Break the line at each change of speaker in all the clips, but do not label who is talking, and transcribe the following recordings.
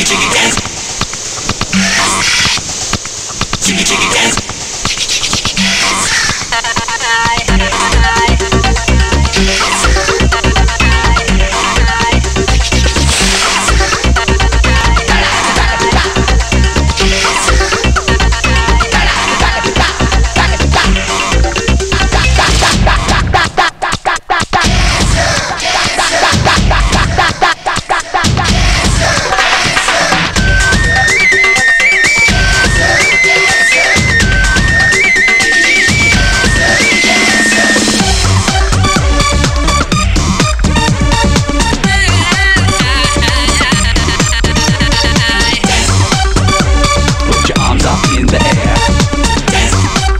Put your arms up in the air.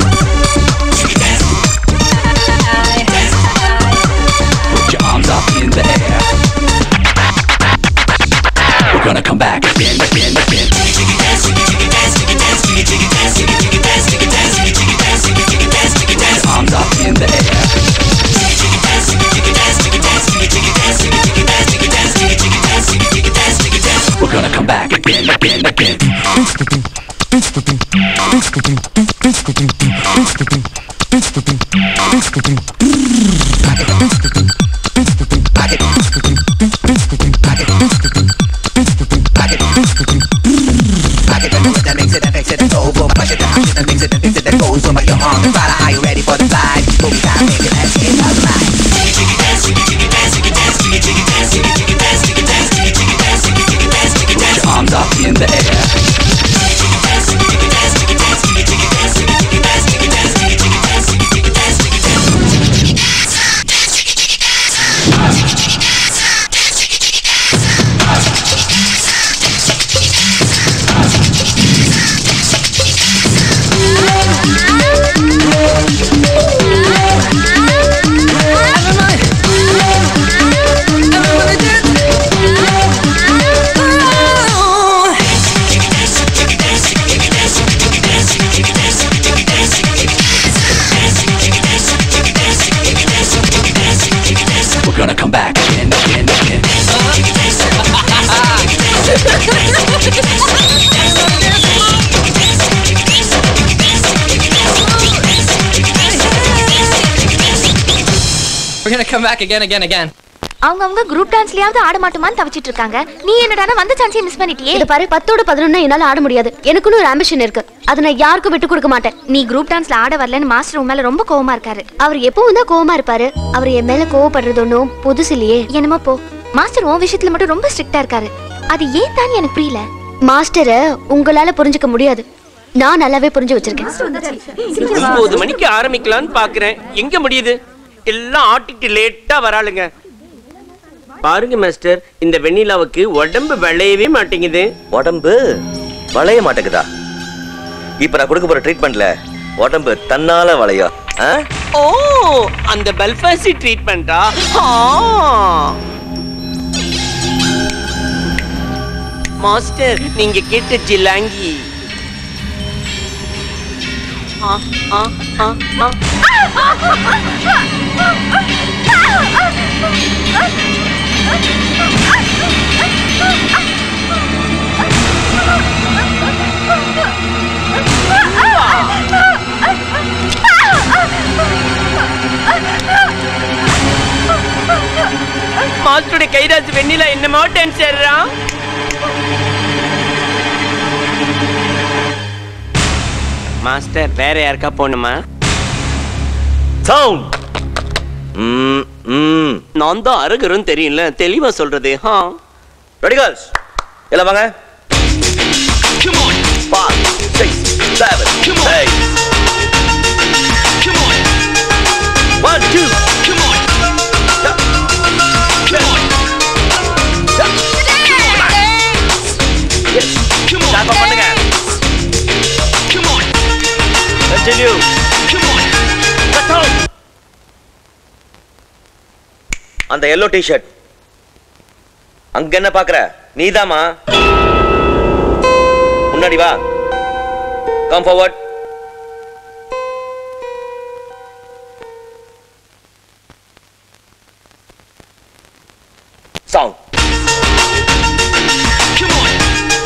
Put your arms up in the air. We're gonna come back again, again, again. Put your arms up in the air. We're gonna come back again, again, again.
That makes it, that makes it, that's over. Push it down, that makes it, that makes it, that goes over your arms. Rider, are you ready for the flight? Movie time, baby, let's get alright.
Put your arms up in the air. We're gonna come back again, again, again.
We're gonna come back again, again, again.
அவங்க அவங்க group டான்ஸ்லயாவது ஆட மாட்டோமான்னு தவிச்சிட்டு இருக்காங்க நீ என்னடானா வந்த சான்ஸே miss பண்ணிட்டியே
இது பாரு பத்தோட பதினொன்னா என்னால ஆட முடியாது எனக்குன்னு ஒரு ஆம்பிஷன் இருக்கு அதை நான் யாருக்கும் விட்டு கொடுக்க மாட்டேன்
நீ குரூப் டான்ஸ்ல ஆட வரலன்னு மாஸ்டர் உன் மேல ரொம்ப கோவமா இருக்காரு
அவர் எப்பவும் தான் கோவமா இருப்பாரு அவர் என் மேல கோவப்படுறது ஒன்றும் புதுசு இல்லையே
என்னமோ போ மாஸ்டர் உன் விஷயத்துல மட்டும் ரொம்ப ஸ்ட்ரிக்ட்டா இருக்காரு அது ஏன் தான் எனக்கு புரியல
மாஸ்டரை உங்களால புரிஞ்சுக்க முடியாது நான் நல்லாவே புரிஞ்சு வச்சிருக்கேன்
ஒன்பது மணிக்கு ஆரம்பிக்கலாம்னு பாக்குறேன் எங்க முடியுது எல்லாம் ஆட்டிட்டு லேட்டா வராளுங்க பாருங்க மாஸ்டர் இந்த வெண்ணிலாவுக்கு உடம்பு விளையவே மாட்டேங்குது
உடம்பு வளைய மாட்டேங்குதா இப்ப நான் கொடுக்க போற ட்ரீட்மெண்ட்ல உடம்பு தன்னால வளையும் ஆ?
ஓ அந்த பல்பாசி ட்ரீட்மெண்டா மாஸ்டர் நீங்க கேட்ட ஜிலாங்கி ஆ, ஆ, ஆ, ஆ. மாஸ்டருடைய கைராஜ் வெண்ணிலா என்னமோ டான்ஸ் ஆடுறான் மாஸ்டர் வேற யாருக்கா போகணுமா
சவுண்ட் ம் ம்
நான் தான் அருகரும் தெரியல தெளிவா சொல்றது ஹா
ரெடி கேர்ள்ஸ் எல்லாம் வாங்க Five, six, seven, eight. One, two. Yeah. Yeah. Yes. Clap up பண்ணுங்க. Continue. Cut out. அந்த எல்லோ டிஷர்ட் அங்க என்ன பாக்குற நீதாமா முன்னாடி வா come forward sound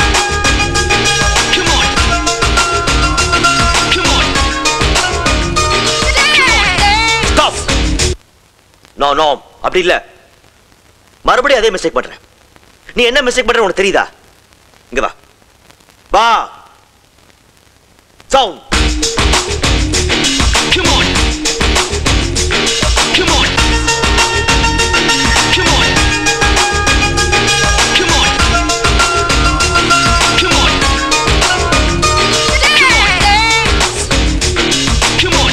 no no அப்படி இல்ல மறுபடியும் அதே மிஸ்டேக் பண்றேன் நீ என்ன மிஸ்டேக் பண்ற உனக்கு தெரியுதா இங்க வா வா sound
Come on. Come on. Come on. Come on. Come on. Come on.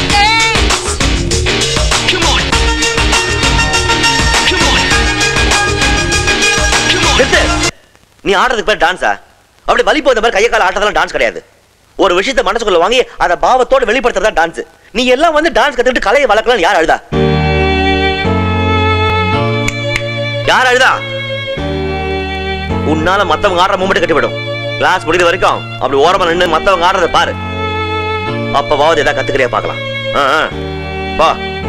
Come on. Come on. Come on.
நிறுத்து நீ ஆடுறதுக்கு பேர் டான்ஸா அப்படி வலி போத மாதிரி கையை கால ஆட்டதெல்லாம் டான்ஸ் கிடையாது ஒரு விஷயத்தை மனசுக்குள்ள வாங்கி அதை பாவத்தோட வெளிப்படுத்துறதா டான்ஸ் நீ எல்லாம் வந்து டான்ஸ் கத்துக்கிட்டு கலையை வளர்க்கலாம் யார் அழுதா யார் அழுதா உன்னால மத்தவங்க ஆடுற மூமெண்ட் கட்டிவிடும் கிளாஸ் முடிக்கிற வரைக்கும் அப்படி ஓரமா நின்று மத்தவங்க ஆடுறத பாரு அப்பவாவது ஏதாவது கத்துக்கிறியா பார்க்கலாம் ஆ, ஆ. வா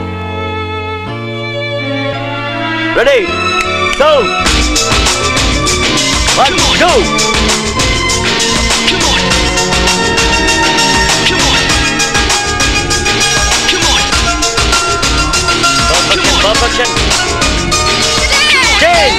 ready so one two
Come on. Come on. Come on.
Perfection, perfection. Change.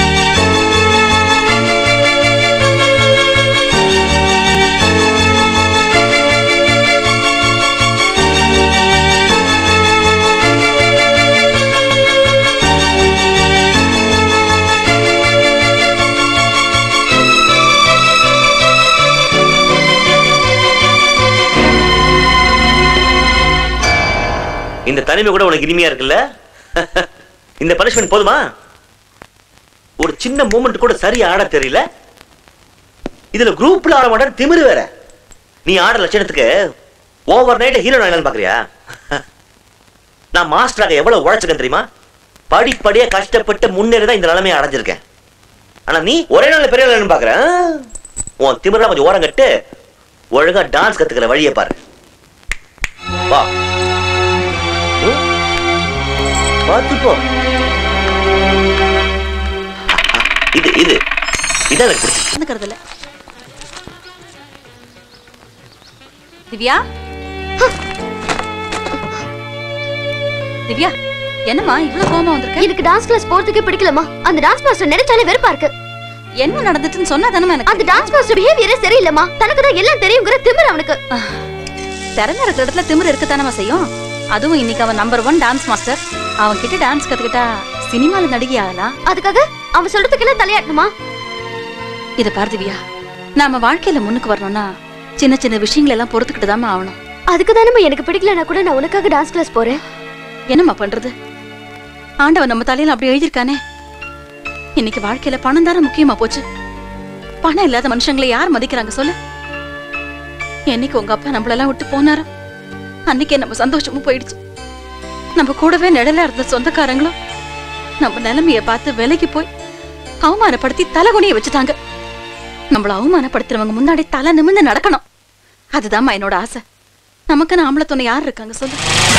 இந்த தனிமை கூட உனக்கு இனிமையா இருக்குல்ல இந்த பனிஷ்மெண்ட் போதுமா ஒரு சின்ன மூமெண்ட் கூட சரியா ஆட தெரியல இதுல குரூப்ல ஆட மாட்டேன் திமிரு வேற நீ ஆட லட்சணத்துக்கு ஓவர் நைட் ஹீரோ ஆகலாம்னு பாக்குறியா நான் மாஸ்டராக எவ்வளவு உழைச்சிருக்கேன் தெரியுமா படிப்படியா கஷ்டப்பட்டு முன்னேறி தான் இந்த நிலைமையை அடைஞ்சிருக்கேன் ஆனா நீ ஒரே நாள்ல பெரிய ஆளுன்னு பாக்குற ஆ? உன் திமிரெல்லாம் கொஞ்சம் ஓரம் கட்டு ஒழுங்கா டான்ஸ் கத்துக்கிற வழியை பாரு வா ம்? பார்த்துப்போ இது இது இதான் எனக்கு பிடிச்சது
கலந்துக்கிறது இல்ல திவ்யா திவ்யா என்னம்மா இவ்வளவு கோவமா வந்திருக்க
எனக்கு டான்ஸ் கிளாஸ் போறதுக்கே பிடிக்கலமா அந்த டான்ஸ் மாஸ்டர் நினைச்சாலே வெறுப்பா இருக்கு
என்ன நடந்துச்சுன்னு சொன்னா தானே எனக்கு
அந்த டான்ஸ் மாஸ்டர் பிஹேவியரே சரியில்லைம்மா தனக்கு தான் எல்லாம் தெரியுங்கிற திமிர் அவனுக்கு
திறமை இருக்கிற இடத்துல திமிரு இருக்கத்தானமா செய்யும் அதுவும் இன்னைக்கு அவன் நம்பர் ஒன் டான்ஸ் மாஸ்டர் அவன் கிட்ட டான்ஸ் கத்துக்கிட்டா சினிமால நடிகை ஆகலாம்
அதுக்காக அவன் சொல்றதுக்கெல்லாம் தலையாட்டணுமா
இத பாரு திவ்யா நாம வாழ்க்கையில முன்னுக்கு வரணும்னா சின்ன சின்ன விஷயங்கள் எல்லாம் பொறுத்துக்கிட்டு தாமா ஆகணும்
அதுக்கு தானே எனக்கு பிடிக்கலனா கூட நான் உனக்காக டான்ஸ் கிளாஸ் போறேன்
என்னம்மா பண்றது ஆண்டவன் நம்ம தலையில அப்படி எழுதியிருக்கானே இன்னைக்கு வாழ்க்கையில பணம் தானே முக்கியமா போச்சு பணம் இல்லாத மனுஷங்களை யார் மதிக்கிறாங்க சொல்லு என்னைக்கு உங்க அப்பா நம்மளெல்லாம் விட்டு போனாரோ அன்னைக்கே நம்ம சந்தோஷமும் போயிடுச்சு நம்ம கூடவே நிழலா இருந்த சொந்தக்காரங்களும் நம்ம நிலைமைய பார்த்து விலைக்கு போய் அவமானப்படுத்தி தலைகுனிய வச்சுட்டாங்க நம்மள அவமானப்படுத்துறவங்க முன்னாடி தலை நிமிர்ந்து நடக்கணும் அதுதாம்மா என்னோட ஆசை நமக்குன்னு ஆம்பளை துணை யார் இருக்காங்க சொல்லு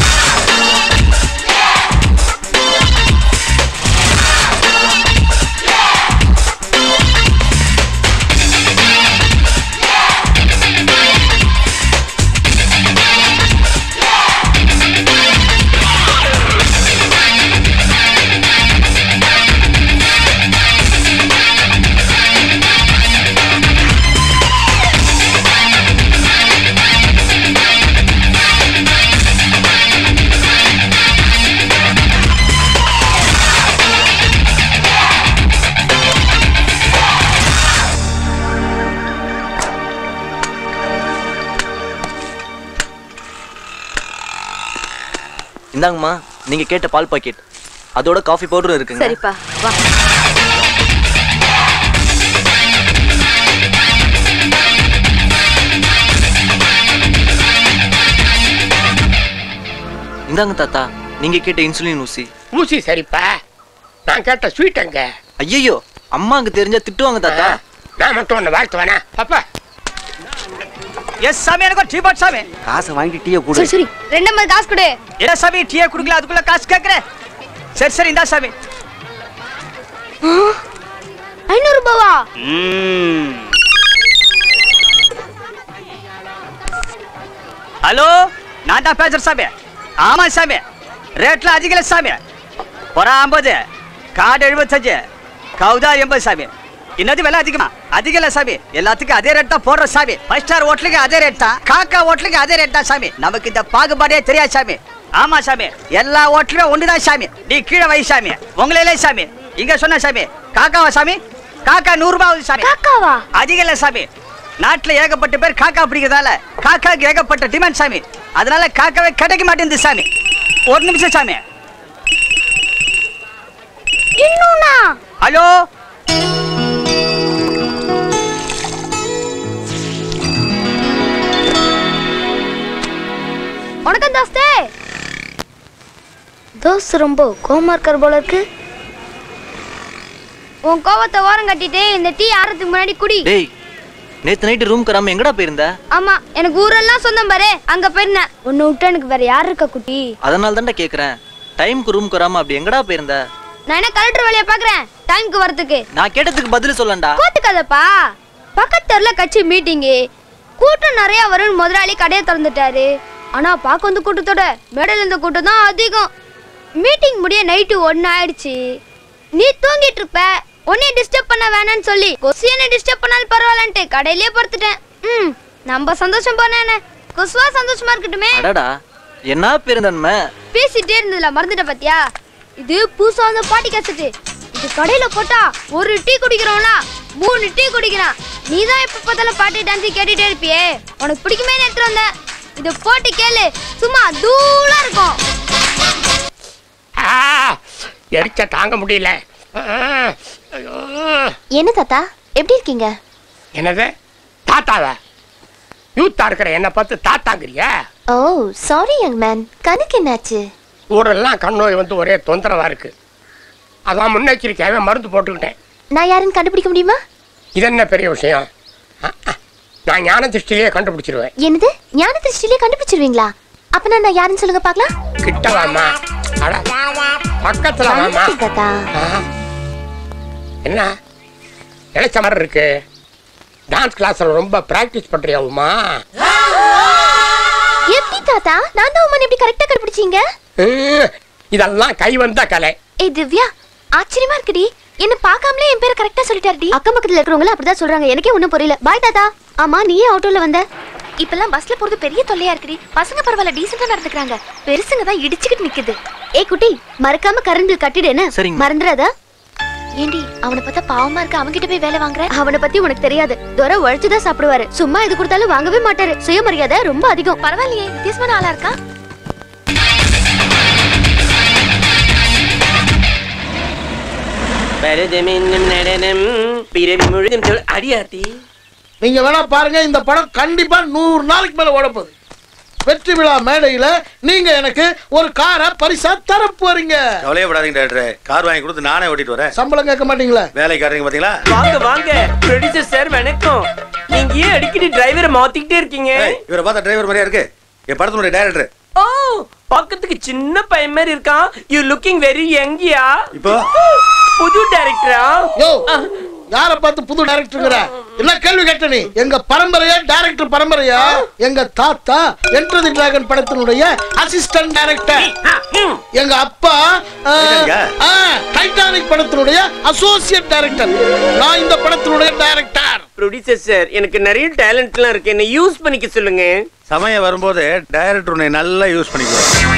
இந்தாங்கம்மா நீங்க கேட்ட பால் பாக்கெட் அதோட காஃபி பவுடரும் இருக்குங்க
சரிப்பா வா
இந்தாங்க தாத்தா நீங்க கேட்ட இன்சுலின் ஊசி
ஊசி சரிப்பா நான் கேட்ட ஸ்வீட் அங்க
ஐயோ அம்மாக்கு தெரிஞ்சா திட்டுவாங்க தாத்தா
நான் மட்டும் உன்னை வாழ்த்துவேனா அப்பா
எஸ் சாமி எனக்கு டீ பாட் சாமி
காசை வாங்கிட்டு டீயை
சரி சரி ரெண்டு காசு கொடு
என்ன சாமி டீயை குடுக்கல அதுக்குள்ள காசு கேக்குறேன் சரி சரி இந்தா சாமி
ஐநூறு ரூபாவா
ஹலோ நான் தான் பேசுறேன் சாமி ஆமா சாமி ரேட்ல அதிகம் இல்லை சாமி புறா ஐம்பது காடு எழுபத்தஞ்சு கவுதா எண்பது சாமி என்னது விலை அதிகமா அதிகம் இல்ல சாமி எல்லாத்துக்கும் அதே ரேட் தான் போடுற சாமி ஃபைவ் ஸ்டார் ஹோட்டலுக்கு அதே ரேட் தான் காக்கா ஹோட்டலுக்கு அதே ரேட் தான் சாமி நமக்கு இந்த பாகுபாடே தெரியாது சாமி ஆமா சாமி எல்லா ஹோட்டலும் ஒண்ணுதான் சாமி நீ கீழே வை சாமி உங்களே சாமி இங்க சொன்ன சாமி காக்காவா சாமி காக்கா நூறு ரூபாய் ஆகுது சாமி
காக்காவா
அதிகம் இல்ல சாமி நாட்டுல ஏகப்பட்ட பேர் காக்கா பிடிக்கிறதால காக்காக்கு ஏகப்பட்ட டிமாண்ட் சாமி அதனால காக்காவே கிடைக்க மாட்டேங்குது சாமி ஒரு நிமிஷம் சாமி
இன்னும்னா
ஹலோ
வணக்கம் தோஸ்தே தோஸ்த் ரொம்ப கோமா இருக்கார் போல இருக்கு
உன் கோவத்தை ஓரம் கட்டிட்டு இந்த டீ ஆறதுக்கு முன்னாடி குடி
டேய் நேத்து நைட்டு ரூம் கராம எங்கடா போயிருந்த
ஆமா எனக்கு ஊரெல்லாம் சொந்தம் பாரு அங்க போயிருந்தேன் உன்னை விட்டு எனக்கு வேற யார் இருக்கா குட்டி
அதனால தான்டா கேக்குறேன் டைம்க்கு ரூம் கராம அப்படி எங்கடா போயிருந்த
நான் என்ன கலெக்டர் வேலையை பாக்குறேன் டைம்க்கு வரதுக்கு
நான் கேட்டதுக்கு பதில் சொல்லண்டா
கோத்துக்காதப்பா பக்கத்து தெருல கட்சி மீட்டிங்கு கூட்டம் நிறைய வரும்னு முதலாளி கடையை திறந்துட்டாரு ஆனா பார்க்க வந்த கூட்டத்தோட மேடையில் இருந்த கூட்டம் தான் அதிகம் மீட்டிங் முடிய நைட்டு ஒன்னு ஆயிடுச்சு நீ தூங்கிட்டு இருப்ப உன்னைய டிஸ்டர்ப் பண்ண வேணாம்னு சொல்லி கொசியனை டிஸ்டர்ப் பண்ணாலும் பரவாயில்லன்ட்டு கடையிலேயே படுத்துட்டேன் ம் நம்ம சந்தோஷம் போனேன்னு கொசுவா சந்தோஷமா இருக்கட்டுமே
அடடா என்ன பேருந்தன்மை
பேசிட்டே இருந்ததுல மறந்துட்ட பாத்தியா இது புதுசா வந்த பாட்டி கேசட்டு இது கடையில போட்டா ஒரு டீ குடிக்கிறோம்ல மூணு டீ குடிக்கிறான் நீ தான் எப்ப பார்த்தாலும் பாட்டு டான்ஸ் கேட்டுட்டே இருப்பியே உனக்கு பிடிக்குமே எடுத்துட்டு வந்த இது போட்டு கேளு சும்மா தூளா இருக்கும்
ஆ, எரிச்ச தாங்க முடியல ஆ, ஐயோ.
என்ன தாத்தா எப்படி இருக்கீங்க
என்னது தாத்தாவா யூத்தா இருக்கிற என்னை பார்த்து தாத்தாங்கிறியா
ஓ சாரி யங் மேன் கணக்கு என்னாச்சு
ஊரெல்லாம் கண்ணோய் வந்து ஒரே தொந்தரவா இருக்கு அதான் முன்னெச்சரிக்கையாவே மருந்து போட்டுக்கிட்டேன்
நான் யாருன்னு கண்டுபிடிக்க முடியுமா
இது என்ன பெரிய விஷயம் ஆ, ஆ. நான் ஞான திருஷ்டிலேயே கண்டுபிடிச்சிருவேன்
என்னது ஞான திருஷ்டிலே கண்டுபிடிச்சிருவீங்களா அப்ப நான் யாருன்னு சொல்லுங்க பார்க்கலாம்
கிட்ட வாமா அட பக்கத்துல வாமா
வணக்கம் தாத்தா
ஆ. என்ன இழைச்ச மாதிரி இருக்கு டான்ஸ் கிளாஸ்ல ரொம்ப பிராக்டிஸ் பண்றியா உமா
எப்படி தாத்தா நான் தான் உமன் எப்படி கரெக்டா கண்டுபிடிச்சீங்க
ம், இதெல்லாம் கை வந்த கலை
ஏய் திவ்யா ஆச்சரியமா இருக்குடி என்ன பார்க்காமலே என் பேரை கரெக்டா சொல்லிட்டாருடி அக்கம் பக்கத்துல இருக்கிறவங்க அப்படிதான் சொல்றாங்க எனக்கே ஒண்ணும் புரியல பாய் தாத்தா ஆமா நீ ஏன் ஆட்டோல வந்த இப்பெல்லாம் பஸ்ல போறது பெரிய தொல்லையா இருக்குடி பசங்க பரவாயில்ல டீசெண்டா நடந்துக்கிறாங்க பெருசுங்க தான் இடிச்சுக்கிட்டு நிக்குது ஏய் குட்டி மறக்காம கரண்ட் கட்டிடு என்ன
சரிங்க.
மறந்துடாத ஏண்டி அவனை பார்த்தா பாவமா இருக்க அவன்கிட்ட போய் வேலை வாங்குற அவனை பத்தி உனக்கு தெரியாது துரை உழைச்சுதான் சாப்பிடுவாரு சும்மா இது கொடுத்தாலும் வாங்கவே மாட்டாரு சுயமரியாதை ரொம்ப அதிகம் பரவாயில்லையே வித்தியாசமான ஆளா இருக்கா
பரதமென்னும் நடனம் பிறவி முழுதும் சொல் அடியாத்தி
நீங்க வேணா பாருங்க இந்த படம் கண்டிப்பா நூறு நாளைக்கு மேல ஓட போகுது வெற்றி விழா மேடையில நீங்க எனக்கு ஒரு காரை பரிசா தர போறீங்க
கவலையப்படாதீங்க டாக்டர் கார் வாங்கி கொடுத்து நானே ஓட்டிட்டு வரேன்
சம்பளம் கேட்க மாட்டீங்களா
வேலைக்காரங்க பாத்தீங்களா
வாங்க வாங்க ப்ரொடியூசர் சார் வணக்கம் நீங்க ஏன் அடிக்கடி டிரைவரை மாத்திக்கிட்டே இருக்கீங்க
ஏய், இவரை பார்த்தா டிரைவர் மாதிரியா இருக்கு என் படத்தினுடைய டைரக்டர்
ஓ பக்கத்துக்கு சின்ன பையன் மாதிரி இருக்கான் யூ லுக்கிங் வெரி யங்கியா
இப்போ
புது டைரக்டரா
யோ யார பார்த்து புது டைரக்டருங்கிற என்ன கேள்வி கேட்ட நீ எங்க பரம்பரையா டைரக்டர் பரம்பரையா எங்க தாத்தா என்ட்ரு தி டிராகன் படத்தினுடைய அசிஸ்டன்ட் டைரக்டர் எங்க அப்பா ஆ,
டைட்டானிக்கா?
ஆ, டைட்டானிக் படத்தினுடைய அசோசியேட் டைரக்டர் நான் இந்த படத்தினுடைய டைரக்டர்
ப்ரொடியூசர் சார் எனக்கு நிறைய டேலண்ட்லாம் இருக்கு என்ன யூஸ் பண்ணிக்க சொல்லுங்க
சமயம் வரும்போது டைரக்டர் உன்னை நல்லா யூஸ் பண்ணிக்குவார்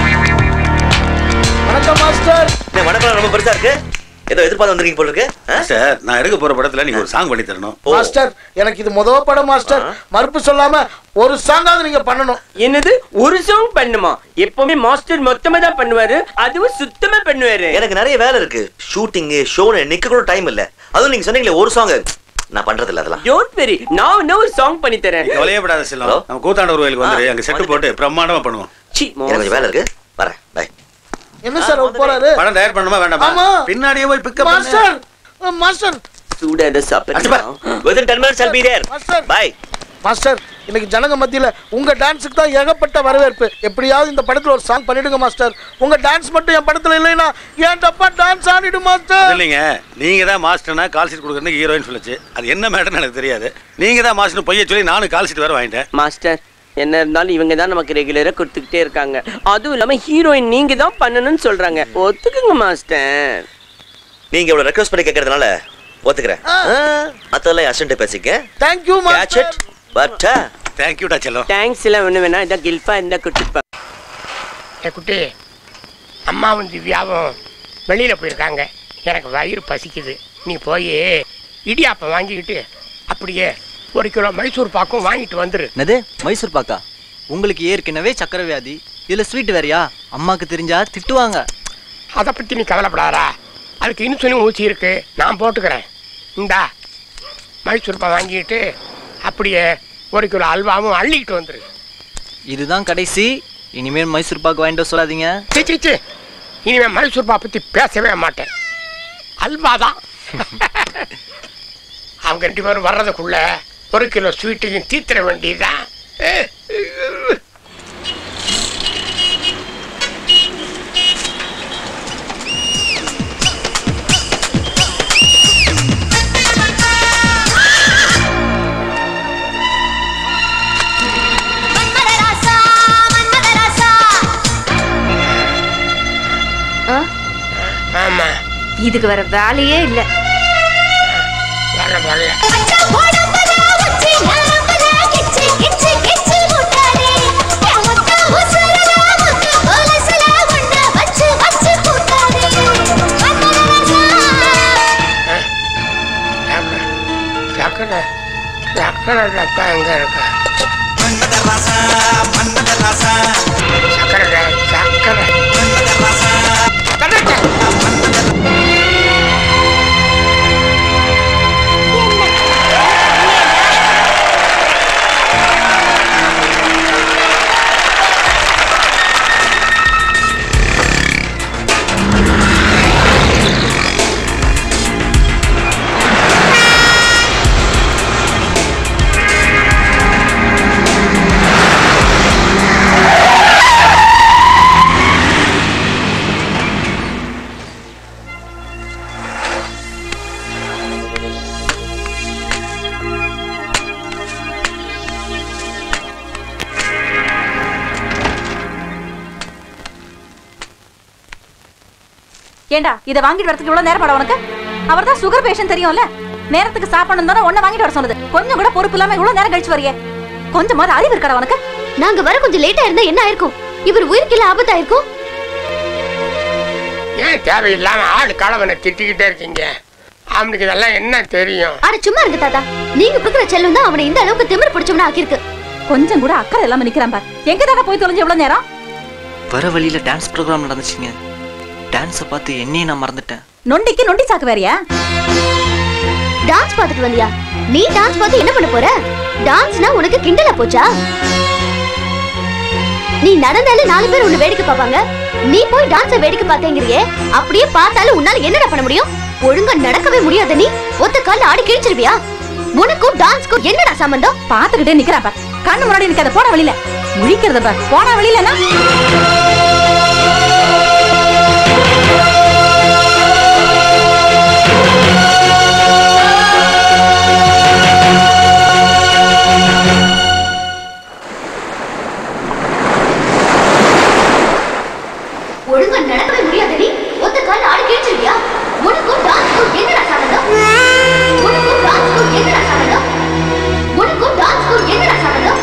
வணக்கம் மாஸ்டர்
இந்த வணக்கம் ரொம்ப பெருசா இருக்கு ஏதோ எதிர்பார்த்து வந்திருக்கீங்க போல இருக்கு ஆ?
சார் நான் எடுக்க போற படத்துல நீங்க ஒரு சாங் பண்ணி தரணும்
ஓ.
மாஸ்டர் எனக்கு இது முத படம் மாஸ்டர் மறுப்பு சொல்லாம ஒரு சாங்காவது நீங்க பண்ணணும்
என்னது ஒரு சாங் பண்ணுமா எப்பவுமே மாஸ்டர் மொத்தமா தான் பண்ணுவாரு அதுவும் சுத்தமா பண்ணுவாரு
எனக்கு நிறைய வேலை இருக்கு ஷூட்டிங் ஷோன்னு நிக்க கூட டைம் இல்ல அதுவும் நீங்க சொன்னீங்களே ஒரு சாங் நான் பண்றது இல்ல அதெல்லாம்
டோன்ட் வெரி நான் இன்னும் ஒரு சாங் பண்ணி தரேன்
கவலையப்படாத செல்லம்
Hello?
நம்ம கூத்தாண்டவர் கோயிலுக்கு வந்துரு
ஆ,
அங்க செட்டு
வந்துட்டேன்.
போட்டு பிரம்மாண்டமா பண்ணுவோம்
சி,
எனக்கு கொஞ்சம் வேலை இருக்கு வரேன் பை
என்ன சார் அவர் போறாரு
படம் தயார் பண்ணணுமா வேண்டாமா
ஆமா.
பின்னாடியே போய் பிக்கப்
மாஸ்டர் அ, மாஸ்டர்
சூடா ஏதோ சாப்பிடுறா
within 10 minutes I'll be there
master
bye
master இன்னைக்கு ஜனங்க மத்தியில உங்க டான்ஸுக்கு தான் ஏகப்பட்ட வரவேற்பு எப்படியாவது இந்த படத்துல ஒரு சாங் பண்ணிடுங்க மாஸ்டர் உங்க டான்ஸ் மட்டும் என் படத்துல இல்லைன்னா என் டப்பா டான்ஸ் ஆடிடு மாஸ்டர்
இல்லைங்க நீங்க தான் மாஸ்டர்னா கால் ஷீட் கொடுக்கறதுக்கு ஹீரோயின் சொல்லுச்சு அது என்ன மேட்டர்னு எனக்கு தெரியாது நீங்க தான் மாஸ்டர் பொய்ய சொல்லி நானும் கால் ஷீட் வேற வாங்கிட்டேன்
மாஸ்டர் என்ன இருந்தாலும் இவங்க தான் நமக்கு ரெகுலரா கொடுத்துக்கிட்டே இருக்காங்க அதுவும் இல்லாம ஹீரோயின் நீங்க தான் பண்ணணும்னு சொல்றாங்க ஒத்துக்குங்க மாஸ்டர்
நீங்க இவ்வளவு ரெக்வஸ்ட் பண்ணி கேட்கறதுனால ஒத்துக்கிறேன் மத்ததெல்லாம் அசன்ட்டு பேசிக்க
தேங்க்யூ
கேட்ச் இட் பட்
தேங்க்யூடா செல்லம்
தேங்க்ஸ் எல்லாம் ஒண்ணு வேணா இதான் கில்ஃபா இருந்தா கொடுத்துருப்பாங்க
ஏ குட்டி அம்மாவும் திவ்யாவும் வெளியில போயிருக்காங்க எனக்கு வயிறு பசிக்குது நீ போய் இடியாப்பம் வாங்கிக்கிட்டு அப்படியே ஒரு கிலோ மைசூர் பாக்கும் வாங்கிட்டு வந்துரு
என்னது மைசூர் பாக்கா உங்களுக்கு ஏற்கனவே சக்கரை வியாதி இதுல ஸ்வீட் வேறயா அம்மாக்கு தெரிஞ்சா திட்டுவாங்க
அதை பத்தி நீ கவலைப்படாதா அதுக்கு இன்சுலின் ஊசி இருக்கு நான் போட்டுக்கிறேன் இந்தா மைசூர் பா வாங்கிட்டு அப்படியே ஒரு கிலோ அல்வாவும் அள்ளிக்கிட்டு வந்துரு
இதுதான் கடைசி இனிமேல் மைசூர் பாக்கு வாங்கிட்டு வர சொல்லாதீங்க
சி சி சி இனிமே மைசூர் பா பத்தி பேசவே மாட்டேன் அல்வா தான் அவங்க ரெண்டு பேரும் வர்றதுக்குள்ள ஒரு கிலோ ஸ்வீட்டையும் தீத்திர வேண்டியதுதான் ஆமா
இதுக்கு வேற வேலையே இல்ல
வரல வரல சக்கரை சக்கரை டப்பா எங்க இருக்கு சக்கரை சக்கரை
ஏண்டா இதை வாங்கிட்டு வரதுக்கு இவ்வளவு நேரம் படம் உனக்கு அவர் தான் சுகர் பேஷண்ட் தெரியும்ல நேரத்துக்கு சாப்பிடணும் தானே ஒன்ன வாங்கிட்டு வர சொன்னது கொஞ்சம் கூட பொறுப்பு இல்லாம இவ்வளவு நேரம் கழிச்சு வரியே கொஞ்சமாவது அறிவு இருக்கடா உனக்கு
நாங்க வர கொஞ்சம் லேட்டா இருந்தா என்ன ஆயிருக்கும் இவர் உயிருக்கு இல்ல ஆபத்தா இருக்கும்
ஏன் தேவையில்லாம ஆளு கலவனை திட்டிக்கிட்டே இருக்கீங்க அவனுக்கு இதெல்லாம் என்ன தெரியும்
அட சும்மா இருக்கு தாத்தா நீங்க குடுக்குற செல்லம் தான் அவனை இந்த அளவுக்கு திமிர் பிடிச்சவனா ஆக்கியிருக்கு
கொஞ்சம் கூட அக்கறை இல்லாம நிக்கிறான் பார் எங்க தானே போய் தொலைஞ்சு எவ்வளவு நேரம்
வர வழியில டான்ஸ் ப்ரோக்ராம் நடந்துச்சுங்க டான்ஸை பார்த்து என்னையும் நான் மறந்துட்டேன்
நொண்டிக்கு நொண்டி சாக்கு வேறயா
டான்ஸ் பார்த்துட்டு வந்தியா நீ டான்ஸ் பார்த்து என்ன பண்ண போற டான்ஸ்னா உனக்கு கிண்டலா போச்சா நீ நடந்தாலே நாலு பேர் உன்னை வேடிக்கை பார்ப்பாங்க நீ போய் டான்ஸ வேடிக்கை பார்த்தேங்கிறியே அப்படியே பார்த்தாலும் உன்னால என்னடா பண்ண முடியும் ஒழுங்கா நடக்கவே முடியாத நீ ஒத்த கால்ல ஆடி கிழிச்சிருவியா உனக்கும் டான்ஸ்க்கும் என்னடா சம்பந்தம்
பாத்துக்கிட்டே நிக்கிறான் பார் கண்ணு முன்னாடி நிக்காத போன வழியில முழிக்கிறத பார் போன வழியிலனா
ஒழுங்கா நடக்கவே முடியாத நீ ஒத்த கால்ல ஆடி கிழிச்சிருவியா உனக்கும் டான்ஸ்க்கும் என்னடா சம்பந்தம் உனக்கும் டான்ஸ்க்கும் என்னடா சம்பந்தம் உனக்கும் டான்ஸ்க்கும் என்னடா சம்பந்தம்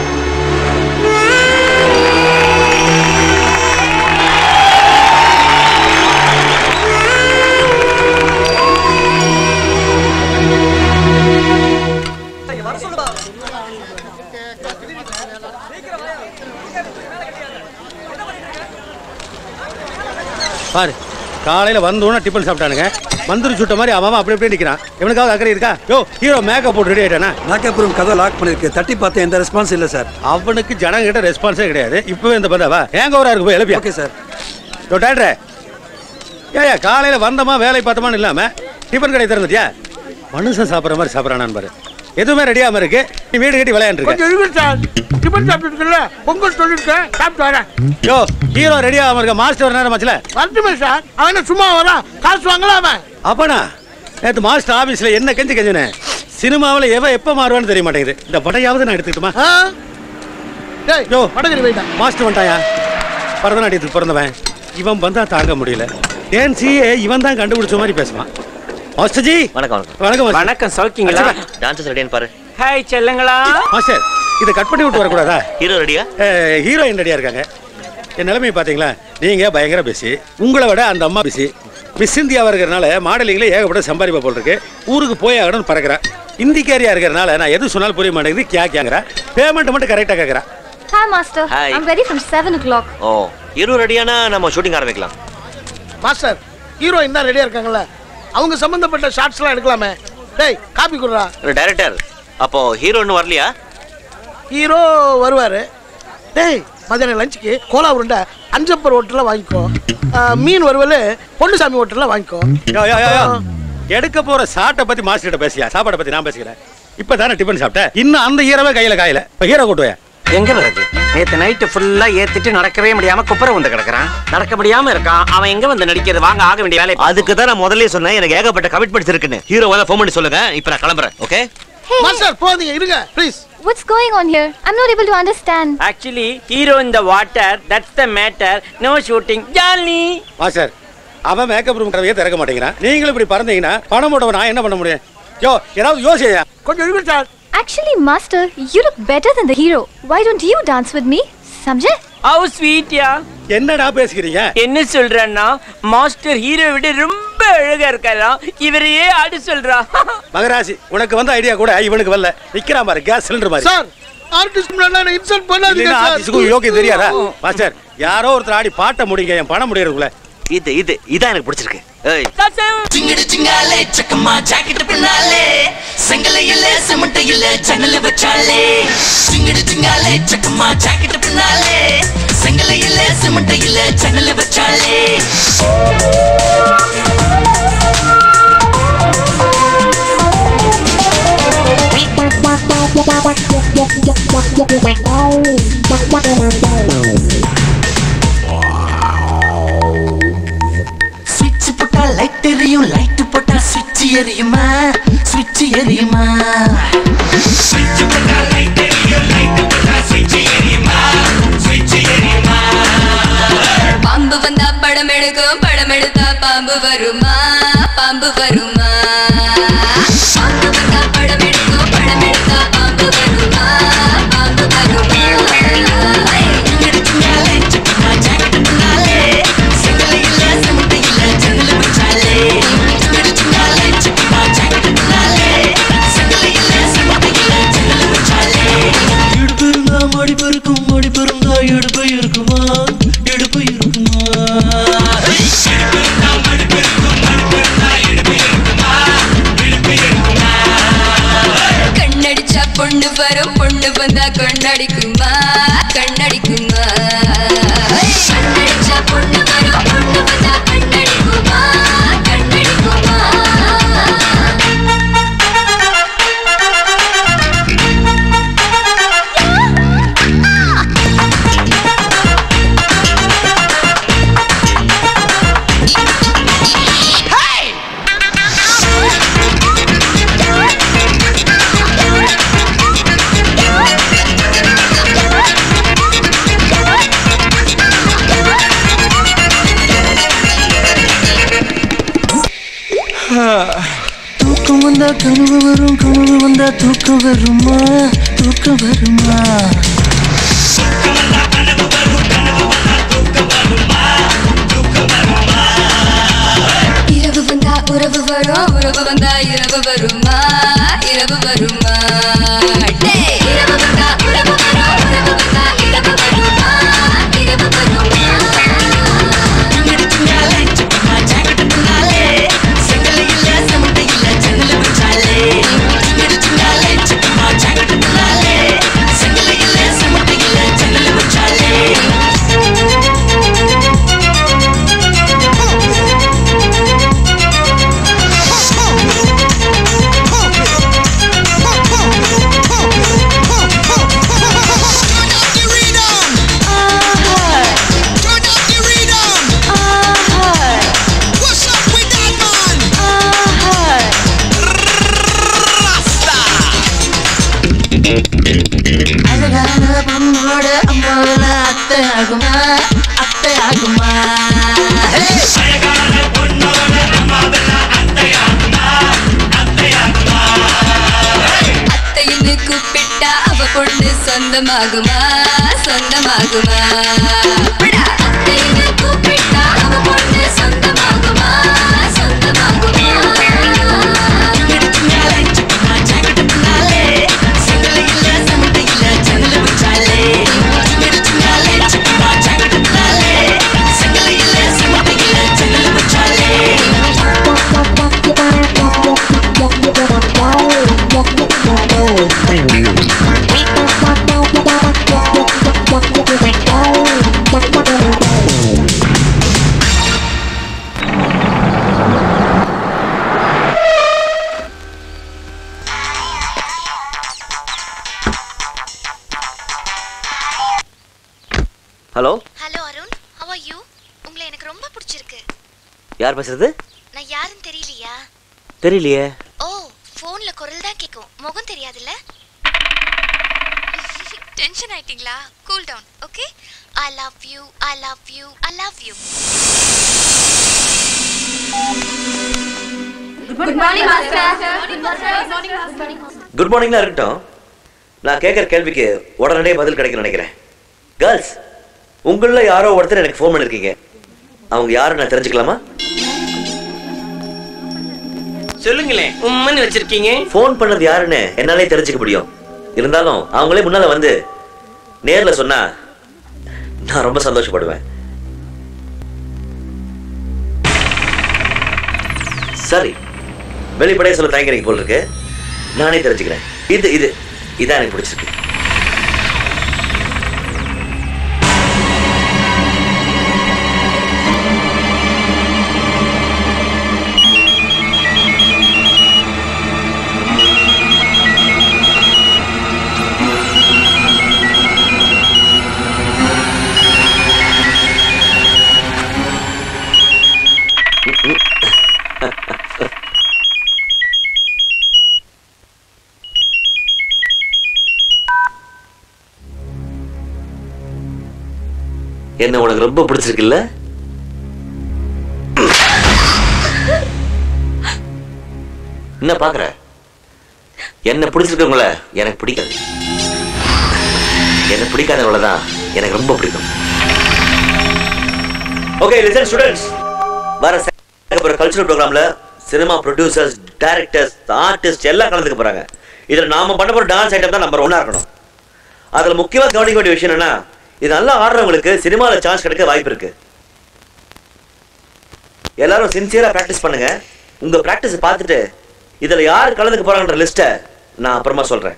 பாரு காலையில வந்தோன்னே டிஃபன் சாப்பிட்டானுங்க மந்திரி சுட்ட மாதிரி அவன் அவன் அப்படி அப்படியே நிக்கிறான் இவனுக்காவது அக்கறை இருக்கா யோ ஹீரோ மேக்கப் போட்டு ரெடி ஆயிட்டானா
மேக்கப் ரூம் கதை லாக் பண்ணிருக்கு தட்டி பார்த்தேன் எந்த ரெஸ்பான்ஸ் இல்லை சார்
அவனுக்கு ஜனங்க கிட்ட ரெஸ்பான்ஸே கிடையாது இப்பவே இந்த பந்தாவா ஏங்க ஒரு இருக்கு போய் எழுப்பியா
ஓகே சார்
யோ டேட்ரே ஏயா காலையில வந்தமா வேலை பார்த்தோமான்னு இல்லாம டிஃபன் கடை திறந்துட்டியா மனுஷன் சாப்பிட்ற மாதிரி சாப்பிட்றானான்னு பாரு எதுவுமே ரெடியாம இருக்கு நீ வீடு கட்டி விளையாண்டு இருக்க
கொஞ்சம் இருக்கு சார் டிஃபன் சாப்பிட்டுருக்கல பொங்கல் சொல்லிருக்கேன் சாப்பிட்டு வரேன்
யோ ஹீரோ ரெடியாகாம இருக்க மாஸ்டர் நேரம் ஆச்சுல
வரட்டுமே சார் அவன் என்ன சும்மா வரான் காசு வாங்கலாம் அவன்
அப்பனா நேத்து மாஸ்டர் ஆபீஸ்ல என்ன கெஞ்சி கெஞ்சினேன் சினிமாவில் எவ எப்ப மாறுவான்னு தெரிய மாட்டேங்குது இந்த படையாவது நான் எடுத்துக்கிட்டுமா
டேய்
யோ
வடகரி வைடா
மாஸ்டர் வந்துட்டாயா பரதநாட்டியத்துக்கு பிறந்தவன் இவன் வந்தா தாங்க முடியல டான்ஸையே இவன் தான் கண்டுபிடிச்ச மாதிரி பேசுவான் மாஸ்டர் ஜி
வணக்கம்
வணக்கம் மாஸ்டர்.
வணக்கம் சௌக்கியங்களா
டான்சஸ் ரெடியான்னு பாரு
ஹாய் செல்லங்களா
மாஸ்டர் இதை கட் பண்ணி விட்டு வரக்கூடாதா
ஹீரோ ரெடியா
ஹீரோயின் ரெடியா இருக்காங்க என் நிலைமை பாத்தீங்களா நீங்க பயங்கர பிஸி உங்களை விட அந்த அம்மா பிஸி மிஸ் இந்தியாவா இருக்கிறனால மாடலிங்ல ஏகப்பட்ட சம்பாதிப்பா போல் இருக்கு ஊருக்கு போய் ஆகணும்னு பறக்கிறேன் இந்திக்காரியா இருக்கிறனால நான் எது சொன்னாலும் புரிய மாட்டேங்குது கியா கேங்கிறா பேமெண்ட் மட்டும் கரெக்டா கேட்கறா
Hi, Master.
Hi.
I'm ready from 7 o'clock.
Oh hero ரெடியானா நம்ம ஷூட்டிங் ஆரம்பிக்கலாம்
மாஸ்டர் ஹீரோயின் தான் ரெடியா இருக்காங்கல்ல அவங்க சம்பந்தப்பட்ட ஷார்ட்ஸ்லாம் எடுக்கலாமே டேய் காப்பி குடுறா
டைரக்டர் அப்போ ஹீரோ இன்னும் வரலையா
ஹீரோ வருவாரு டேய் மதியானம் லஞ்சுக்கு கோலா உருண்டை அஞ்சப்பர் ஹோட்டல்ல வாங்கிக்கோ ஆ, மீன் வறுவல் பொன்னுசாமி ஹோட்டல்ல வாங்கிக்கோ
யோ, யோ, யோ, யோ. எடுக்க போற சாட்டை பத்தி மாஸ்டர் கிட்ட பேசியா சாப்பாடை பத்தி நான் பேசிக்கிறேன் இப்பதானே டிஃபன் சாப்பிட்டேன் இன்னும் அந்த ஈரமே கையில காயல இப்ப ஹீரோ கூட்டுவேன்
எங்க வருது நேத்து நைட்டு ஃபுல்லா ஏத்திட்டு நடக்கவே முடியாம குப்புற வந்து கிடக்குறான் நடக்க முடியாம இருக்கான் அவன் எங்க வந்து நடிக்கிறது வாங்க ஆக வேண்டிய வேலை
அதுக்கு தான் நான் முதல்லயே சொன்னேன் எனக்கு ஏகப்பட்ட கமிட்மெண்ட்ஸ் இருக்குன்னு ஹீரோ வந்து ஃபோன் பண்ணி சொல்லுங்க இப்போ நான் கிளம்புறேன் ஓகே
மாஸ்டர் போதீங்க இருங்க please
What's going on here? I'm not able to understand.
Actually hero in the water that's the matter no shooting jolly
master அவன் மேக்கப் ரூம் கதவையே திறக்க மாட்டேங்கிறான் நீங்களும் இப்படி பறந்தீங்கன்னா பணம் போட்டவன் நான் என்ன பண்ண முடியும் யோ ஏதாவது யோசியா
கொஞ்சம் இருங்க sir
Actually, Master, you look better than the hero. Why don't you dance with me? Samjhe?
How ஸ்வீட்யா
என்னடா பேசிக்கிறீங்க
என்ன சொல்றேன்னா மாஸ்டர் ஹீரோ விட ரொம்ப அழகா இருக்கலாம் இவரையே ஆட சொல்றா
மகராசி உனக்கு வந்த ஐடியா கூட இவனுக்கு வரல நிக்கிறான் பாரு கேஸ் சிலிண்டர் மாதிரி
சார் ஆர்டிஸ்ட் முன்னாடி இன்சல்ட் பண்ணாதீங்க
இல்லைன்னா
சார்
ஆர்டிஸ்டுக்கும் யோக்கியம் தெரியாதா மாஸ்டர் யாரோ ஒருத்தர் ஆடி பாட்ட முடிங்க என் பணம் முடியறதுக்குள்ள
இது இது இதான் எனக்கு பிடிச்சிருக்கு ஏய்
சிங்கடு சிங்காலே சக்கம்மா ஜாக்கெட் பின்னாலே செங்கலையில சிமெண்டையில ஜன்னல வச்சாலே சிங்கடு சிங்காலே சக்கம்மா ஜாக்கெட் பின்னாலே செங்கலையில சிமெண்டையில ஜன்னல வச்சாலே ஸ்விட்ச் போட்டா லைட் எரியும் லைட் போட்டா ஸ்விட்ச் எரியுமா ஸ்விட்ச் எரியுமா ஸ்விட்ச் போட்டா லைட் எரியும் லைட் போட்டா ஸ்விட்ச் எரியுமா ஸ்விட்ச் எரியுமா
பாம்பு வந்தா படம் எடுக்கும் படம் எடுத்தா பாம்பு வருமா பாம்பு வருமா பாம்பு வந்தா படம் எடுக்கும் படம் எடுத்தா பாம்பு வருமா பாம்பு வருமா
இடுப்பு இருந்தா மடிப்பு இருக்கும் மடிப்பு இருந்தா இடுப்பு இருக்குமா இடுப்பு இருக்குமா
கண்ணடிச்சா பொண்ணு வரும் பொண்ணு வந்தா கண்ணடிக்குமா கண்ணடிக்குமா கண்ணடிச்சா பொண்ணு வரும் பொண்ணு வந்தா கண்ணடிக்குமா கண்ணடிக்குமா
தூக்கம் வந்தா கனவு வரும் கனவு வந்தா தூக்கம் வருமா தூக்கம் வருமா
இரவு வந்தா உறவு வரும் உறவு வந்தா இரவு வருமா இரவு வருமா டேய், இரவு வந்தா உறவு வரும் உறவு வந்தா இரவு வருமா இரவு வருமா
செங்கலையில அத்தை ஆகுமா அத்தை ஆகுமா
அத்தைன்னு கூப்பிட்டா அவ பொண்ணு சொந்தமாகுமா சொந்தமாகுமா அடா, அத்தைன்னு கூப்பிட்டா அவ பொண்ணு சொந்தமாகுமா சொந்தமாகுமா
hello
hello Arun how are you உங்களை எனக்கு ரொம்ப பிடிச்சிருக்கு
யார் பேசுறது
நான் யாருன்னு தெரியலையா
தெரியலையே
ஓ ஃபோன்ல குரல் தான் கேட்கும் முகம் தெரியாதுல்ல டென்ஷன் ஆயிட்டீங்களா cool down okay I love you I love you I love you
good morning master
good மார்னிங்லாம் இருக்கட்டும் நான் கேட்குற கேள்விக்கு உடனடியே பதில் கிடைக்கும்னு நினைக்கிறேன் கேர்ள்ஸ் உங்களில் யாரோ ஒருத்தர் எனக்கு ஃபோன் பண்ணிருக்கீங்க அவங்க யாருன்னு நான் தெரிஞ்சுக்கலாமா
சொல்லுங்களேன் உம்மன்னு வச்சிருக்கீங்க
ஃபோன் பண்ணது யாருன்னு என்னாலே தெரிஞ்சுக்க முடியும் இருந்தாலும் அவங்களே முன்னால வந்து நேர்ல சொன்னா நான் ரொம்ப சந்தோஷப்படுவேன் சரி வெளிப்படையா சொல்ல தயங்குறீங்க போல் இருக்கு நானே தெரிஞ்சுக்கிறேன் இது இது இதான் எனக்கு பிடிச்சிருக்கு என்ன உனக்கு ரொம்ப பிடிச்சிருக்குல்ல என்ன பாக்குற என்ன பிடிச்சிருக்கவங்கள எனக்கு பிடிக்காது என்ன பிடிக்காதவங்கள தான் எனக்கு ரொம்ப பிடிக்கும் ஓகே லிசன் ஸ்டூடெண்ட்ஸ் வர போற கல்ச்சுரல் ப்ரோக்ராம்ல சினிமா ப்ரொடியூசர்ஸ் டைரக்டர்ஸ் ஆர்டிஸ்ட் எல்லாம் கலந்துக்க போறாங்க இதுல நாம பண்ண போற டான்ஸ் ஐட்டம் தான் நம்பர் ஒன்னா இருக்கணும் அதுல முக்கியமா கவனிக்க வேண்டிய விஷயம் என்னன்னா இது நல்லா ஆடுறவங்களுக்கு சினிமாவில் சான்ஸ் கிடைக்க வாய்ப்பு இருக்கு எல்லாரும் சின்சியரா ப்ராக்டிஸ் பண்ணுங்க உங்க ப்ராக்டிஸ் பார்த்துட்டு இதுல யார் கலந்துக்க போறாங்கன்ற லிஸ்ட்டை நான் அப்புறமா சொல்றேன்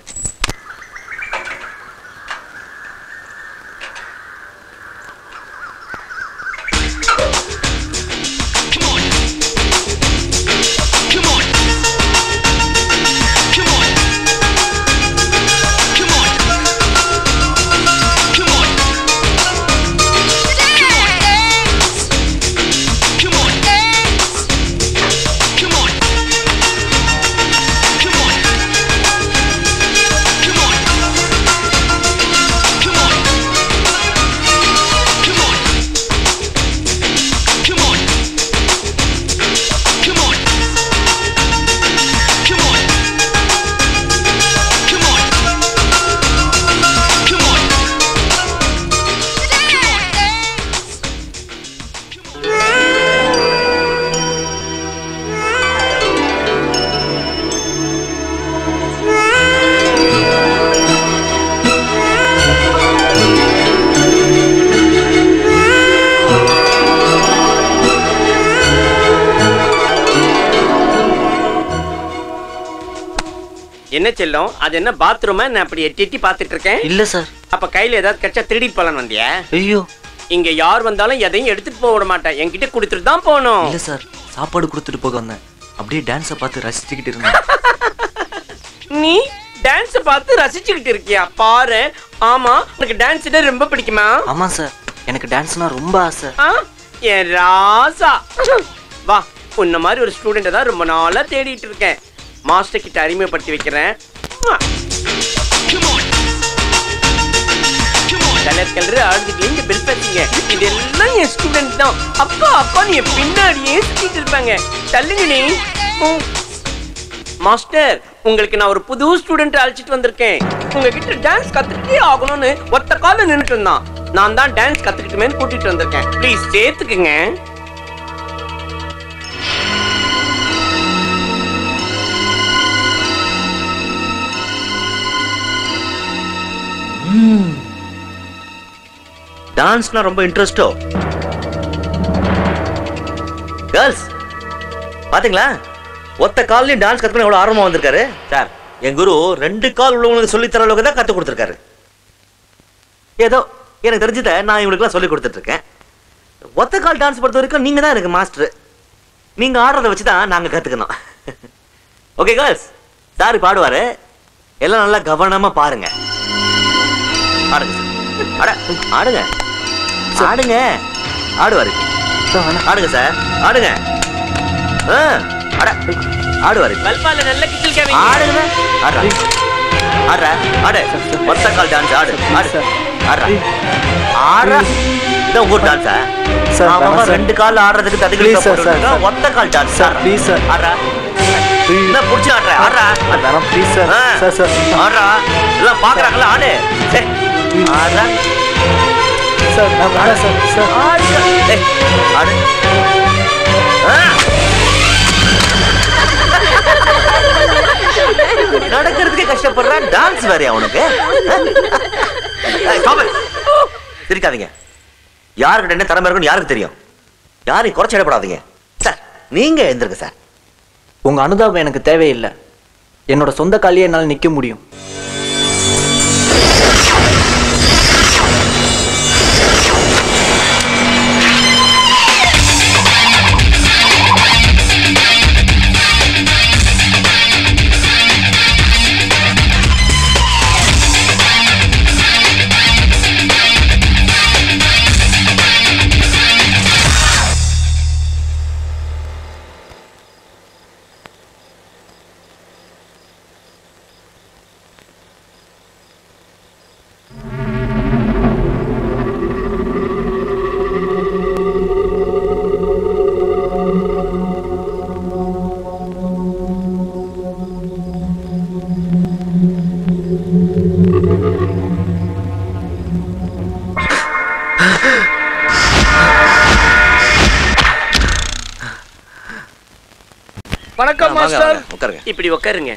என்ன செல்லம் அது என்ன பாத்ரூமா நான் அப்படி எட்டி எட்டி பார்த்துட்டு இருக்கேன்
இல்ல சார்
அப்ப கையில ஏதாவது கிடைச்சா திருடிட்டு போலாம் வந்தியா
ஐயோ
இங்க யார் வந்தாலும் எதையும் எடுத்துட்டு போக விட மாட்டேன் என்கிட்ட கொடுத்துட்டு தான் போகணும்
இல்ல சார் சாப்பாடு கொடுத்துட்டு போக வந்தேன் அப்படியே டான்ஸை பார்த்து ரசிச்சுக்கிட்டு இருந்தேன்
நீ டான்ஸ் பார்த்து ரசிச்சுக்கிட்டு இருக்கியா பாரு ஆமா உனக்கு டான்ஸ் ரொம்ப பிடிக்குமா
ஆமா சார் எனக்கு டான்ஸ்னா ரொம்ப ஆசை
ஆ? என் ராசா வா உன்ன மாதிரி ஒரு ஸ்டூடெண்ட்டை தான் ரொம்ப நாளா தேடிட்டு இருக்கேன் மாஸ்டர் கிட்ட அறிமுகப்படுத்தி வைக்கிறேன் கலர் கலர் ஆடுறதுக்கு இந்த பெல் பேசுங்க இதெல்லாம் என் ஸ்டூடெண்ட் தான் அக்கா அக்கா நீ என் பின்னாடியே சுத்திட்டு இருப்பாங்க தள்ளுங்க நீ ம். மாஸ்டர் உங்களுக்கு நான் ஒரு புது ஸ்டூடெண்ட் அழைச்சிட்டு வந்திருக்கேன் உங்ககிட்ட டான்ஸ் கத்துக்கிட்டே ஆகணும்னு ஒத்த கால நின்னுட்டு இருந்தான் நான் தான் டான்ஸ் கத்துக்கிட்டுமேன்னு கூட்டிட்டு வந்திருக்கேன் ப்ளீஸ் சேர்த்துக்குங்க
டான்ஸ்னா ரொம்ப இன்ட்ரெஸ்டோ கேர்ள்ஸ் பாத்தீங்களா ஒத்த கால்லையும் டான்ஸ் கத்துக்கணும் எவ்வளவு ஆர்வமா வந்திருக்காரு சார் என் குரு ரெண்டு கால் உள்ளவங்களுக்கு சொல்லி தர அளவுக்கு தான் கத்து கொடுத்துருக்காரு ஏதோ எனக்கு தெரிஞ்சதை நான் இவங்களுக்குலாம் சொல்லி கொடுத்துட்டு இருக்கேன் ஒத்த கால் டான்ஸ் பொறுத்த வரைக்கும் நீங்க தான் எனக்கு மாஸ்டர் நீங்க ஆடுறத வச்சு தான் நாங்க கத்துக்கணும் ஓகே கேர்ள்ஸ் சாரி பாடுவாரு எல்லாம் நல்லா கவனமா பாருங்க ஆடுங்க அட ஆடுங்க ஆடுங்க ஆடுவாரு ஆடுங்க சார் ஆடுங்க ஆ, அட ஆடுவாரு
பல்பால நல்ல கிச்சல் கேவீங்க
ஆடுங்க ஆடுறா ஆடுறா ஆடு ஒத்த கால் டான்ஸ் ஆடு ஆடு ஆடுறா ஆடுறா இதான் உங்க டான்ஸா
Sir,
அவன்
வேணாம் sir.
ரெண்டு கால் ஆடுறதுக்கு தடுக்கல
Please sir, sir, sir.
ஒத்த கால் டான்ஸ்
Sir, please sir.
ஆடுறா என்ன புடிச்சு ஆடுற ஆடுறா
வேணாம் ப்ளீஸ் சார்
ஆ.
சார் சார்
ஆடுறா எல்லாம் பாக்குறாங்கல்ல ஆடு சரி ஆடுறா
சார் நான் வேணாம் சார் சார்
ஆடுங்க ஏய், ஆடு ஆ. நடக்கிறதுக்கே கஷ்டப்படுறான் டான்ஸ் வேறையா அவனுக்கு ஏய், stop it. சிரிக்காதீங்க யாருக்கிட்ட என்ன திறமை இருக்குன்னு யாருக்கு தெரியும் யாரையும் குறைச்சி இடப்படாதீங்க சார் நீங்க எந்திருங்க சார்
உங்க அனுதாபம் எனக்கு தேவையில்லை என்னோட சொந்த காலியே என்னால் நிக்க முடியும்
வணக்கம்
வாங்க,
மாஸ்டர்
வாங்க, உட்காருங்க
இப்படி உட்காருங்க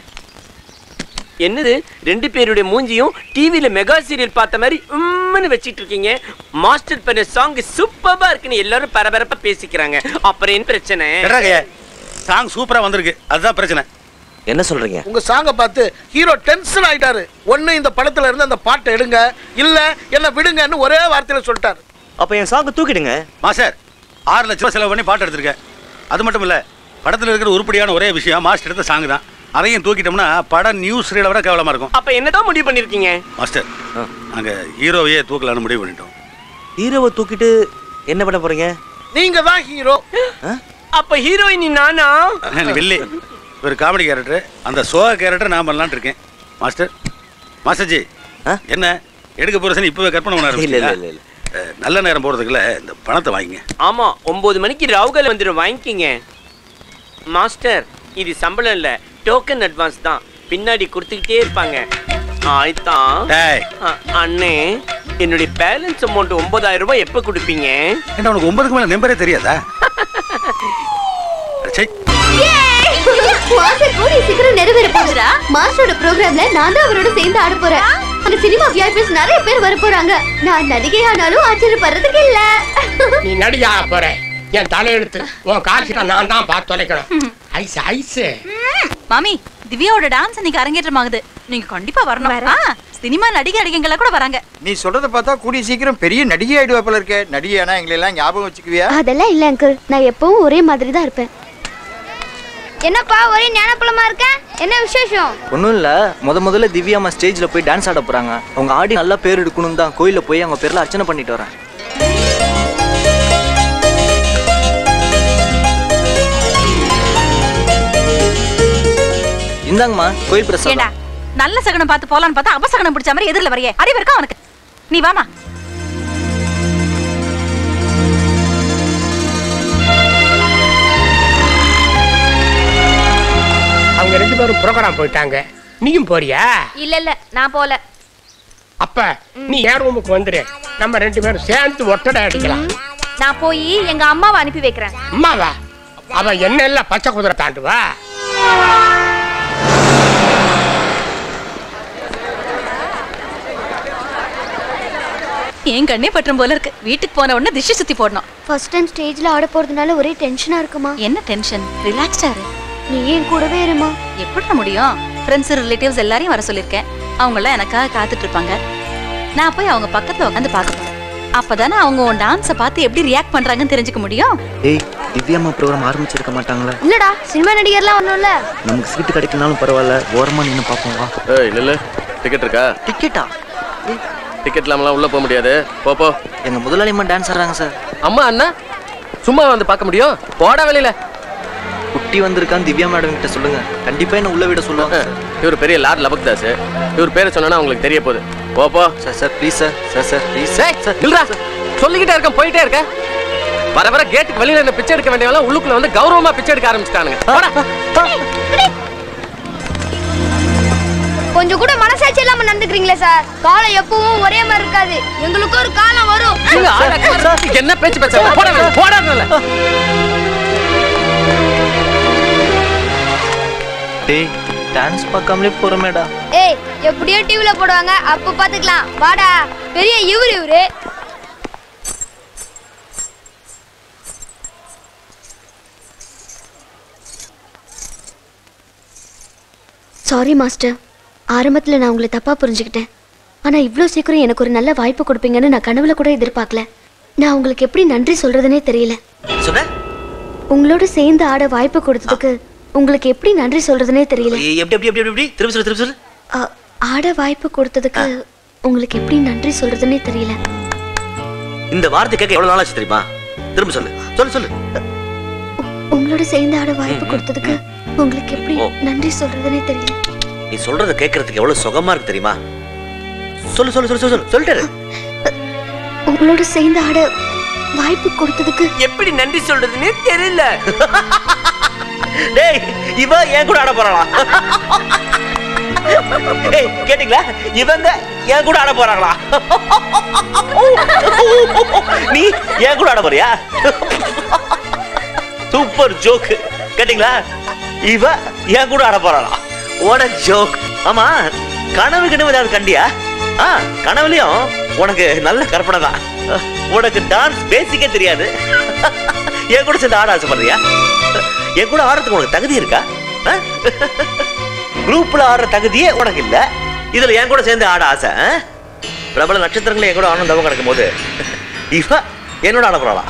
என்னது ரெண்டு பேருடைய மூஞ்சியும் டிவில மெகா சீரியல் பார்த்த மாதிரி உம்முன்னு வச்சிட்டு இருக்கீங்க மாஸ்டர் பண்ண சாங் சூப்பரா இருக்குன்னு எல்லாரும் பரபரப்பா பேசிக்கிறாங்க அப்புறம் என்ன பிரச்சனை
சாங் சூப்பரா வந்திருக்கு அதுதான் பிரச்சனை
என்ன சொல்றீங்க
உங்க சாங்க பார்த்து ஹீரோ டென்ஷன் ஆயிட்டாரு ஒண்ணு இந்த படத்துல இருந்து அந்த பாட்டை எடுங்க இல்ல என்ன விடுங்கன்னு ஒரே வார்த்தையில சொல்லிட்டாரு
அப்ப என் சாங் தூக்கிடுங்க
மாஸ்டர் ஆறு லட்ச ரூபா செலவு பண்ணி பாட்டு எடுத்திருக்கேன் அது மட்டும் இல்ல படத்துல இருக்கிற உருப்படியான ஒரே விஷயம் மாஸ்டர் எடுத்த சாங் தான் அதையும் தூக்கிட்டோம்னா படம் நியூஸ் ரீலை விட கேவலமா இருக்கும்
அப்ப என்னதான் முடிவு பண்ணிருக்கீங்க
மாஸ்டர் நாங்க ஹீரோவையே தூக்கலான்னு முடிவு பண்ணிட்டோம்
ஹீரோவை தூக்கிட்டு என்ன பண்ண போறீங்க
நீங்க தான் ஹீரோ
அப்ப ஹீரோயின் நானா
வில்லி ஒரு காமெடி கேரக்டர் அந்த சோக கேரக்டர் நான் பண்ணலாம்னு இருக்கேன் மாஸ்டர் மாஸ்டர்ஜி என்ன எடுக்க போற சனி இப்பவே கற்பனை பண்ண
இல்ல, இல்ல,
ஆரம்பிச்சீங்களா?
இல்ல,
அஹ், நல்ல நேரம் போறதுக்குள்ள இந்த பணத்தை வாங்கிங்க
ஆமா ஒன்பது மணிக்கு ராவுகல் வந்துடும் வாங்கிக்கிங்க மாஸ்டர் இது சம்பளம் இல்ல டோக்கன் அட்வான்ஸ் தான் பின்னாடி கொடுத்துக்கிட்டே இருப்பாங்க ஆயித்தான் அ- அண்ணே என்னுடைய பேலன்ஸ் அமௌண்ட் ஒன்பதாயிரம் ரூபாய் எப்ப கொடுப்பீங்க
என்ன உனக்கு ஒன்பதுக்கு மேல நம்பரே தெரியாதா சை
மாஸ்டர் கூடிய சீக்கிரம் நிறைவேற போகுதுடா மாஸ்டரோட ப்ரோக்ராம்ல நான் தான் அவரோட சேர்ந்து ஆட போறேன் அந்த சினிமா விஐபிஸ் நிறைய பேர் வர போறாங்க நான் நடிகை ஆனாலும் ஆச்சரியப்படுறதுக்கு இல்ல
நீ நடிகா போற என் தலையெழுத்து உன் காசு நான் தான் பார்த்து தொலைக்கணும் ஐஸ் ஐஸ்
மாமி திவ்யாவோட டான்ஸ் இன்னைக்கு அரங்கேற்றமாகுது நீங்க கண்டிப்பா வரணும் ஆ, சினிமா நடிகை நடிகைங்கள கூட வராங்க
நீ சொல்றத பார்த்தா கூடிய சீக்கிரம் பெரிய நடிகை ஆயிடுவா போல இருக்க நடிகை ஆனா எங்களை எல்லாம் ஞாபகம் வச்சுக்குவியா
அதெல்லாம் இல்ல அங்கிள் நான் எப்பவும் ஒரே மாதிரி தான் இருப்பேன்
என்னப்பா ஒரே ஞானப்பழமா இருக்க என்ன விசேஷம்
ஒன்றும் இல்லை முத முதல்ல திவ்யாம்மா ஸ்டேஜில் போய் டான்ஸ் ஆட போகிறாங்க அவங்க ஆடி நல்லா பேர் எடுக்கணும் தான் கோயிலில் போய் அவங்க பேரில் அர்ச்சனை பண்ணிட்டு வரேன் இந்தாங்கம்மா கோயில்
ஏண்டா
பிரசாதம்
நல்ல சகனம் பார்த்து போலான்னு பார்த்தா அபசகனம் பிடிச்ச மாதிரி எதிரில் வரையே அறிவு இருக்கா அவனுக்கு நீ வாமா
பேரும் ப்ரோக்ராம் போயிட்டாங்க நீயும் போறியா
இல்ல இல்ல நான் போல
அப்ப நீ என் ரூமுக்கு வந்துரு நம்ம ரெண்டு பேரும் சேர்ந்து ஒட்டடை அடிக்கலாம்
நான் போய் எங்க அம்மாவை அனுப்பி வைக்கிறேன்
அம்மாவா அவ என்ன எல்லாம் பச்சை குதிரை தாண்டுவா
என் கண்ணே பற்றும் போல இருக்கு வீட்டுக்கு போன உடனே திஷ்டி சுத்தி போடணும்
ஃபர்ஸ்ட் டைம் ஸ்டேஜ்ல ஆட போறதுனால ஒரே டென்ஷனா இருக்குமா
என்ன டென்ஷன் ரிலாக்ஸ்டா இரு
நீ ஏன் கூடவே இருமா
எப்படி முடியும் ஃப்ரெண்ட்ஸ் ரிலேட்டிவ்ஸ் எல்லாரையும் வர சொல்லியிருக்கேன் அவங்க எல்லாம் எனக்காக காத்துட்டு இருப்பாங்க நான் போய் அவங்க பக்கத்துல உட்காந்து பார்க்க போறேன் அப்பதானே அவங்க உன் டான்ஸை பார்த்து எப்படி ரியாக்ட் பண்றாங்கன்னு தெரிஞ்சுக்க முடியும்
ஏய் திவ்யாம்மா ப்ரோக்ராம் ஆரம்பிச்சிருக்க மாட்டாங்களா
இல்லடா சினிமா நடிகர்லாம் வரணும்ல
நமக்கு சீட்டு கிடைக்கலனாலும் பரவாயில்ல ஓரமா நின்று பார்ப்போம் வா
ஏய் நில்லு டிக்கெட் இருக்கா
டிக்கெட்டா
டிக்கெட் இல்லாமலாம் உள்ள போக முடியாது போ போ
எங்க முதலாளியம்மா டான்ஸ் ஆடுறாங்க சார்
அம்மா அண்ணா சும்மா வந்து பார்க்க முடியும் போடா வெளியில
குட்டி வந்திருக்கான்னு திவ்யா மேடம் கிட்ட சொல்லுங்க கண்டிப்பா என்ன உள்ள விட சொல்லுவாங்க
இவர் பெரிய லார்ட் லபக்தாஸ் இவர் பேரை சொன்னா உங்களுக்கு தெரிய போகுது போ போ
sir sir please sir sir sir please
ஏய், நில்றா சொல்லிக்கிட்டே இருக்கேன் போயிட்டே இருக்க வர வர கேட்டுக்கு வெளியில என்ன பிச்சை எடுக்க வேண்டியவங்க உள்ளுக்குள்ள வந்து கௌரவமா பிச்சை எடுக்க ஆரம்பிச்சிட்டானுங்க போடா
கொஞ்சம் கூட மனசாட்சி இல்லாம நடந்துக்கிறீங்களே சார் காலம் எப்பவும் ஒரே மாதிரி இருக்காது எங்களுக்கு ஒரு காலம் வரும்
இங்க ஆளை காணோம். என்ன பேச்சு பேச போடா வெளியில, போடா வெளியில.
டேய் டான்ஸ் பார்க்காமலே போறமேடா
ஏய் எப்படியோ டிவில போடுவாங்க அப்ப பாத்துக்கலாம் வாடா பெரிய இவரு இவரு
சாரி மாஸ்டர் ஆரம்பத்தில் நான் உங்களை தப்பாக புரிஞ்சுக்கிட்டேன் ஆனால் இவ்வளோ சீக்கிரம் எனக்கு ஒரு நல்ல வாய்ப்பு கொடுப்பீங்கன்னு நான் கனவுல கூட எதிர்பார்க்கல நான் உங்களுக்கு எப்படி நன்றி சொல்றதுனே தெரியல
சொன்ன
உங்களோட சேர்ந்து ஆட வாய்ப்பு கொடுத்ததுக்கு உங்களுக்கு எப்படி நன்றி சொல்றதுனே தெரியல
எப்படி எப்படி எப்படி எப்படி எப்படி திரும்ப சொல்லு திரும்ப சொல்லு
அ, ஆட வாய்ப்பு கொடுத்ததுக்கு உங்களுக்கு எப்படி நன்றி சொல்றதுனே தெரியல
இந்த வார்த்தை கேட்க எவ்வளவு நாளாச்சு தெரியுமா திரும்ப சொல்லு சொல்லு சொல்லு
உங்களோட சேர்ந்து ஆட வாய்ப்பு கொடுத்ததுக்கு உங்களுக்கு எப்படி நன்றி சொல்றதுனே தெரியல
நீ சொல்றத கேட்கறதுக்கு எவ்வளவு சுகமா இருக்கு தெரியுமா சொல்லு சொல்லு சொல்லு சொல்லு சொல்லு சொல்லிட்டு இரு.
உங்களோட சேர்ந்து ஆட வாய்ப்பு கொடுத்ததுக்கு
எப்படி நன்றி சொல்றதுன்னு தெரியல
டேய் இவ என் கூட ஆட போறாளா ஏய் கேட்டீங்களா இவங்க என் கூட ஆட போறாங்களா நீ என் கூட ஆட போறியா சூப்பர் ஜோக் கேட்டீங்களா இவ என் கூட ஆட போறாளா ஓட ஜோக் ஆமா கனவு கனவு ஏதாவது கண்டியா ஆ கனவுலயும் உனக்கு நல்ல கற்பனை தான் உனக்கு டான்ஸ் பேசிக்கே தெரியாது என் கூட சேர்ந்து ஆட ஆசைப்படுறியா என் கூட ஆடுறதுக்கு உனக்கு தகுதி இருக்கா குரூப்ல ஆடுற தகுதியே உனக்கு இல்ல இதுல என் கூட சேர்ந்து ஆட ஆசை ஆ? பிரபல நட்சத்திரங்களை என் கூட ஆனந்தம் கிடக்கும் போது இவ என்னோட ஆட போறாளா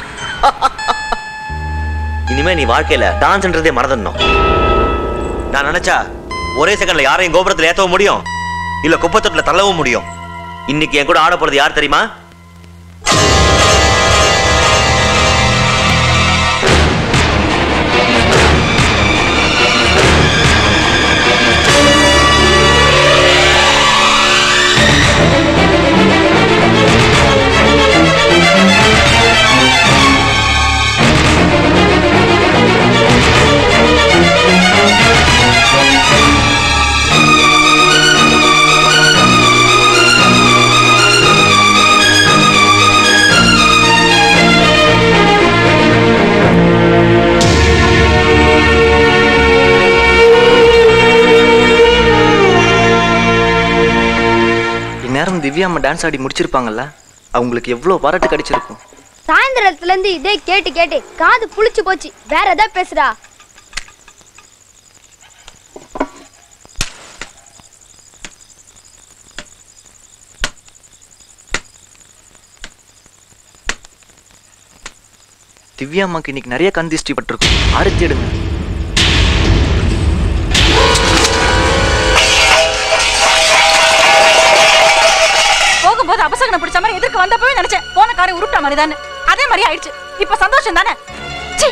இனிமே நீ வாழ்க்கையில டான்ஸ்ன்றதே மறந்துடணும் நான் நினைச்சா ஒரே செகண்ட்ல யாரையும் கோபுரத்துல ஏத்தவும் முடியும் இல்ல குப்பத்தொட்டில தள்ளவும் முடியும் இன்னைக்கு என் கூட ஆட போறது யார் தெரியுமா
இந்நேரம் திவ்யா அம்மா டான்ஸ் ஆடி முடிச்சிருப்பாங்கல்ல அவங்களுக்கு எவ்வளோ பாராட்டு கிடைச்சிருக்கும்
சாயந்தரத்துல இருந்து இதே கேட்டு கேட்டு காது புளிச்சு போச்சு வேற ஏதாவது பேசுடா
திவ்யா அம்மாக்கு இன்னைக்கு நிறைய கண் திஷ்டி பட்டிருக்கும் ஆரத்தி எடுங்க
போகும்போது அபசகனம் பிடிச்ச மாதிரி எதிர்க்க வந்தப்பவே நினைச்சேன் போன காரை உருப்பிட்ட மாதிரி தானே அதே மாதிரி ஆயிடுச்சு இப்ப சந்தோஷம் தானே சீ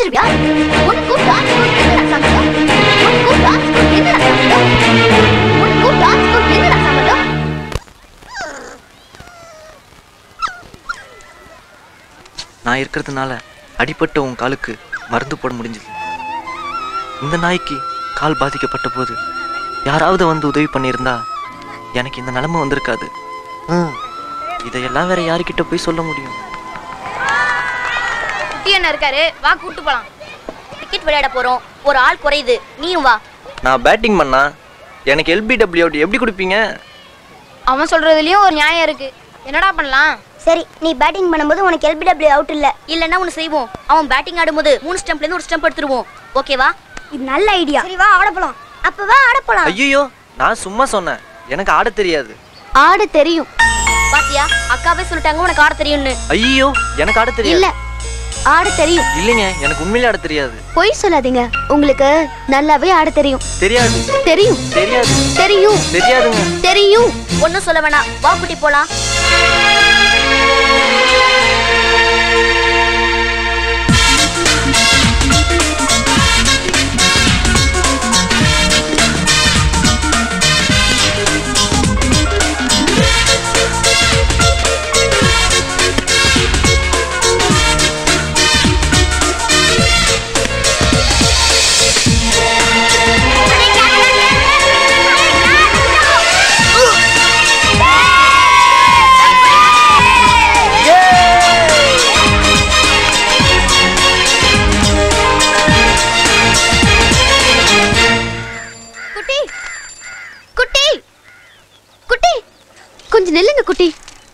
நடிச்சிருவியா உனக்கும் டான்ஸ்க்கும் என்னடா சம்பந்தம் உனக்கும் டான்ஸ்க்கும் என்னடா சம்பந்தம் உனக்கும் டான்ஸ்க்கும் என்னடா சம்பந்தம்
நான் இருக்கிறதுனால அடிபட்ட உன் காலுக்கு மருந்து போட முடிஞ்சது இந்த நாய்க்கு கால் பாதிக்கப்பட்ட போது யாராவது வந்து உதவி பண்ணியிருந்தா எனக்கு இந்த நிலைமை வந்திருக்காது ம், இதையெல்லாம் வேற யாருக்கிட்ட போய் சொல்ல முடியும்
குட்டி என்ன இருக்காரு வா கூட்டு போலாம் கிரிக்கெட் விளையாட போறோம் ஒரு ஆள் குறையுது நீயும் வா
நான் பேட்டிங் பண்ணா எனக்கு எல்பிடபிள்யூ எப்படி கொடுப்பீங்க
அவன் சொல்றதுலயும் ஒரு நியாயம் இருக்கு என்னடா பண்ணலாம்
சரி நீ பேட்டிங் பண்ணும்போது உனக்கு எல்பிடபிள்யூ அவுட் இல்ல இல்லன்னா ஒன்னு செய்வோம் அவன் பேட்டிங் ஆடும்போது மூணு ஸ்டம்ப்ல இருந்து ஒரு ஸ்டம்ப் எடுத்துருவோம் ஓகேவா இது நல்ல ஐடியா சரி வா ஆட போலாம் அப்ப வா ஆட போலாம்
ஐயோ நான் சும்மா சொன்னேன் எனக்கு ஆட தெரியாது
ஆட தெரியும் பாத்தியா அக்காவே சொல்லிட்டாங்க உனக்கு ஆட தெரியும்னு
ஐயோ எனக்கு ஆட தெரியாது
இல்ல ஆட தெரியும்
இல்லைங்க எனக்கு உண்மையிலே ஆட தெரியாது
பொய் சொல்லாதீங்க உங்களுக்கு நல்லாவே ஆட தெரியும்
தெரியாது
தெரியும்
தெரியாது
தெரியும்
தெரியாதுங்க
தெரியும் ஒன்னும் சொல்ல வேணாம் வா குட்டி போலாம் குட்டி குட்டி குட்டி கொஞ்சம் நில்லுங்க குட்டி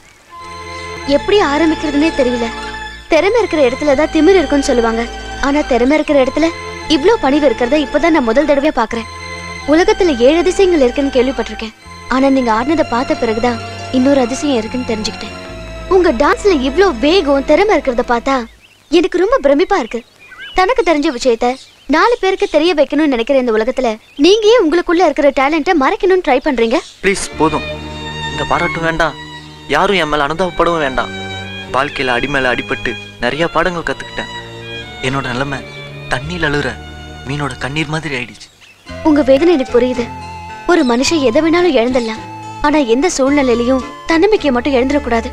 எப்படி ஆரம்பிக்கிறதுனே தெரியல திறமை இருக்கிற இடத்துல தான் திமிர் இருக்குன்னு சொல்லுவாங்க ஆனா திறமை இருக்கிற இடத்துல இவ்ளோ பணிவு இருக்கிறத இப்பதான் நான் முதல் தடவையா பாக்குறேன் உலகத்துல ஏழு அதிசயங்கள் இருக்குன்னு கேள்விப்பட்டிருக்கேன் ஆனா நீங்க ஆடினதை பார்த்த பிறகுதான் இன்னொரு அதிசயம் இருக்குன்னு தெரிஞ்சுக்கிட்டேன் உங்க டான்ஸ்ல இவ்ளோ வேகம் திறமை இருக்கிறத பார்த்தா எனக்கு ரொம்ப பிரமிப்பா இருக்கு தனக்கு தெரிஞ்ச விஷயத்த நாலு பேருக்கு தெரிய வைக்கணும்னு நினைக்கிற இந்த உலகத்துல நீங்க ஏன் உங்களுக்குள்ள இருக்கிற டேலண்ட்டை மறைக்கணும்னு ட்ரை பண்றீங்க
ப்ளீஸ் போதும் இந்த பாராட்டும் வேண்டாம் யாரும் என் மேல அனுதாபப்படவும் வேண்டாம் வாழ்க்கையில அடி மேல அடிபட்டு நிறைய பாடங்கள் கத்துக்கிட்டேன் என்னோட நிலைமை தண்ணியில் அழுற மீனோட கண்ணீர் மாதிரி ஆயிடுச்சு
உங்க வேதனை எனக்கு புரியுது ஒரு மனுஷன் எதை வேணாலும் இழந்துடலாம் ஆனா எந்த சூழ்நிலையிலயும் தன்னம்பிக்கையை மட்டும் இழந்துடக்கூடாது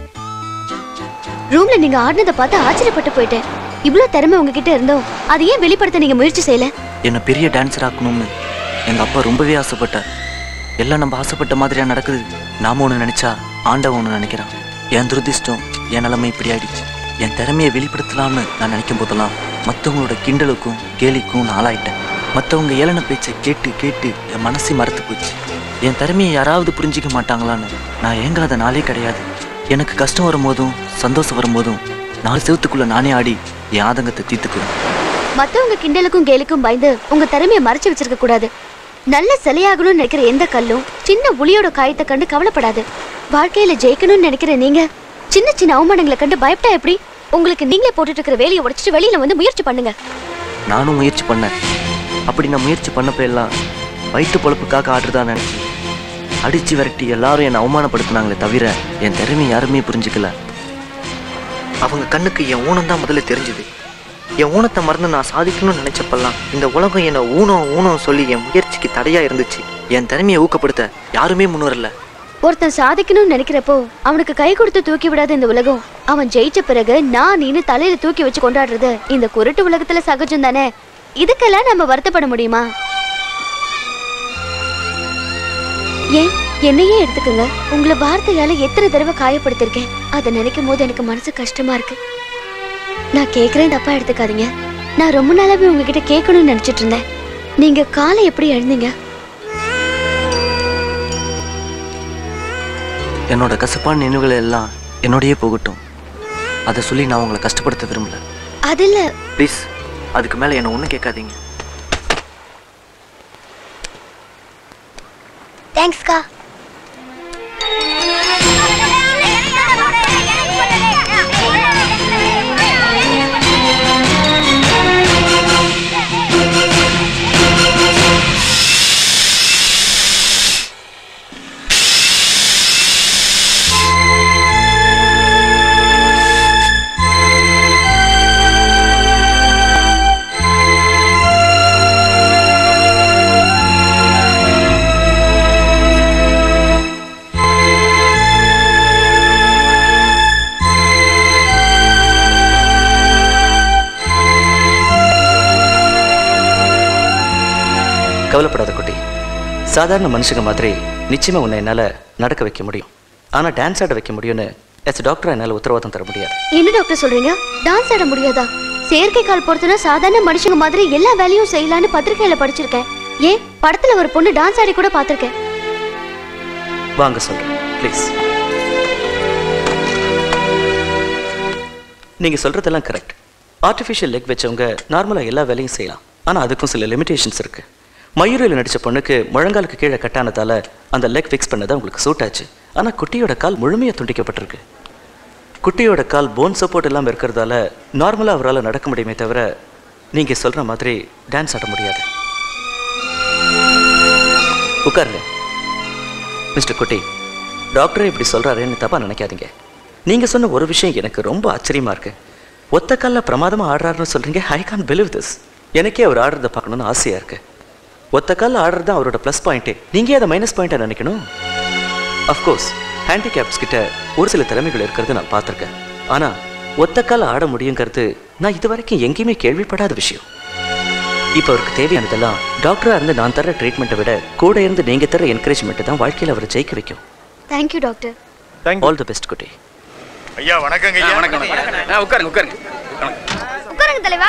ரூம்ல நீங்க ஆடினதை பார்த்து ஆச்சரியப்பட்டு போயிட்டேன் இவ்ளோ திறமை உங்ககிட்ட இருந்தோம் அதை ஏன் வெளிப்படுத்த நீங்க முயற்சி செய்யல
என்னை பெரிய டான்ஸர் ஆக்கணும்னு எங்க அப்பா ரொம்பவே ஆசைப்பட்டார் எல்லாம் நம்ம ஆசைப்பட்ட மாதிரியா நடக்குது நாம ஒன்று நினைச்சா ஆண்டவன் ஒன்று நினைக்கிறான் என் துரதிர்ஷ்டம் என் நிலைமை இப்படி ஆயிடுச்சு என் திறமையை வெளிப்படுத்தலாம்னு நான் நினைக்கும் போதெல்லாம் மற்றவங்களோட கிண்டலுக்கும் கேலிக்கும் நான் ஆளாயிட்டேன் மற்றவங்க ஏளன பேச்சை கேட்டு கேட்டு என் மனசை மறத்து போச்சு என் திறமையை யாராவது புரிஞ்சிக்க மாட்டாங்களான்னு நான் ஏங்காத நாளே கிடையாது எனக்கு கஷ்டம் வரும்போதும் சந்தோஷம் வரும்போதும் நாலு செவத்துக்குள்ள நானே ஆடி என் ஆதங்கத்தை தீர்த்துக்குவேன்
மத்தவங்க கிண்டலுக்கும் கேலிக்கும் பயந்து உங்க திறமையை மறைச்சு வச்சிருக்க கூடாது நல்ல சிலையாகணும்னு நினைக்கிற எந்த கல்லும் சின்ன புலியோட காயத்தை கண்டு கவலைப்படாது வாழ்க்கையில ஜெயிக்கணும்னு நினைக்கிற நீங்க சின்ன சின்ன அவமானங்களை கண்டு பயப்பட்டா எப்படி உங்களுக்கு நீங்களே போட்டுட்டு இருக்கிற வேலையை உடைச்சிட்டு வெளியில வந்து முயற்சி பண்ணுங்க
நானும் முயற்சி பண்ணேன் அப்படி நான் முயற்சி பண்ணப்ப எல்லாம் வயிற்று பொழப்புக்காக ஆடுறதா நினைச்சு அடிச்சு விரட்டி எல்லாரும் என்னை அவமானப்படுத்தினாங்களே தவிர என் திறமை யாருமே புரிஞ்சுக்கல அவங்க கண்ணுக்கு என் ஊனம் தான் முதல்ல தெரிஞ்சுது என் ஊனத்தை மறந்து நான் சாதிக்கணும்னு நினைச்சப்பெல்லாம் இந்த உலகம் என்னை ஊனம் ஊனம் சொல்லி என் முயற்சிக்கு தடையா இருந்துச்சு என் திறமையை ஊக்கப்படுத்த யாருமே முன்வரல
ஒருத்தன் சாதிக்கணும்னு நினைக்கிறப்போ அவனுக்கு கை கொடுத்து தூக்கி விடாத இந்த உலகம் அவன் ஜெயிச்ச பிறகு நான் நீனு தலையில தூக்கி வச்சு கொண்டாடுறது இந்த குருட்டு உலகத்துல சகஜம் தானே இதுக்கெல்லாம் நம்ம வருத்தப்பட முடியுமா ஏன் என்னையே எடுத்துக்கங்க உங்களை வார்த்தையால எத்தனை தடவை காயப்படுத்திருக்கேன் அதை நினைக்கும் போது எனக்கு மனசு கஷ்டமா இருக்கு நான் கேக்குறேன் தப்பா எடுத்துக்காதீங்க நான் ரொம்ப நாளாவே உங்ககிட்ட கேட்கணும்னு நினைச்சிட்டு இருந்தேன் நீங்க காலை எப்படி எழுந்தீங்க
என்னோட கசப்பான நினைவுகள் எல்லாம் என்னோடயே போகட்டும் அதை சொல்லி நான் உங்களை கஷ்டப்படுத்த விரும்பல
அது இல்ல
ப்ளீஸ் அதுக்கு மேலே என்ன ஒன்றும் கேட்காதீங்க
தேங்க்ஸ்க்கா
கவலைப்படாத குட்டி சாதாரண மனுஷங்க மாதிரி நிச்சயமா உன்னை என்னால நடக்க வைக்க முடியும் ஆனா டான்ஸ் ஆட வைக்க முடியும்னு எஸ் டாக்டர் என்னால உத்தரவாதம் தர முடியாது
என்ன டாக்டர் சொல்றீங்க டான்ஸ் ஆட முடியாதா செயற்கை கால் பொறுத்துனா சாதாரண மனுஷங்க மாதிரி எல்லா வேலையும் செய்யலான்னு பத்திரிக்கையில படிச்சிருக்கேன் ஏன் படத்துல ஒரு பொண்ணு டான்ஸ் ஆடி கூட பார்த்திருக்கேன்
வாங்க சொல்றேன் ப்ளீஸ் நீங்க சொல்றதெல்லாம் கரெக்ட் ஆர்டிஃபிஷியல் லெக் வச்சவங்க நார்மலா எல்லா வேலையும் செய்யலாம் ஆனா அதுக்கும் சில லிமிடேஷன்ஸ் இருக்கு மயூரியில் நடிச்ச பொண்ணுக்கு முழங்காலுக்கு கீழே கட்டானதால அந்த லெக் ஃபிக்ஸ் பண்ணதான் உங்களுக்கு சூட் ஆச்சு ஆனா குட்டியோட கால் முழுமையா துண்டிக்கப்பட்டிருக்கு குட்டியோட கால் போன் சப்போர்ட் இல்லாமல் இருக்கிறதால நார்மலாக அவரால் நடக்க முடியுமே தவிர நீங்கள் சொல்கிற மாதிரி டான்ஸ் ஆட முடியாது உட்காருங்க மிஸ்டர் குட்டி டாக்டரே இப்படி சொல்கிறாருன்னு தப்பாக நினைக்காதீங்க நீங்கள் சொன்ன ஒரு விஷயம் எனக்கு ரொம்ப ஆச்சரியமாக இருக்கு ஒத்த காலில் பிரமாதமாக ஆடுறாருன்னு சொல்கிறீங்க ஐ கான் பிலீவ் திஸ் எனக்கே அவர் ஆடுறதை பார்க்கணுன்னு ஆசையாக இருக்கு ஒத்த காலில் ஆடுறது தான் அவரோட ப்ளஸ் பாயிண்ட்டே நீங்கள் அதை மைனஸ் பாயிண்ட்டாக நினைக்கணும் அஃப்கோர்ஸ் ஹேண்டிகேப்ஸ் கிட்ட ஒரு சில திறமைகள் இருக்கிறது நான் பார்த்துருக்கேன் ஆனால் ஒத்த கால ஆட முடியுங்கிறது நான் இது வரைக்கும் எங்கேயுமே கேள்விப்படாத விஷயம் இப்போ அவருக்கு தேவையானதெல்லாம் டாக்டராக இருந்து நான் தர ட்ரீட்மெண்ட்டை விட கூட இருந்து நீங்கள் தர என்கரேஜ்மெண்ட் தான் வாழ்க்கையில் அவரை ஜெயிக்க வைக்கும்
thank you doctor
all the best Kutty
ஐயா வணக்கங்க ஐயா
வணக்கம் வணக்கம் உட்காருங்க உட்காருங்க
உட்காருங்க தலைவா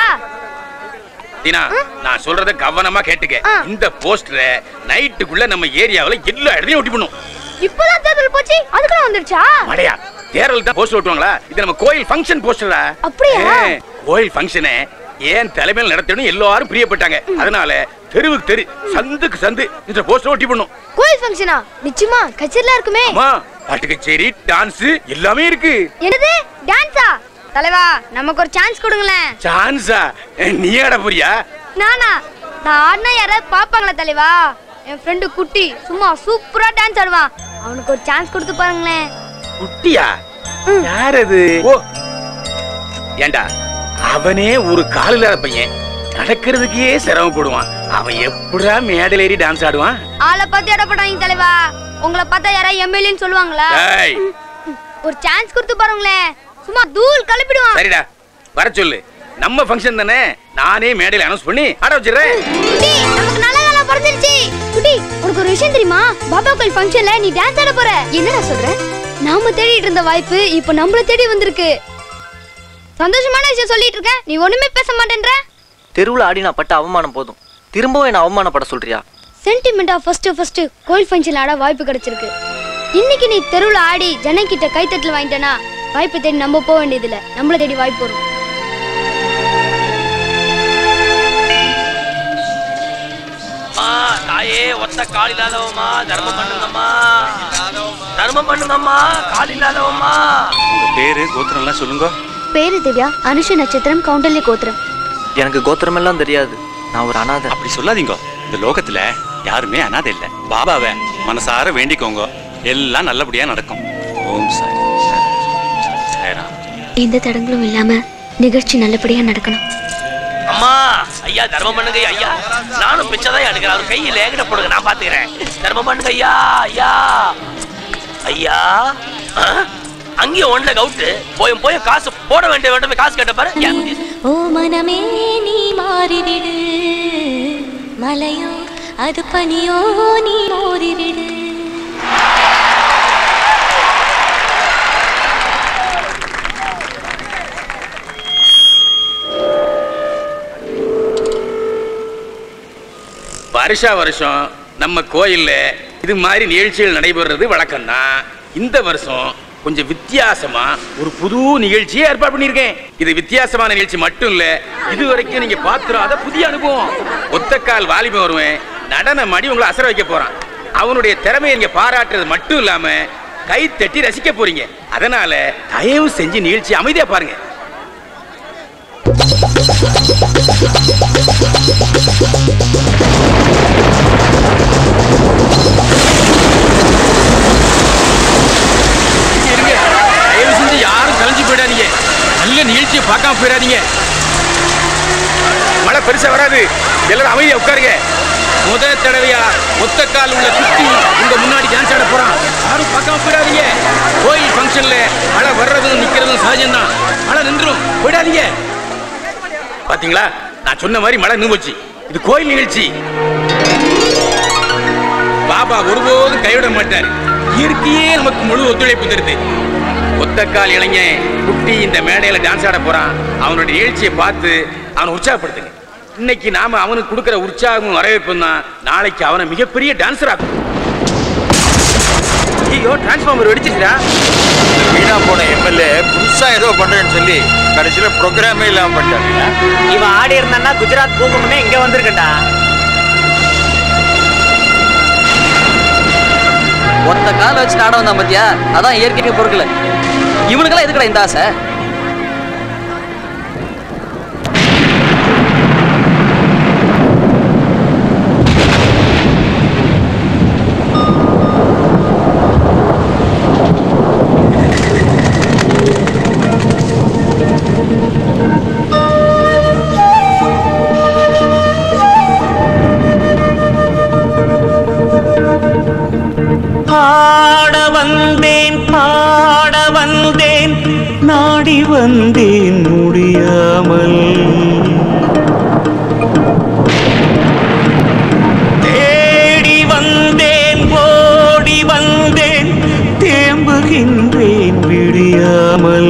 தீனா நான் சொல்றத கவனமா கேட்டுக்க இந்த போஸ்டரை நைட்டுக்குள்ள நம்ம ஏரியாவுல எல்லா இடத்தையும் ஒட்டி பண்ணும்
இப்பதான் தேர்தல் போச்சு அதுக்குள்ள வந்துருச்சா
மடையா தேரல் தான் போஸ்டர் ஓட்டுவாங்களா இது நம்ம கோயில் ஃபங்க்ஷன் போஸ்டரா
அப்படியா?
கோயில் ஃபங்க்ஷனை ஏன் தலைமையில் நடத்தணும் எல்லாரும் பிரியப்பட்டாங்க அதனால தெருவுக்கு தெரு சந்துக்கு சந்து இந்த போஸ்டர் ஒட்டி பண்ணும்
கோயில் ஃபங்க்ஷனா நிச்சயமா கச்சேரிலாம் இருக்குமே
அம்மா பாட்டு கச்சேரி டான்ஸ் எல்லாமே இருக்கு
என்னது டான்ஸா தலைவா நமக்கு ஒரு சான்ஸ் கொடுங்களேன்
சான்ஸா நீ ஆட போறியா
நானா நான் ஆடினா யாராவது பாப்பாங்களா தலைவா என் ஃப்ரெண்டு குட்டி சும்மா சூப்பரா டான்ஸ் ஆடுவான் அவனுக்கு ஒரு சான்ஸ் கொடுத்து பாருங்களேன்
குட்டியா யார் அது ஓ ஏண்டா அவனே ஒரு கால் இல்லாத பையன் நடக்கிறதுக்கே சிரமப்படுவான் அவன் எப்படா மேடையில் ஏறி டான்ஸ் ஆடுவான்
ஆளை பார்த்து இடப்படாங்க தலைவா உங்களை பார்த்தா யாராவது எம்எல்ஏன்னு சொல்லுவாங்களா
ஏய்
ஒரு சான்ஸ் கொடுத்து பாருங்களேன் சும்மா தூள் கிளப்பிடுவான்
சரிடா வர சொல்லு நம்ம ஃபங்க்ஷன் தானே நானே மேடையில் அனௌன்ஸ் பண்ணி ஆட வச்சிடுறேன்
குட்டி நமக்கு நல்ல காலம் பிறந்துருச்சு குட்டி உனக்கு ஒரு விஷயம் தெரியுமா பாபா கோயில் ஃபங்க்ஷன்ல நீ டான்ஸ் ஆட போற என்னடா சொல்ற நாம தேடிட்டு இருந்த வாய்ப்பு இப்போ நம்மள தேடி வந்திருக்கு சந்தோஷமான விஷயம் சொல்லிட்டு இருக்கேன் நீ ஒண்ணுமே பேச மாட்டேன்ற
தெருவில் ஆடி நான் பட்ட அவமானம் போதும் திரும்பவும் என்ன அவமானப்பட சொல்றியா
சென்டிமெண்டா ஃபர்ஸ்ட் ஃபர்ஸ்ட் கோயில் ஃபங்க்ஷன் ஆட வாய்ப்பு கிடைச்சிருக்கு இன்னைக்கு நீ தெருவுல ஆடி ஜனங்கிட்ட கைத்தட்டல் வாங்கிட்டனா வாய்ப்பு தேடி நம்ம போக வேண்டியதில்ல நம்மள தேடி வாய்ப்பு வரும்
தாயே ஒத்த கால் இல்லாதவமா தர்மம் பண்ணுங்கம்மா தர்மம் பண்ணுங்கம்மா கால் இல்லாதவம்மா
உங்க பேரு கோத்திரம் எல்லாம் சொல்லுங்க
பேரு திவ்யா அனுஷ நட்சத்திரம் கவுண்டல்ய கோத்திரம்
எனக்கு கோத்திரமெல்லாம் தெரியாது நான் ஒரு அனாதை
அப்படி சொல்லாதீங்க இந்த லோகத்துல யாருமே அனாதை இல்ல பாபாவை மனசார வேண்டிக்கோங்க எல்லாம் நல்லபடியா நடக்கும் ஓம் சாய் சாய்ராம்
எந்த தடங்களும் இல்லாம நிகழ்ச்சி நல்லபடியா நடக்கணும்
அம்மா ஐயா தர்மம் பண்ணுங்க ஐயா நானும் பிச்சைதான் எடுக்கிறேன் அவர் கையை லேகிட போடுங்க நான் பாத்துக்கிறேன் தர்மம் பண்ணுங்க ஐயா ஐயா ஐயா ஆ? அங்கேயும் ஒன்ல கவுட்டு போயும் போய் காசு போட வேண்டிய வேண்டாம் காசு கேட்ட பாரு ஏன் குட்டி?
ஓ மனமே நீ மாறிவிடு மலையோ அது பனியோ நீ மோதிவிடு
வருஷா வருஷம் நம்ம கோயில்ல இது மாதிரி நிகழ்ச்சிகள் நடைபெறுறது வழக்கம்தான் இந்த வருஷம் கொஞ்சம் வித்தியாசமா ஒரு புது நிகழ்ச்சியை ஏற்பாடு பண்ணியிருக்கேன் இது வித்தியாசமான நிகழ்ச்சி மட்டும் இல்ல இது வரைக்கும் நீங்க பாத்துறாத புதிய அனுபவம் ஒத்தக்கால் வாலிபம் வருவேன் நடன மடி உங்களை அசர வைக்க போறான் அவனுடைய திறமையை நீங்க பாராட்டுறது மட்டும் இல்லாம கை தட்டி ரசிக்க போறீங்க அதனால தயவு செஞ்சு நிகழ்ச்சி அமைதியா பாருங்க இருங்க தயவு செஞ்சு யாரும் கலைஞ்சு போயிடாதீங்க நல்ல நிகழ்ச்சியை பார்க்காம போயிடாதீங்க மழை பெருசா வராது எல்லாரும் அமைதியா உட்காருங்க முதல் தடவையா ஒத்த கால் உள்ள குட்டி உங்க முன்னாடி டான்ஸ் ஆட போறான் யாரும் பார்க்காம போயிடாதீங்க கோயில் ஃபங்க்ஷன்ல மழை வர்றதும் நிக்கிறதும் சகஜம்தான் மழை நின்றும் போயிடாதீங்க பாத்தீங்களா நான் சொன்ன மாதிரி மழை நின்று போச்சு இது கோயில் நிகழ்ச்சி பாபா ஒருபோதும் கைவிட மாட்டார் இயற்கையே நமக்கு முழு ஒத்துழைப்பு தருது ஒத்தக்கால் இளைஞன் குட்டி இந்த மேடையில டான்ஸ் ஆட போறான் அவனுடைய நிகழ்ச்சியை பார்த்து அவனை உற்சாகப்படுத்துங்க இன்னைக்கு நாம அவனுக்கு கொடுக்கிற உற்சாகமும் வரவேற்பும் தான் நாளைக்கு அவனை மிகப்பெரிய டான்சர் ஆக்கும் ஐயோ டிரான்ஸ்ஃபார்மர் வெடிச்சிட்டா
வீணா போன எம்எல்ஏ புதுசா ஏதோ பண்றேன்னு சொல்லி கடைசியில ப்ரோக்ராமே இல்லாம பண்ணிட்டாங்க
இவன் ஆடி இருந்தான்னா குஜராத் போகும்னே இங்க வந்திருக்கண்டா
ஒத்த கால வச்சு நாட வந்தான் பாத்தியா அதான் இயற்கைக்கு பொறுக்கல இவனுக்கெல்லாம் எதுக்குடா இந்த ஆசை
பாட வந்தேன் பாட வந்தேன் நாடி வந்தேன் முடியாமல் தேடி வந்தேன் ஓடி வந்தேன் தேம்புகின்றேன் விடியாமல்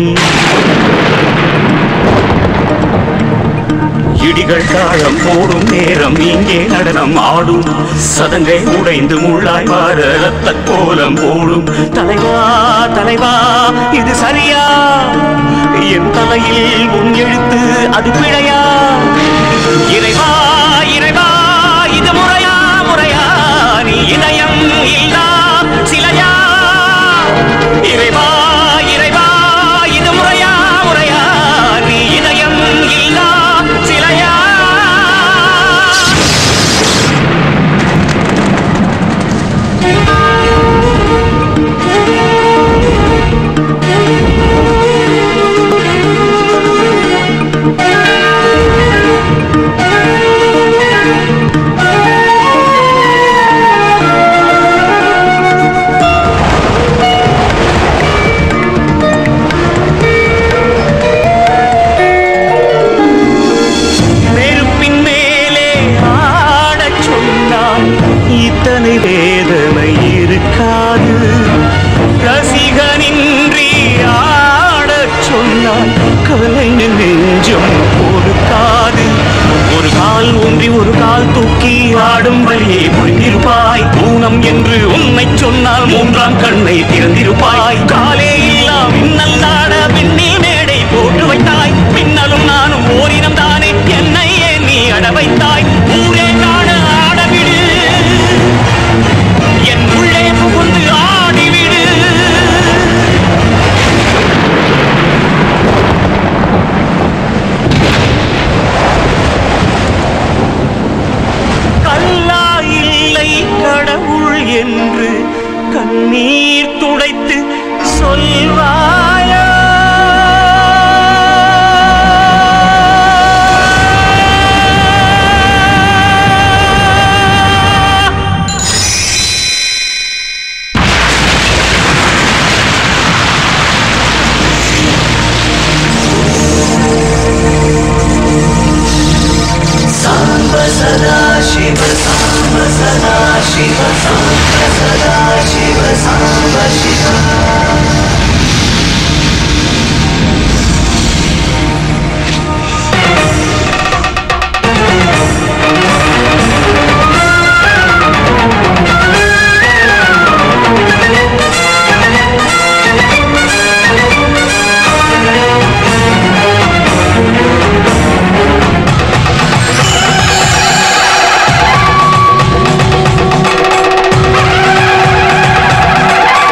இடிகள் தாழம் போடும் நேரம் இங்கே நடனம் ஆடும் சதங்கை உடைந்து முள்ளாய் மாற ரத்த கோலம் போடும் தலைவா தலைவா இது சரியா என் தலையில் உன் எழுத்து அது பிழையா இறைவா இறைவா இது முறையா முறையா நீ இதயம் இல்லா சிலையா இறைவா இறைவா இது முறையா முறையா நீ இதயம் இல்லா சிலையா நெருப்பின் மேலே ஆடச் சொன்னால் இத்தனை வேதனை இருக்காது ரசிகனின்றி ஆடச் சொன்னால் கலைஞன் நெஞ்சம் பொறுக்காது ஒரு கால் ஊன்றி ஒரு கால் தூக்கி ஆடும் வழியே புரிந்திருப்பாய் ஊனம் என்று உன்னை சொன்னால் மூன்றாம் கண்ணை திறந்திருப்பாய் காலே இல்லா மின்னல் நாட பின்னில் மேடை போட்டு வைத்தாய் பின்னலும் நானும் ஓரினம் தானே என்னை ஏன் நீ அட வைத்தாய் ஊரே காண ஆடவிடு என் உள்ளே புகுந்து ஆடிவிடு கல்லா இல்லை கடவுள் என்று கண்ணீர் துடைத்து சொல்வாயா
साम्ब सदा शिव साम्ब सदा शिव साम्ब सदा शिव साम्ब शिव
ஆ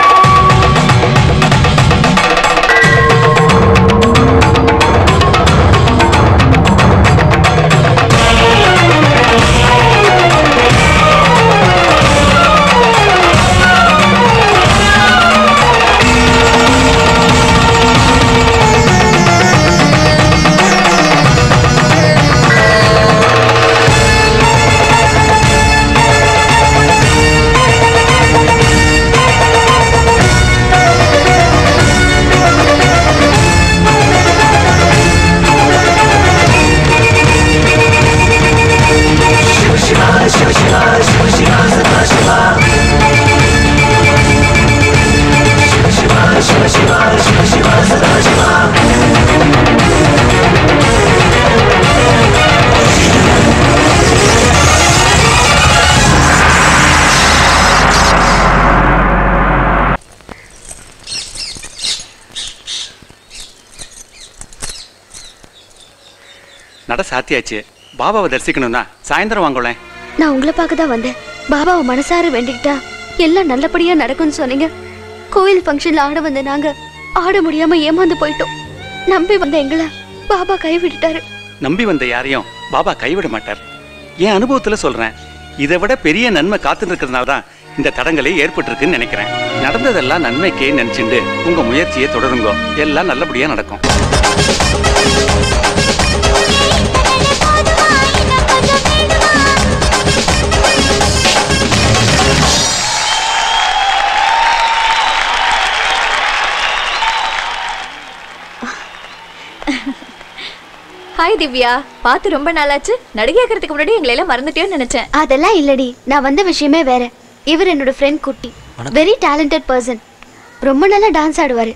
நட சாத்தியாச்சு பாபாவை தரிசிக்கணும்னா சாயந்தரம் வாங்கலேன்
நான் உங்களை பார்க்க தான் வந்தேன் பாபாவை மனசார வேண்டிக்கிட்டா எல்லாம் நல்லபடியா நடக்கும்னு சொன்னீங்க கோயில் ஃபங்க்ஷன்ல ஆட வந்த நாங்க ஆட முடியாம ஏமாந்து போயிட்டோம் நம்பி வந்த எங்களை பாபா கை விட்டுட்டாரு
நம்பி வந்த யாரையும் பாபா கைவிட மாட்டார் என் அனுபவத்துல சொல்றேன் இதை விட பெரிய நன்மை காத்துட்டு இருக்கிறதுனால தான் இந்த தடங்களே ஏற்பட்டிருக்குன்னு நினைக்கிறேன் நடந்ததெல்லாம் நன்மைக்கே நினைச்சுண்டு உங்க முயற்சியை தொடருங்க எல்லாம் நல்லபடியா நடக்கும்
ஹாய் திவ்யா பார்த்து ரொம்ப நாளாச்சு நடிகைக்கிறதுக்கு முன்னாடி எங்களை எல்லாம் மறந்துட்டேன்னு நினைச்சேன்
அதெல்லாம் இல்லடி நான் வந்த விஷயமே வேற இவர் என்னோட ஃப்ரெண்ட் குட்டி வெரி டேலண்டட் பர்சன் ரொம்ப நல்லா டான்ஸ் ஆடுவாரு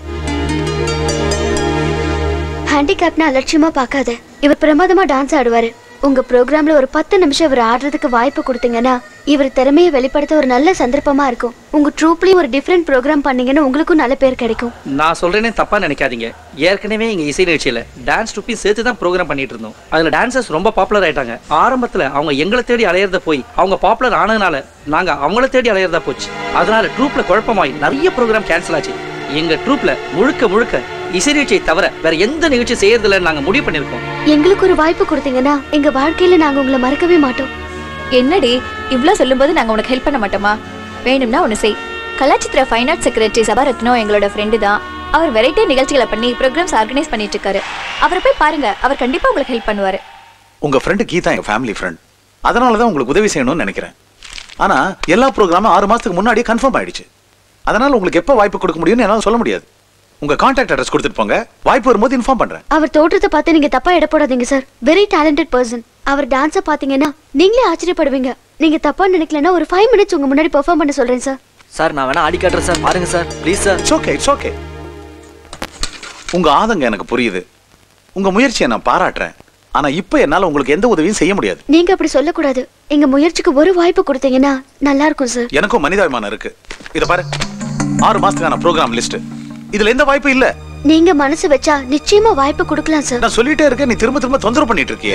ஹேண்டிகேப்னா அலட்சியமா பார்க்காத இவர் பிரமாதமா டான்ஸ் ஆடுவாரு உங்க ப்ரோக்ராம்ல ஒரு பத்து நிமிஷம் இவர் ஆடுறதுக்கு வாய்ப்பு கொடுத்தீங்கன்னா இவர் திறமையை வெளிப்படுத்த ஒரு நல்ல சந்தர்ப்பமா இருக்கும் உங்க ட்ரூப்லயும் ஒரு டிஃப்ரெண்ட் ப்ரோக்ராம் பண்ணீங்கன்னா உங்களுக்கும் நல்ல பேர் கிடைக்கும்
நான் சொல்றேனே தப்பா நினைக்காதீங்க ஏற்கனவே இங்க இசை நிகழ்ச்சியில டான்ஸ் ட்ரூப்பையும் சேர்த்து தான் ப்ரோக்ராம் பண்ணிட்டு இருந்தோம் அதுல டான்சர்ஸ் ரொம்ப பாப்புலர் ஆயிட்டாங்க ஆரம்பத்துல அவங்க எங்களை தேடி அலையறத போய் அவங்க பாப்புலர் ஆனதுனால நாங்க அவங்கள தேடி அலையறதா போச்சு அதனால ட்ரூப்ல குழப்பமாயி நிறைய ப்ரோக்ராம் கேன்சல் ஆச்சு எங்க ட்ரூப்ல முழுக்க முழுக்க இசை நிகழ்ச்சியை தவிர வேற எந்த நிகழ்ச்சி செய்யறதில்ல நாங்க முடிவு பண்ணிருக்கோம்
எங்களுக்கு ஒரு வாய்ப்பு கொடுத்தீங்கன்னா எங்க வாழ்க்கையில நாங்க உங்களை மறக்கவே மாட்டோம்
என்னடி இவ்ளோ சொல்லும்போது நாங்க உனக்கு ஹெல்ப் பண்ண மாட்டோமா வேணும்னா ஒன்று செய் கலாச்சித்திர ஃபைன் ஆர்ட் செக்ரட்டரி சபாரத்னம் எங்களோட ஃப்ரெண்டு தான் அவர் வெரைட்டி நிகழ்ச்சிகளை பண்ணி ப்ரோக்ராம்ஸ் ஆர்கனைஸ் பண்ணிட்டு இருக்காரு அவரை போய் பாருங்க அவர் கண்டிப்பா உங்களுக்கு ஹெல்ப் பண்ணுவாரு
உங்க ஃப்ரெண்டு கீதா எங்க ஃபேமிலி ஃப்ரெண்ட் அதனால தான் உங்களுக்கு உதவி செய்யணும்னு நினைக்கிறேன் ஆனா எல்லா ப்ரோக்ராமும் ஆறு மாசத்துக்கு முன்னாடியே கன்ஃபார்ம் ஆயிடுச்சு அதனால உங்களுக்கு எப்போ வாய்ப்பு கொடுக்க முடியும்னு என்னால சொல்ல முடியாது உங்க கான்டாக்ட் அட்ரஸ் கொடுத்துட்டு போங்க வாய்ப்பு வரும்போது இன்ஃபார்ம் பண்றேன்
அவர் தோற்றத்தை பார்த்து நீங்க தப்பா எடை போடாதீங்க சார் வெரி டேலண்டட் பர்சன் அவர் டான்ஸை பாத்தீங்கன்னா நீங்களே ஆச்சரியப்படுவீங்க நீங்க தப்பா நினைக்கலன்னா ஒரு ஃபைவ் மினிட்ஸ் உங்க முன்னாடி பெர்ஃபார்ம் பண்ண சொல்றேன் சார்
சார் நான் வேணா ஆடி காட்டுறேன் சார் பாருங்க sir please sir
it's okay it's okay உங்க ஆதங்கம் எனக்கு புரியுது உங்க முயற்சியை நான் பாராட்டுறேன் ஆனா இப்போ என்னால உங்களுக்கு எந்த உதவியும் செய்ய முடியாது
நீங்க அப்படி சொல்லக்கூடாது எங்க முயற்சிக்கு ஒரு வாய்ப்பு கொடுத்தீங்கன்னா நல்லா இருக்கும் சார்
எனக்கும் மனிதாபிமானம் இருக்கு இத பாரு ஆறு மாசத்துக்கான ப்ரோக்ராம் லிஸ்ட் இதுல எந்த வாய்ப்பும் இல்ல
நீங்க மனசு வச்சா நிச்சயமா வாய்ப்பு கொடுக்கலாம் சார்
நான் சொல்லிட்டே இருக்கேன் நீ திரும்ப திரும்ப தொந்தரவு பண்ணிட்டு இருக்கிய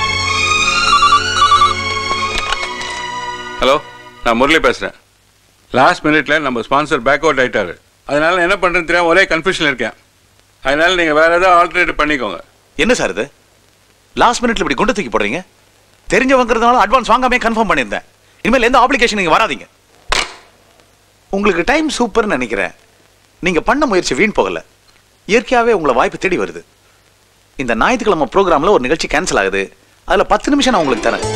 ஹலோ நான் முரளி பேசுகிறேன் லாஸ்ட் மினிட்ல நம்ம ஸ்பான்சர் பேக் அவுட் ஆயிட்டாரு அதனால என்ன பண்ணுறது தெரியாம ஒரே கன்ஃபியூஷன் இருக்கேன் அதனால நீங்கள் வேற ஏதாவது ஆல்டர்னேட் பண்ணிக்கோங்க
என்ன சார் இது லாஸ்ட் மினிட்ல இப்படி குண்டு தூக்கி போடுறீங்க தெரிஞ்சவங்கிறதுனால அட்வான்ஸ் வாங்காமே கன்ஃபார்ம் பண்ணியிருந்தேன் இனிமேல் எந்த ஆப்ளிகேஷன் நீங்க வராதீங்க உங்களுக்கு டைம் சூப்பர்னு நினைக்கிறேன் நீங்க பண்ண முயற்சி வீண் போகல இயற்கையாவே உங்களை வாய்ப்பு தேடி வருது இந்த ஞாயிற்றுக்கிழமை ப்ரோக்ராம்ல ஒரு நிகழ்ச்சி கேன்சல் ஆகுது அதுல பத்து நிமிஷம் நான் உங்களுக்கு தரேன்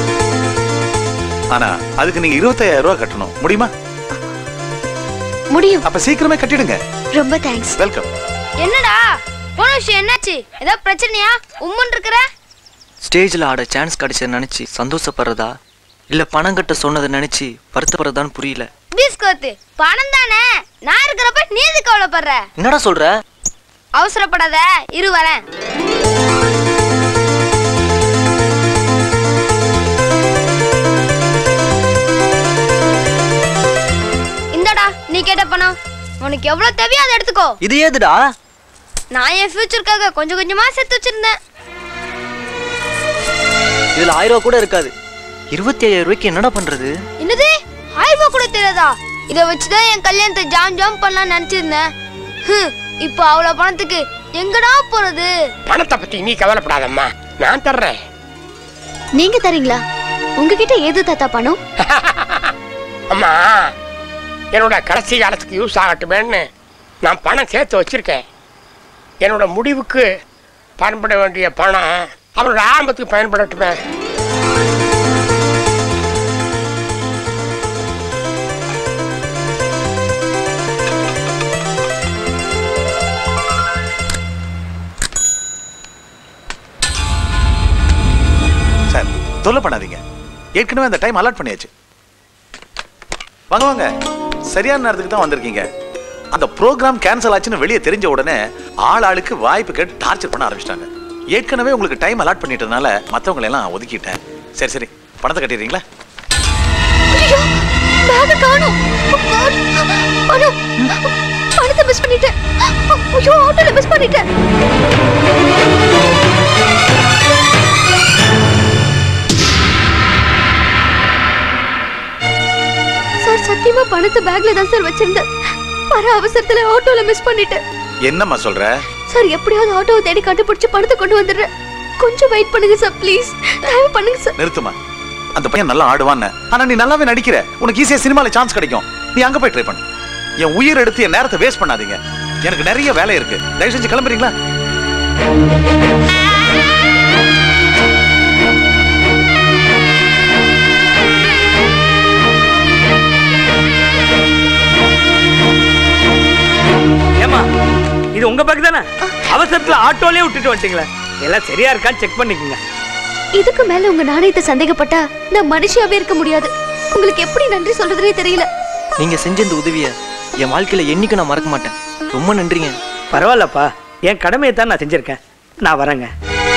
ஆனா அதுக்கு நீங்க இருபத்தாயிரம் ரூபாய் கட்டணும் முடியுமா
முடியும்
அப்ப சீக்கிரமே கட்டிடுங்க
ரொம்ப தேங்க்ஸ்
வெல்கம்
என்னடா போன விஷயம் என்னாச்சு ஏதாவது பிரச்சனையா உம்மன் இருக்கிற
ஸ்டேஜில் ஆட சான்ஸ் கிடைச்சத நினச்சி சந்தோஷப்படுறதா இல்லை பணம் கட்ட சொன்னதை நினச்சி வருத்தப்படுறதான்னு புரியல
பீஸ்கோத்து பணம் தானே நான் இருக்கிறப்ப நீ எது கவலைப்படுற
என்னடா சொல்ற
அவசரப்படாத இரு வரேன் இந்தடா நீ கேட்ட பணம் உனக்கு எவ்வளவு தேவையோ அதை எடுத்துக்கோ
இது ஏதுடா
நான் என் ஃபியூச்சருக்காக கொஞ்சம் கொஞ்சமா சேர்த்து வச்சிருந்தேன்
இதுல ஆயிரம் ரூபா கூட இருக்காது இருபத்தி ஐயாயிரம் ரூபாய்க்கு என்னடா பண்றது
என்னது ஆயிரம் ரூபாய் கூட தெரியாதா இதை வச்சுதான் என் கல்யாணத்தை ஜாம் ஜாம் பண்ணலாம்னு நினைச்சிருந்தேன் ஹம், இப்போ அவ்வளவு பணத்துக்கு எங்கடா போறது
பணத்தை பத்தி நீ கவலைப்படாதம்மா நான் தர்றேன்
நீங்க தரீங்களா உங்ககிட்ட ஏது தாத்தா பணம்
அம்மா என்னோட கடைசி காலத்துக்கு யூஸ் ஆகட்டுமேன்னு நான் பணம் சேர்த்து வச்சிருக்கேன் என்னோட முடிவுக்கு பயன்பட வேண்டிய பணம் அவரோட ஆரம்பத்துக்கு பயன்படட்டுமே
சார் தொல்லை பண்ணாதீங்க ஏற்கனவே அந்த டைம் அலாட் பண்ணியாச்சு வாங்க வாங்க சரியான நேரத்துக்கு தான் வந்திருக்கீங்க அந்த ப்ரோக்ராம் கேன்சல் ஆச்சுன்னு வெளியே தெரிஞ்ச உடனே ஆள் ஆளுக்கு வாய்ப்பு கேட்டு டார்ச்சர் பண்ண ஆரம்பிச்சிட்டாங்க ஏற்கனவே உங்களுக்கு டைம் அலாட் பண்ணிட்டதுனால மற்றவங்களை எல்லாம் ஒதுக்கிட்டேன் சரி சரி பணத்தை கட்டிடுறீங்களா
ஐயோ பேக் காணோம் பணம் பணத்தை மிஸ் பண்ணிட்டேன் ஐயோ ஆட்டோல மிஸ் பண்ணிட்டேன் சத்தியமா பணத்தை பேக்ல தான் சார் வச்சிருந்தேன் வர அவசரத்துல ஆட்டோல மிஸ் பண்ணிட்டேன்
என்னம்மா சொல்ற
சார் எப்படியாவது ஆட்டோவை தேடி கண்டுபிடிச்சு பணத்தை கொண்டு வந்துடுறேன் கொஞ்சம் வெயிட் பண்ணுங்க சார் ப்ளீஸ் தயவு பண்ணுங்க சார்
நிறுத்துமா அந்த பையன் நல்லா ஆடுவான்னு ஆனா நீ நல்லாவே நடிக்கிற உனக்கு ஈஸியா சினிமால சான்ஸ் கிடைக்கும் நீ அங்க போய் ட்ரை பண்ணு என் உயிர் எடுத்து என் நேரத்தை வேஸ்ட் பண்ணாதீங்க எனக்கு நிறைய வேலை இருக்கு தயவு செஞ்சு கிளம்புறீங்களா
ஏமா இது உங்க பேக் தானே அவசரத்துல ஆட்டோலயே விட்டுட்டு வந்துட்டீங்களே எல்லாம் சரியா இருக்கான்னு செக் பண்ணிக்கோங்க
இதுக்கு மேல உங்க நாணயத்தை சந்தேகப்பட்டா நான் மனுஷியாவே இருக்க முடியாது உங்களுக்கு எப்படி நன்றி சொல்றதுனே தெரியல
நீங்க செஞ்ச இந்த உதவிய என் வாழ்க்கையில என்னைக்கு நான் மறக்க மாட்டேன் ரொம்ப நன்றிங்க
பரவாயில்லப்பா என் கடமையை தான் நான் செஞ்சிருக்கேன் நான் வரேங்க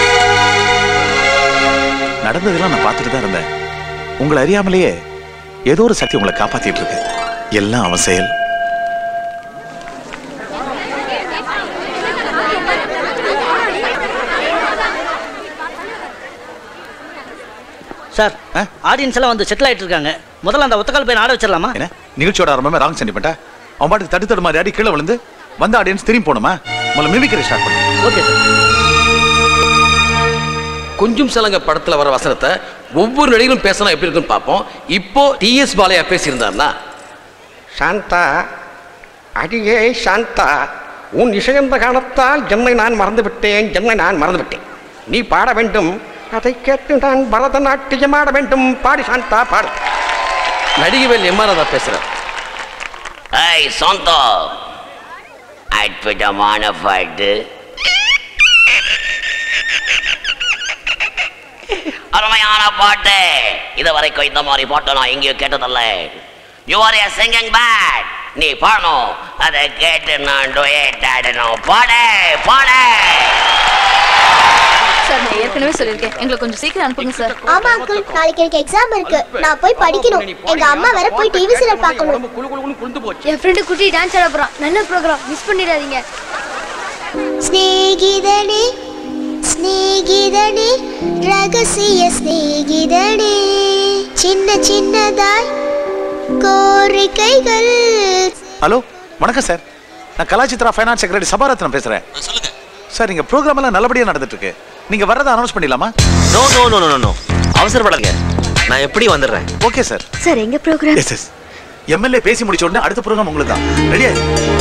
நடந்ததெல்லாம் நான் பார்த்துட்டு தான் இருந்தேன் உங்களை அறியாமலேயே ஏதோ ஒரு சக்தி உங்களை காப்பாத்திட்டு இருக்கு எல்லாம் அவன் செயல்
சார் ஆடியன்ஸ் எல்லாம் வந்து செட்டில் ஆயிட்டு இருக்காங்க முதல்ல அந்த ஒத்தக்கால் பையன் ஆட வச்சிடலாமா
என்ன நிகழ்ச்சியோட ஆரம்பமே ராங் சென்டிமெண்டா அவன் பாட்டுக்கு தட்டு தடு மாதிரி ஆடி கீழே விழுந்து வந்த ஆடியன்ஸ் திரும்பி போனோமா முதல்ல மிமிக்ரி ஸ்டார்ட் பண்ணு
ஓகே சார்
கொஞ்சம் சிலங்க படத்துல வர வசனத்தை ஒவ்வொரு நடிகரும் பேசினா எப்படி இருக்குன்னு பார்ப்போம் இப்போ டிஎஸ் பாலையா பேசியிருந்தாருன்னா
சாந்தா அடியே சாந்தா உன் இசையந்த காலத்தால் என்னை நான் மறந்து விட்டேன் என்னை நான் மறந்து விட்டேன் நீ பாட வேண்டும் அதை கேட்டு நான் பரதநாட்டியம் ஆட வேண்டும் பாடி சாந்தா பாடு
நடிகவேல் எம்ஆர்ஆர் தான் பேசுறார்
ஏய் சொந்தோ அற்புதமான பாட்டு அருமையான பாட்டு இது வரைக்கும் இந்த மாதிரி பாட்டு நான் எங்கேயும் கேட்டதில்ல you are a singing bird நீ பாடணும் அதை கேட்டு நான் duet ஆடணும் பாடு பாடு
சார் நான் ஏற்கனவே சொல்லியிருக்கேன் எங்களை கொஞ்சம் சீக்கிரம் அனுப்புங்க சார்
ஆமா அங்கிள் நாளைக்கு எனக்கு எக்ஸாம் இருக்கு நான் போய் படிக்கணும் எங்க அம்மா வேற போய் டிவி சீரியல் பார்க்கணும்
என் ஃப்ரெண்டு குட்டி டான்ஸ் ஆட போறான் நல்ல ப்ரோக்ராம் மிஸ் பண்ணிடாதீங்க
ஸ்நேகிதனே ஸ்நேகிதனே ரகசிய ஸ்நேகிதனே சின்ன சின்னதாய் கோரிக்கைகள்
ஹலோ வணக்கம் சார் நான் கலாச்சித்ரா ஃபைனான்ஸ் செக்ரட்டரி சபாரத்னம் பேசுறேன் சார் இங்க ப்ரோக்ராம் எல்லாம் நல்லபடியா நடந்துட்டு இருக்கு நீங்க வர்றதை அனௌன்ஸ் பண்ணிடலாமா
no no no no no அவசரப்படாதீங்க நான் எப்படி வந்துடுறேன்
ஓகே சார்
சார் எங்க ப்ரோக்ராம்
எஸ் எஸ் எம்எல்ஏ பேசி முடிச்ச உடனே அடுத்த ப்ரோக்ராம் உங்களுக்கு தான் ரெடியா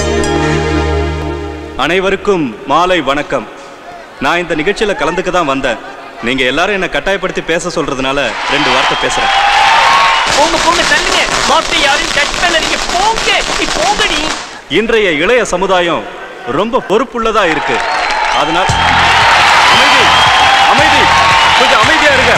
அனைவருக்கும் மாலை வணக்கம் நான் இந்த நிகழ்ச்சியில கலந்துக்க தான் வந்தேன் நீங்க எல்லாரும் என்ன கட்டாயப்படுத்தி பேச சொல்றதுனால ரெண்டு வார்த்தை பேசுறேன்
போங்க போங்க தள்ளுங்க மாட்டை யாரும் டச் பண்ணாதீங்க போங்க நீ போங்கடி
இன்றைய இளைய சமுதாயம் ரொம்ப பொறுப்புள்ளதா இருக்கு அதனால அமைதி அமைதி கொஞ்சம் அமைதியா இருங்க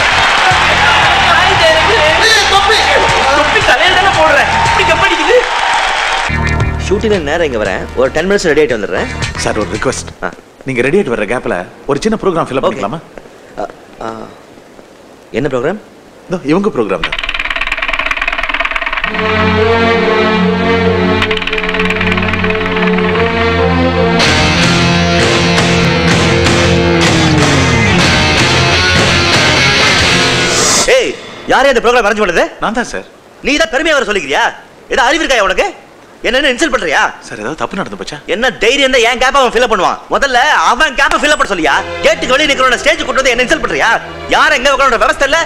தொப்பி தலையில தானே போடுறேன் இப்படி கப்படிக்குது
ஷூட்டிங்ல நேரம் இங்க வரேன் ஒரு டென் மினிட்ஸ் ரெடி ஆயிட்டு வந்துடுறேன்
சார் ஒரு ரிக்வெஸ்ட் நீங்க ரெடி ஆயிட்டு வர்ற கேப்ல ஒரு சின்ன ப்ரோக்ராம் ஃபில் பண்ணிக்கலாமா
என்ன ப்ரோக்ராம்
இவங்க ப்ரோக்ராம் தான்
ஏய் யாரே இந்த ப்ரோக்ராம் அரேஞ்ச் பண்ணது
நான் தான் சார்
நீ தான் பெருமையா வர சொல்லிக்கிறியா ஏதோ அறிவு இருக்கா உனக்கு என்ன இன்சல்ட் பண்றியா
சார் ஏதாவது தப்பு நடந்து போச்சா
என்ன தைரியம் தான் என் கேப் அவன் ஃபில் பண்ணுவான் முதல்ல அவன் கேப்ப ஃபில் பண்ண சொல்லியா கேட்டுக்கு வெளியே நிக்கிறவன ஸ்டேஜ் கொண்டு வந்து என்ன இன்சல்ட் பண்றியா யார் எங்க உட்கார விவசாய இல்ல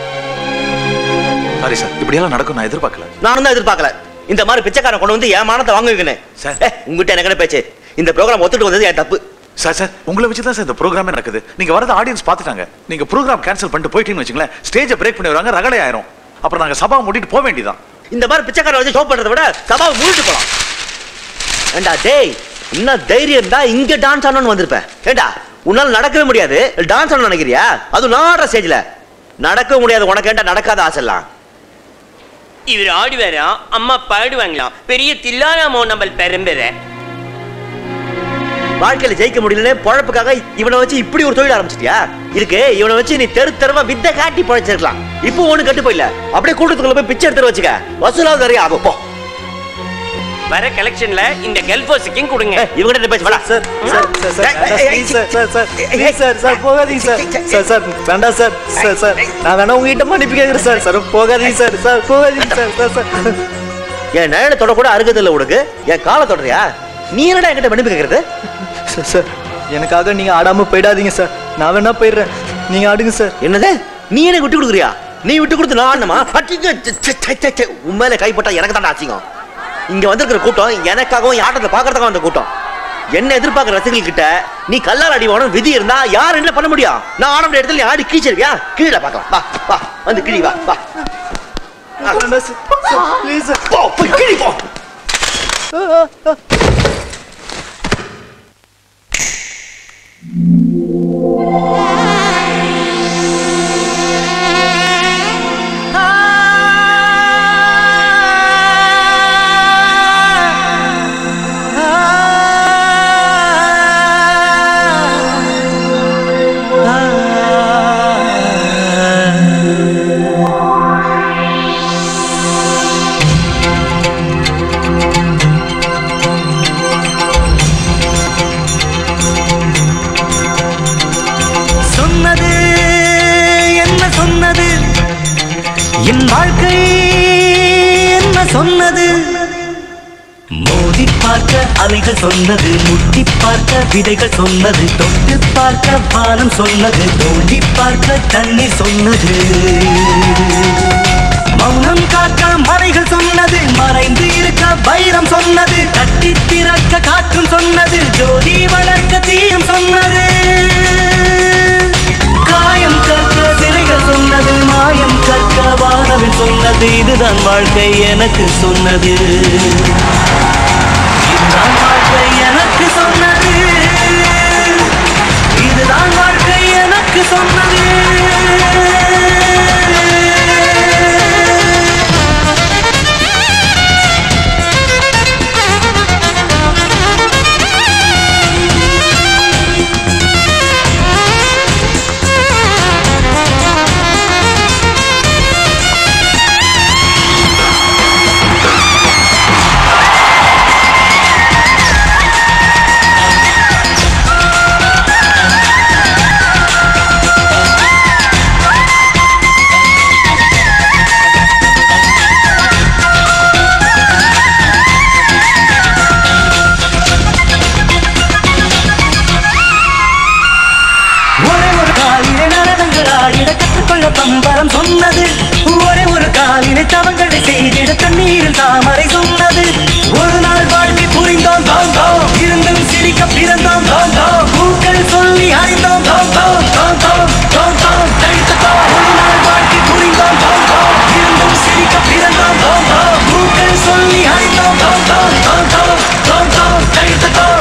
சாரி சார் இப்படியெல்லாம் நடக்கும் நான் எதிர்பார்க்கல
நானும் தான் எதிர்பார்க்கல இந்த மாதிரி பிச்சைக்காரன் கொண்டு வந்து என் மானத்தை வாங்க வைக்கணும்
சார்
உங்ககிட்ட எனக்கு என்ன பேச்சு இந்த ப்ரோக்ராம் ஒத்துட்டு வந்தது என் தப்பு
சார் சார் உங்களை வச்சு தான் சார் இந்த ப்ரோக்ராமே நடக்குது நீங்க வரது ஆடியன்ஸ் பார்த்துட்டாங்க நீங்க ப்ரோக்ராம் கேன்சல் பண்ணிட்டு போயிட்டீங்கன்னு வச்சுங்களேன் ஸ்டேஜை பிரேக் பண்ணி வருவாங்க ரகலை ஆயிரும் அப்புறம் நாங்க சபா மூடிட்டு போக வேண்டியதான்
இந்த மாதிரி பிச்சைக்காரன் வச்சு ஷோ பண்றதை விட சபாவை மூடிட்டு போலாம் ஏண்டா டேய் இன்னும் தைரியம் தான் இங்க டான்ஸ் ஆடணும்னு வந்திருப்பேன் ஏண்டா உன்னால நடக்கவே முடியாது டான்ஸ் ஆடணும் நினைக்கிறியா அது நான் ஆடுற ஸ்டேஜ்ல நடக்க முடியாது உனக்கு ஏண்டா நடக்காத ஆசைலாம்
இவர் ஆடுவாராம் அம்மா பாடுவாங்களாம் பெரிய தில்லானாமோ நம்ம பெரும்பெற
வாழ்க்கையில ஜெயிக்க முடியலன்னு பொழப்புக்காக இவனை வச்சு இப்படி ஒரு தொழில் ஆரம்பிச்சிட்டியா இருக்கு இவனை வச்சு நீ தெரு தெருவா வித்த காட்டி பழைச்சிருக்கலாம் இப்போ ஒண்ணு கட்டு போயில அப்படியே கூட்டத்துக்குள்ள போய் பிச்சை எடுத்து வச்சுக்க வசூலாவது நிறைய ஆகும் போ
வர கலெக்ஷன்ல இந்த கெல்போஸுக்கும் கொடுங்க
இவங்கிட்ட பேச வேணாம்
sir sir sir sir please sir sir sir please sir sir போகாதீங்க சார் சார் சார் வேண்டாம் சார் சார் சார் நான் வேணா உங்ககிட்ட மன்னிப்பு கேட்குறேன் சார் சார் போகாதீங்க சார் சார் போகாதீங்க சார் சார் சார்
என் நிழலை தொட கூட அருகது இல்லை உனக்கு என் காலை தொடறியா நீ என்னடா என்கிட்ட மன்னிப்பு கேட்கறது
சார் சார் எனக்காக நீங்க ஆடாம போயிடாதீங்க சார் நான் வேணா போயிடுறேன் நீங்க ஆடுங்க சார்
என்னது நீ எனக்கு விட்டு கொடுக்குறியா நீ விட்டு கொடுத்து நான் ஆடணுமா அட்டிங்க, ச்சே, ச்சே, ச்சே, ச்சே, ச்சே. உன் மேல கைப்பட்டா எனக்கு தான்டா அசிங்கம் இங்க வந்திருக்கிற கூட்டம் எனக்காகவும் என் ஆட்டத்தை பாக்குறதுக்காக வந்த கூட்டம் என்ன எதிர்பார்க்கிற ரசிகர்கள் கிட்ட நீ கல்லால் அடி வாங்கணும் விதி இருந்தா யார் என்ன பண்ண முடியும் நான் ஆட முடிய இடத்துல நீ ஆடி கீச்சிருவியா கீழே பார்க்கலாம் வா வா வந்து கிழி வா வா
ப்ளீஸ்
போ போய் கிழி போ
சொன்னது என்ன சொன்னது என் வாழ்க்கை என்ன சொன்னது மோதி பார்க்க அலைகள் சொன்னது முட்டி பார்க்க விதைகள் சொன்னது தொட்டு பார்க்க வானம் சொன்னது தோண்டி பார்க்க தண்ணீர் சொன்னது மௌனம் காக்க மலைகள் சொன்னது மறைந்து இருக்க வைரம் சொன்னது தட்டி திறக்க காற்றும் சொன்னது ஜோதி வளர்க்க தீயம் சொன்னது காயம் கற்க சிலைகள் சொன்னது மாயம் கற்க வானவில் சொன்னது இதுதான் வாழ்க்கை எனக்கு சொன்னது இதுதான் வாழ்க்கை எனக்கு சொன்னது இதுதான் வாழ்க்கை எனக்கு சொன்னது ஒரே ஒரு காலிலே நடனங்கள் ஆடிட கற்றுக்கொள்ள பம்பரம் சொன்னது ஒரே ஒரு காலிலே தவங்களை செய்திட தண்ணீரில் தாமரை சொன்னது ஒரு நாள் வாழ்க்கை புரிந்தோம் தோம் தோம் இருந்தும் சிரிக்க பிறந்தோம் தோம் தோம் பூக்கள் சொல்லி அறிந்தோம் தோம் தோம் தோம் தோம் தோம் தோம் தனித்த தோம் ஒரு நாள் வாழ்க்கை புரிந்தோம் தோம் தோம் இருந்தும் சிரிக்க பிறந்தோம் தோம் தோம் பூக்கள் சொல்லி அறிந்தோம் தோம் தோம் தோம் தோம் தோம் தோம் தனித்த தோம்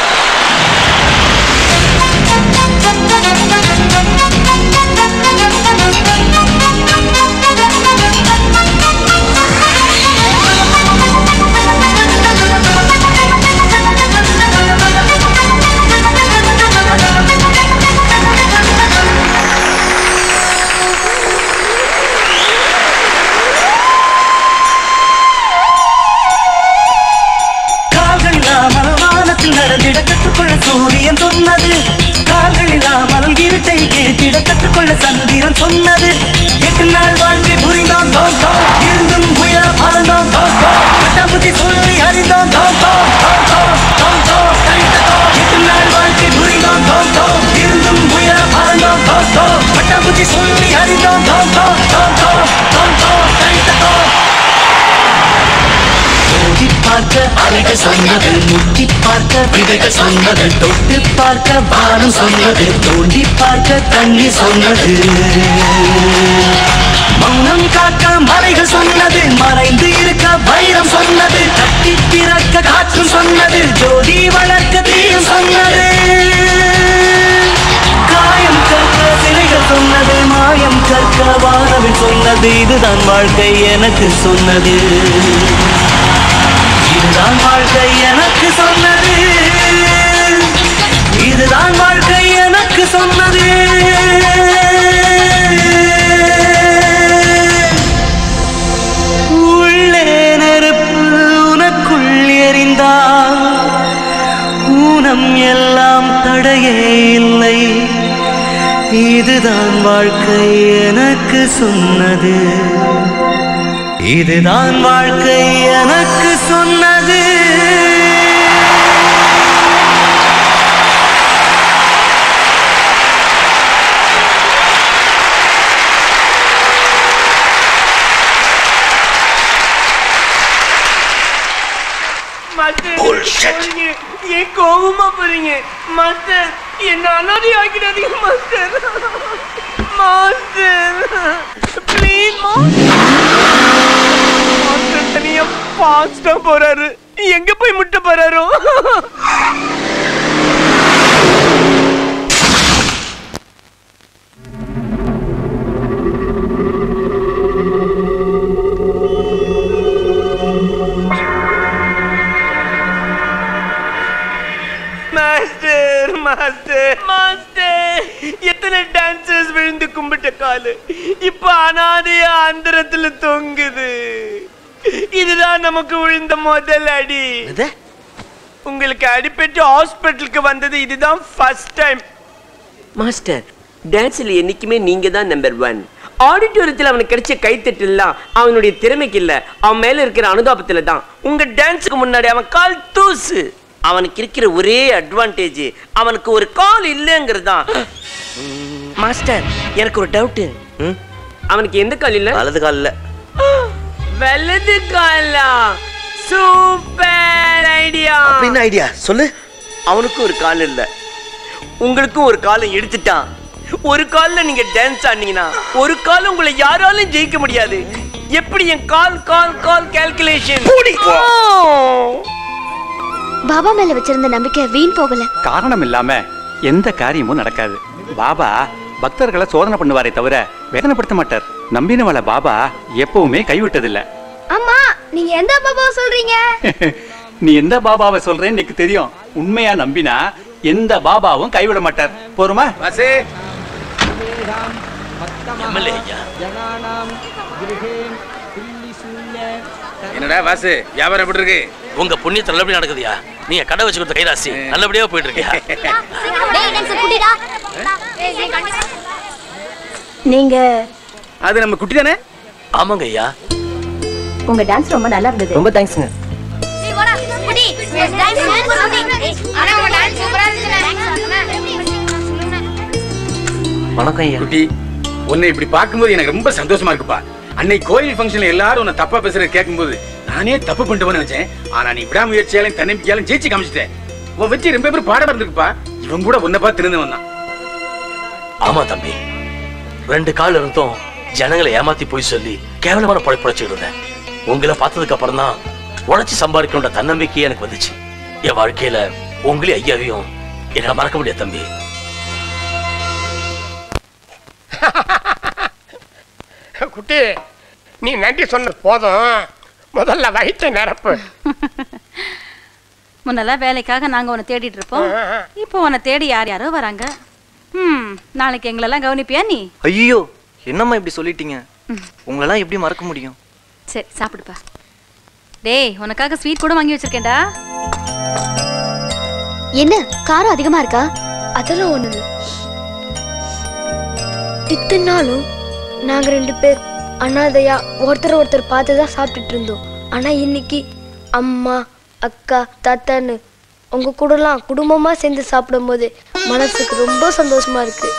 கால்கள் இல்லாமல் வானத்தில் நடந்திட கற்றுக்கொள்ள சூரியன் சொன்னது கால்கள் இல்லாமல் இருட்டை கேட்டிட கற்றுக்கொள்ள சந்திரன் சொன்னது எட்டு நாள் வாழ்க்கை புரிந்தோம் தோம் தோம் இருந்தும் உயர பறந்தோம் தோம் தோம் பட்டாம்பூச்சி சொல்லி அறிந்தோம் தோம் தோம் தோம் தோம் தோம் தோம் தனித்த தோம் எட்டு நாள் வாழ்க்கை புரிந்தோம் தோம் தோம் இருந்தும் உயர பறந்தோம் தோம் தோம் பட்டாம்பூச்சி சொல்லி அறிந்தோம் தோம் தோம் தோம் தோம் தோம் தோம் தனித்த தோம் ஓடி பார்க்க அலைகள் சொன்னது முட்டி பார்க்க விதைகள் சொன்னது தொட்டு பார்க்க வானம் சொன்னது தோண்டி பார்க்க தண்ணி சொன்னது மௌனம் காக்க மலைகள் சொன்னது மறைந்து இருக்க வைரம் சொன்னது தட்டி திறக்க காற்று சொன்னது ஜோதி வளர்க்க தீயம் சொன்னது காயம் கற்க சிலைகள் சொன்னது மாயம் கற்க வானவில் சொன்னது இதுதான் வாழ்க்கை எனக்கு சொன்னது இதுதான் வாழ்க்கை எனக்கு சொன்னது இதுதான் வாழ்க்கை எனக்கு சொன்னது உள்ளே நெருப்பு உனக்குள் எரிந்தால் ஊனம் எல்லாம் தடையே இல்லை இதுதான் வாழ்க்கை எனக்கு சொன்னது இதுதான் வாழ்க்கை என
மாஸ்டர்
Bullshit.
போறீங்க. ஏன் கோவமா போறீங்க மாஸ்டர் என்ன அனாதை ஆக்கிடாதீங்க மாஸ்டர் மாஸ்டர் ப்ளீஸ் மாஸ்டர் தனியா ஃபாஸ்டா போறாரு எங்க போய் முட்ட போறாரோ மாஸ்டர் மாஸ்டர் மாஸ்டர் எத்தனை டான்சர்ஸ் விழுந்து கும்பிட்ட காலு இப்ப அனாதையா அந்தரத்துல தொங்குது இதுதான் நமக்கு விழுந்த முதல் அடி உங்களுக்கு அடிபட்டு ஹாஸ்பிட்டலுக்கு வந்தது இதுதான் ஃபர்ஸ்ட் டைம் மாஸ்டர் டான்ஸ்ல என்னைக்குமே நீங்க தான் நம்பர் ஒன் ஆடிட்டோரியத்தில் அவனுக்கு கிடைச்ச கைத்தட்டலாம் அவனுடைய திறமைக்கு இல்ல அவன் மேல இருக்கிற அனுதாபத்துல தான் உங்க டான்ஸுக்கு முன்னாடி அவன் கால் தூசு அவனுக்கு இருக்கிற ஒரே அட்வான்டேஜ் அவனுக்கு ஒரு கால் இல்லைங்கிறது தான் மாஸ்டர் எனக்கு ஒரு டவுட் அவனுக்கு எந்த கால் இல்ல
வலது காலில்
வலது காலா சூப்பர் ஐடியா
அப்படின்னு ஐடியா சொல்லு
அவனுக்கும் ஒரு கால் இல்ல உங்களுக்கும் ஒரு காலை எடுத்துட்டான் ஒரு கால்ல நீங்க டான்ஸ் ஆனீங்கன்னா ஒரு கால் உங்களை யாராலும் ஜெயிக்க முடியாது எப்படி என் கால் கால் கால் கால்குலேஷன்
பாபா மேல வச்சிருந்த நம்பிக்கை வீண் போகல
காரணம் இல்லாம எந்த காரியமும் நடக்காது பாபா பக்தர்களை சோதனை பண்ணுவாரே தவிர வேதனைப்படுத்த மாட்டார் நம்பினவளை பாபா எப்பவுமே கைவிட்டதில்ல
அம்மா நீங்க எந்த பாபா சொல்றீங்க
நீ எந்த பாபாவை சொல்றேன்னு எனக்கு தெரியும் உண்மையா நம்பினா எந்த பாபாவும் கைவிட மாட்டார் போருமா
வாசே
எம்எல்ஏ ஐயா
என்னடா வாசு வியாபாரம் எப்படி இருக்கு
உங்க புண்ணியத்துல நல்லபடியா நடக்குதுயா நீங்க கடை வச்சு கொடுத்த கைராசி நல்லபடியா போயிட்டு இருக்கியா
நீங்க
அது நம்ம குட்டி தானே
ஆமாங்க ஐயா
உங்க டான்ஸ் ரொம்ப நல்லா இருந்தது
ரொம்ப தேங்க்ஸுங்க வணக்கம் ஐயா
குட்டி உன்னை இப்படி பார்க்கும்போது எனக்கு ரொம்ப சந்தோஷமா இருக்குப்பா அன்னைக்கு கோயில் ஃபங்க்ஷன்ல எல்லாரும் உன்னை தப்பா பேசுறத கேட்கும்போது நானே தப்பு பண்ணிட்டோம்னு நினைச்சேன் ஆனா நீ விடாமுயற்சியாலும் தன்னம்பிக்கையாலும் ஜெயிச்சு காமிச்சிட்டேன் உன் வச்சு ரொம்ப பேர் பாடம் இருந்திருக்குப்பா இவன் கூட உன்னை பார்த்து திருந்தவன் தான்
ஆமா தம்பி ரெண்டு கால் இருந்தும் ஜனங்களை ஏமாத்தி போய் சொல்லி கேவலமான பழைப்பழைச்சிட்டு இருந்தேன் உங்களை பார்த்ததுக்கு அப்புறம் தான் உழைச்சி சம்பாதிக்கணுன்ற தன்னம்பிக்கையே எனக்கு வந்துச்சு என் வாழ்க்கையில உங்களையும் ஐயாவையும் என்னால மறக்க முடியாது தம்பி
குட்டி நீ நன்றி சொன்னது போதும் முதல்ல வயிற்றை நிரப்பு
முன்னெல்லாம் வேலைக்காக நாங்க உன்னை தேடிட்டு இருப்போம் இப்போ உன்னை தேடி யார் யாரோ வராங்க ம் நாளைக்கு எங்களெல்லாம் கவனிப்பியா நீ
ஐயோ என்னம்மா இப்படி சொல்லிட்டீங்க உங்களெல்லாம் எப்படி மறக்க முடியும்
சரி சாப்பிடுப்பா டேய் உனக்காக ஸ்வீட் கூட வாங்கி வச்சிருக்கேன்டா
என்ன காரம் அதிகமா இருக்கா
அதெல்லாம் ஒண்ணு இல்ல இத்தனை நாளும் நாங்க ரெண்டு பேர் அனாதையா ஒருத்தர் ஒருத்தர் பார்த்து தான் சாப்பிட்டுட்டு இருந்தோம் ஆனா இன்னைக்கு அம்மா அக்கா தாத்தான்னு உங்க கூடலாம் குடும்பமா சேர்ந்து சாப்பிடும்போது மனசுக்கு ரொம்ப சந்தோஷமா இருக்கு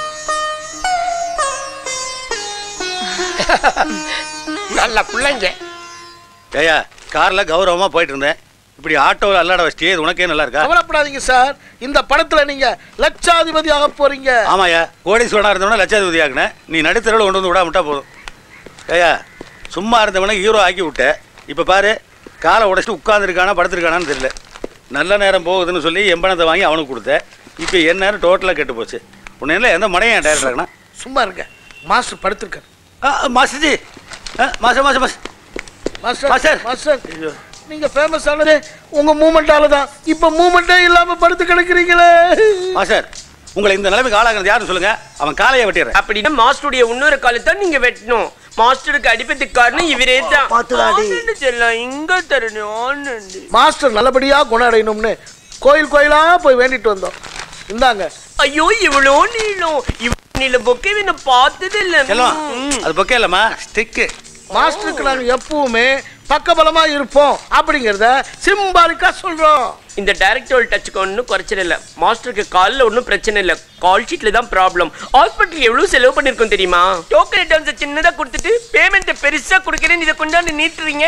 நல்ல பிள்ளைங்க
ஏயா கார்ல கௌரவமா போயிட்டு இருந்தேன் இப்படி ஆட்டோவில் அல்லாட வச்சிட்டே இது உனக்கே நல்லா இருக்கா
கவலைப்படாதீங்க சார் இந்த படத்துல நீங்க லட்சாதிபதி ஆக போறீங்க
ஆமாயா கோடீஸ்வரனா இருந்தவன லட்சாதிபதி ஆக்குனேன் நீ நடுத்தரவில் கொண்டு வந்து விடாமட்டா போதும் ஏயா சும்மா இருந்தவனை ஹீரோ ஆக்கி விட்ட இப்போ பாரு காலை உடைச்சிட்டு உட்காந்துருக்கானா படுத்திருக்கானான்னு தெரியல நல்ல நேரம் போகுதுன்னு சொல்லி எம்பணத்தை வாங்கி அவனுக்கு கொடுத்தேன் இப்போ என் நேரம் டோட்டலாக கெட்டு போச்சு உன்னை எல்லாம் எந்த மடையன் டேரக்டர்னா
சும்மா இருங்க மாஸ்டர் படுத்திருக்காரு
மாஸ்டர்ஜி master master master
master
master.
Master நீங்க ஃபேமஸ் ஆனது உங்க மூமெண்டால தான் இப்ப மூமெண்டே இல்லாம படுத்து கிடக்குறீங்களே
மாஸ்டர் உங்களை இந்த நிலைமைக்கு ஆளாகிறது யாருன்னு சொல்லுங்க அவன் காலையை வெட்டிடுறேன்
அப்படின்னா மாஸ்டருடைய இன்னொரு காலை தான் நீங்க வெட்டணும் மாஸ்டருக்கு அடிப்பதுக்கு காரணம் இவரே தான் ஆனண்டு செல்லம் இங்க தரணும் ஆனண்டு
மாஸ்டர் நல்லபடியா குணமடையணும்னு கோயில் கோயிலா போய் வேண்டிட்டு வந்தோம் இந்தாங்க
ஐயோ இவ்வளோ நீளம் இவ்வளோ நீளம் பொக்கே நான் பார்த்தது இல்ல
செல்லம் அது பொக்கே இல்லம்மா ஸ்டிக்கு
மாஸ்டருக்கு நாங்க எப்பவுமே பக்கபலமா இருப்போம் அப்படிங்கறத சிம்பாலிக்கா சொல்றோம்
இந்த டைரக்டர் டச்சுக்கு ஒன்றும் குறைச்சல் இல்லை மாஸ்டருக்கு காலில் ஒன்றும் பிரச்சனை இல்லை கால் ஷீட்ல தான் ப்ராப்ளம் ஹாஸ்பிட்டல் எவ்வளவு செலவு பண்ணிருக்கோம் தெரியுமா டோக்கன் ஐட்டம்ஸ் சின்னதாக கொடுத்துட்டு பேமெண்ட்டை பெருசா கொடுக்குறேன்னு இதை கொண்டாந்து நீட்டுறீங்க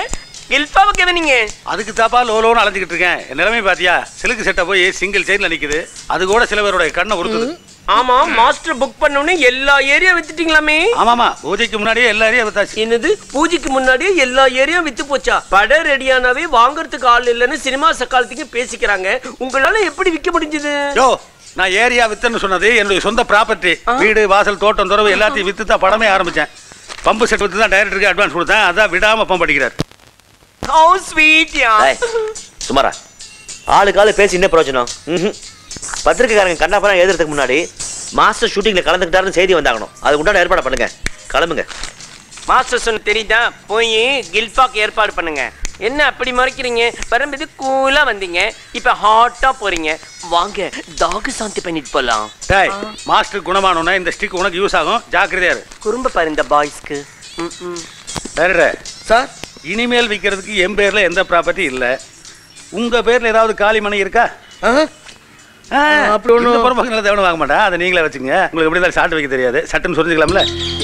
கில்ஃபாவை கவனிங்க
அதுக்கு தாப்பா லோலோன்னு அலைஞ்சிக்கிட்டு இருக்கேன் என் நிலைமை பாத்தியா சிலுக்கு செட்டை போய் சிங்கிள் செயின்ல நிக்குது அது கூட சில பேரோட கண்ணை உறுத்துது
ஆமா மாஸ்டர் புக் பண்ணோடனே எல்லா ஏரியா வித்துட்டீங்களாமே
ஆமாமா பூஜைக்கு முன்னாடியே எல்லா ஏரியா வித்தாச்சு
என்னது பூஜைக்கு முன்னாடியே எல்லா ஏரியா வித்து போச்சா படம் ரெடியானாவே வாங்குறதுக்கு ஆள் இல்லைன்னு சினிமா சக்காலத்துக்கு பேசிக்கிறாங்க உங்களால எப்படி விற்க முடிஞ்சது
யோ நான் ஏரியா வித்துன்னு சொன்னது என்னுடைய சொந்த ப்ராப்பர்ட்டி வீடு வாசல் தோட்டம் துறவு எல்லாத்தையும் வித்து தான் படமே ஆரம்பிச்சேன் பம்பு செட் வித்து தான் டைரக்டருக்கு அட்வான்ஸ் கொடுத்தேன் அதான் விடாம பம்ப் அடிக்கிறார்
ஹவு ஸ்வீட் யா
ஏய், சுமாரா ஆளுக்கு ஆளு பேசி என்ன பிரயோஜனம் ம்ஹும். பத்திரிக்கைக்காரங்க கண்ணாப்பா எழுதுறதுக்கு முன்னாடி மாஸ்டர் ஷூட்டிங்ல கலந்துக்கிட்டாருன்னு செய்தி வந்தாகணும் அதுக்கு உண்டான ஏற்பாடு பண்ணுங்க கிளம்புங்க
மாஸ்டர் சொன்ன தெரியுதா போய் கில்ஃபாக்கு ஏற்பாடு பண்ணுங்க என்ன அப்படி மறைக்கிறீங்க வரும்போது கூலா வந்தீங்க இப்ப ஹாட்டா போறீங்க வாங்க தாக சாந்தி பண்ணிட்டு போலாம்
டேய் மாஸ்டர் குணமானோன்னா இந்த ஸ்டிக் உனக்கு யூஸ் ஆகும் ஜாக்கிரதையா இரு
குறும்ப பாரு இந்த பாய்ஸ்க்கு
டைரக்டர் சார் இனிமேல் விற்கிறதுக்கு என் பேர்ல எந்த ப்ராப்பர்ட்டி இல்ல உங்க பேர்ல ஏதாவது காலி மனை இருக்கா ஆ,
அப்படி ஒண்ணும்
இந்த புறம்பக்கம் நிலத்தை எவனும் வாங்க மாட்டேன் அதை நீங்களே வச்சுங்க உங்களுக்கு எப்படி இருந்தாலும் சாட்டு வைக்க தெரியாது சட்டுன்னு சொல்லிக்கலாம்ல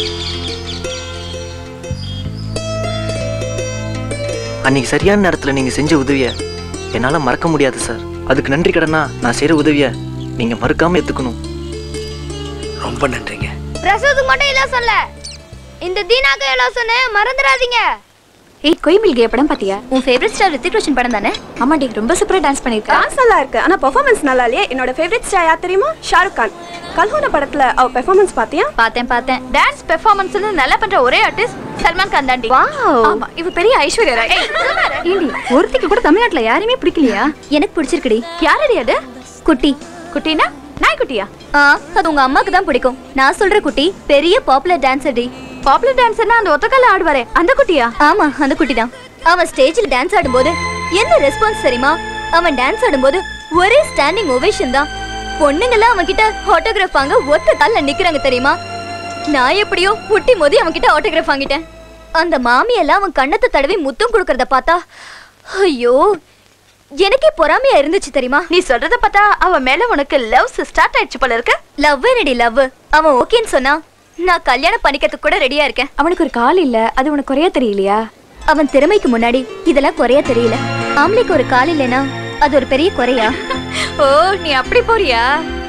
அன்னைக்கு சரியான நேரத்துல நீங்க செஞ்ச உதவிய என்னால மறக்க முடியாது சார் அதுக்கு நன்றி கடனா நான் செய்யற உதவிய நீங்க மறுக்காம ஏத்துக்கணும் ரொம்ப நன்றிங்க
பிரசவத்துக்கு மட்டும் இல்ல சொல்ல இந்த தீனாக்கு எல்லாம் சொன்னேன் மறந்துடாதீங்க
ஏய் கோயம்பில் கே படம் பாத்தியா உன் ஃபேவரட் ஸ்டார் ரித்திக் ரோஷன் படம் தானே ஆமாடி ரொம்ப சூப்பரா டான்ஸ் பண்ணிருக்கா
டான்ஸ் நல்லா இருக்கு ஆனா பெர்ஃபார்மன்ஸ் நல்லா இல்லையே என்னோட ஃபேவரட் ஸ்டார் யார் தெரியுமா ஷாருக் கான் கல்ஹோனா படத்துல அவ பெர்ஃபார்மன்ஸ் பாத்தியா
பார்த்தேன் பார்த்தேன் டான்ஸ் பெர்ஃபார்மன்ஸ்ல நல்லா பண்ற ஒரே ஆர்டிஸ்ட் சல்மான் கான் தாண்டி ஆமா இவ பெரிய ஐஸ்வர்யா ராய் ஏண்டி ஒருத்திக்கு கூட தமிழ்நாட்டுல யாரையுமே பிடிக்கலையா எனக்கு பிடிச்சிருக்குடி யாரடி அது குட்டி குட்டினா நாய்க்குட்டியா ஆ அது உங்க அம்மாக்கு தான் பிடிக்கும் நான் சொல்ற குட்டி பெரிய பாப்புலர் டான்சர் டி பாப்புலர் டான்சர்னா அந்த ஒத்தக்கால ஆடுவாரே அந்த குட்டியா ஆமா அந்த குட்டி தான் அவன் ஸ்டேஜில் டான்ஸ் ஆடும்போது என்ன ரெஸ்பான்ஸ் தெரியுமா அவன் டான்ஸ் ஆடும்போது ஒரே ஸ்டாண்டிங் ஓவேஷன் தான் பொண்ணுங்கெல்லாம் அவன் கிட்ட ஆட்டோகிராஃப் வாங்க ஒத்த கால்ல நிக்கிறாங்க தெரியுமா நான் எப்படியோ முட்டி மோதி அவன் கிட்ட ஆட்டோகிராஃப் வாங்கிட்டேன் அந்த மாமி எல்லாம் அவன் கண்ணத்தை தடவி முத்தம் கொடுக்கறத பார்த்தா ஐயோ எனக்கே பொறாமையா இருந்துச்சு தெரியுமா நீ சொல்றத பார்த்தா அவன் மேல உனக்கு லவ் ஸ்டார்ட் ஆயிடுச்சு போல இருக்கு லவ் என்னடி லவ் அவன் ஓகேன்னு சொன்னா நான் கல்யாணம் பண்ணிக்கிறதுக்கு கூட ரெடியா இருக்கேன் அவனுக்கு ஒரு கால் இல்ல அது உனக்கு குறைய தெரியலையா அவன் திறமைக்கு முன்னாடி இதெல்லாம் குறைய தெரியல ஆம்பளைக்கு ஒரு கால் இல்லைனா அது ஒரு பெரிய குறையா ஓ நீ அப்படி போறியா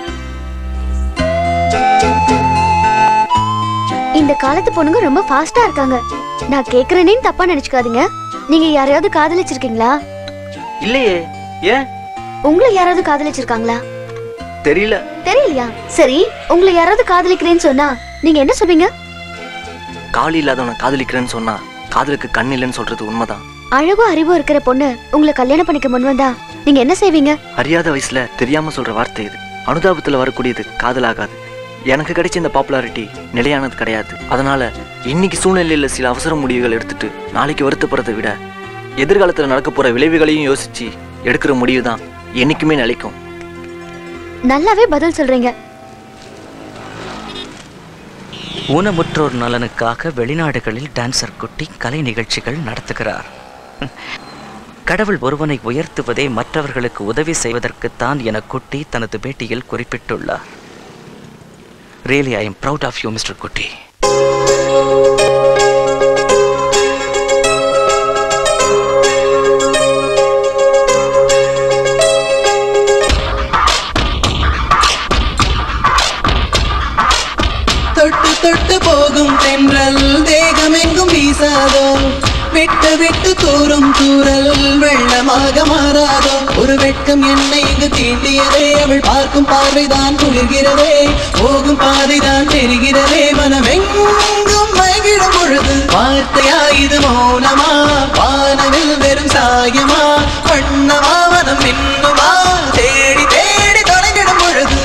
இந்த காலத்து பொண்ணுங்க ரொம்ப ஃபாஸ்டா இருக்காங்க நான் கேக்குறேனேன்னு தப்பா நினைச்சுக்காதீங்க நீங்க யாரையாவது காதலிச்சிருக்கீங்களா
இல்லையே ஏன்
உங்களை யாராவது காதலிச்சிருக்காங்களா
தெரியல
தெரியலையா சரி உங்களை யாராவது காதலிக்கிறேன்னு சொன்னா நீங்க என்ன சொல்வீங்க
கால் இல்லாதவனை காதலிக்கிறேன்னு சொன்னா காதலுக்கு கண் இல்லைன்னு சொல்றது உண்மைதான்
அழகும் அறிவும் இருக்கிற பொண்ணு உங்களை கல்யாணம் பண்ணிக்க முன் வந்தா நீங்க என்ன செய்வீங்க
அறியாத வயசுல தெரியாம சொல்ற வார்த்தை இது அனுதாபத்துல வரக்கூடியது காதலாகாது எனக்கு கிடைச்ச இந்த பாப்புலாரிட்டி நிலையானது கிடையாது அதனால இன்னைக்கு சூழ்நிலையில சில அவசர முடிவுகள் எடுத்துட்டு நாளைக்கு வருத்தப்படுறதை விட எதிர்காலத்துல நடக்க போற விளைவுகளையும் யோசிச்சு எடுக்கிற முடிவு தான் என்னைக்குமே நிலைக்கும்
நல்லாவே பதில் சொல்றீங்க
ஊனமுற்றோர் நலனுக்காக வெளிநாடுகளில் டான்சர் குட்டி கலை நிகழ்ச்சிகள் நடத்துகிறார் கடவுள் ஒருவனை உயர்த்துவதே மற்றவர்களுக்கு உதவி செய்வதற்குத்தான் என குட்டி தனது பேட்டியில் குறிப்பிட்டுள்ளார் really I am proud of you mister Kutty
தொட்டு தொட்டு போகும் தென்றல் தேகமெங்கும் வீசாதோ விட்டு விட்டு தூரும் தூரல் வெள்ளமாக மாறாதோ ஒரு வெட்கம் என்னை இங்கு தீண்டியதே அவள் பார்க்கும் பார்வைதான் குளிர்கிறதே போகும் பாதைதான் தெரிகிறதே மனமெங்கும் மயங்கிடும் பொழுது வார்த்தையா இது மௌனமா வானவில் வெறும் சாயமா வண்ணமா மனம் இன்னுமா தேடி தேடி தொலைகிடும் பொழுது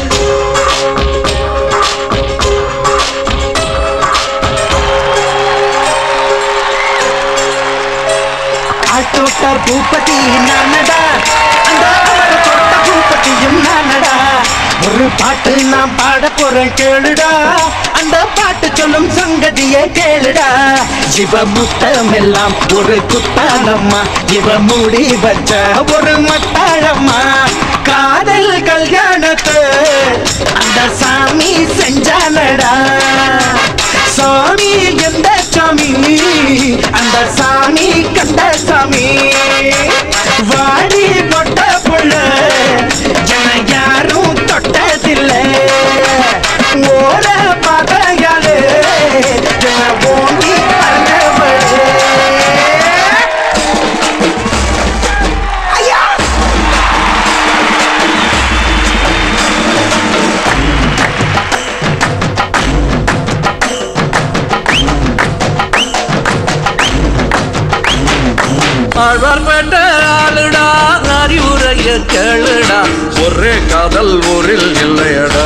ஆட்டோட்ட பூப்பதி நானடா அந்த அமர தொட்ட பூப்பதியும் நானடா ஒரு பாட்டு நான் பாட போறேன் கேளுடா அந்த பாட்டு சொல்லும் சங்கதியை கேளுடா இவ முத்தம் எல்லாம் ஒரு குத்தாலம்மா இவ மூடி வச்ச ஒரு மத்தாழம்மா காதல் கல்யாணத்தை அந்த சாமி செஞ்சானடா சாமி எந்த சாமி அந்த சாமி கண்ட சாமி வாடி பொட்ட புள்ள என யாரும் தொட்டதில்லை ஓட பகையாலே என ஓங்கி அறந்தவளே
ஆழ்வார்பேட்ட ஆளுடா அறிவுரைய கேளுடா ஒரே காதல் ஊரில் இல்லையடா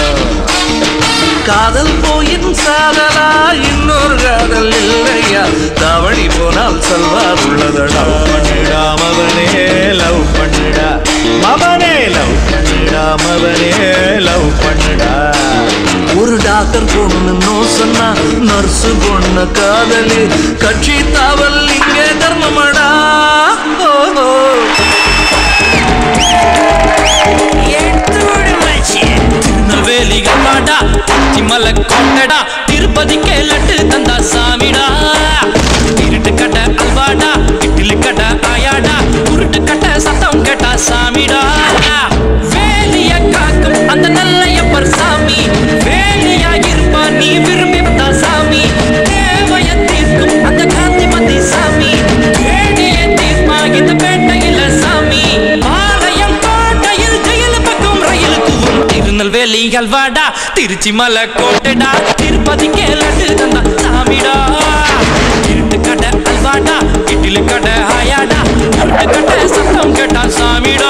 காதல் போயின் சாதலா இன்னொரு காதல் இல்லையா தவழி போனால் செல்வார் உள்ளதடா
பண்ணுடா மவனே லவ் பண்ணுடா மவனே லவ் பண்ணுடா மவனே லவ் பண்ணுடா
ஒரு டாக்டர் பொண்ணு நோ சொன்னா நர்ஸு பொண்ணு காதலி கட்சி தாவல் இங்கே தர்மமடா ஓ, ஓ.
திருநெல்வேலி கம்மாடா திம்மல கோட்டடா திருப்பதிக்கே லட்டு தந்தா சாமிடா இருட்டு கட்ட அல்வாடா இட்லி கட்ட ஆயாடா உருட்டு கட்ட சத்தம் கேட்டா சாமிடா வேலிய காக்கும் அந்த நல்லையப்பர் சாமி வேலியா இருப்பா நீ விரும்பி வந்தா சாமி தேவைய தீர்க்கும் அந்த காந்திமதி சாமி வேடிய தீர்ப்பா இந்த பேட்டையில சாமி பாளையம் கோட்டையில் ஜெயில் பக்கம் ரயிலுக்குவும் திருநெல்வேலி அல்வாடா திருச்சி மலை கோட்டைடா திருப்பதி கேளட்டு தந்தா சாமிடா இருட்டு கடை அல்வாடா இட்லி கடை ஆயாடா இருட்டு கடை சத்தம் கேட்டா சாமிடா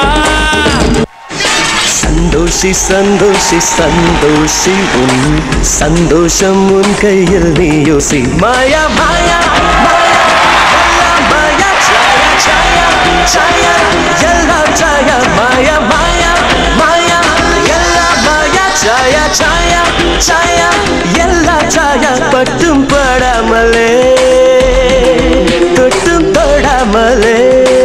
சந்தோஷி சந்தோஷி சந்தோஷி உன் சந்தோஷம் உன் கையில் நீ யோசி மாயா மாயா மாயா சாயா சாயா சாயா எல்லாம் சாயா மாயா மாயா மாயா எல்லாம் மாயா சாயா சாயா சாயா எல்லாம் சாயா பட்டும் படாமலே தொட்டும் தொடாமலே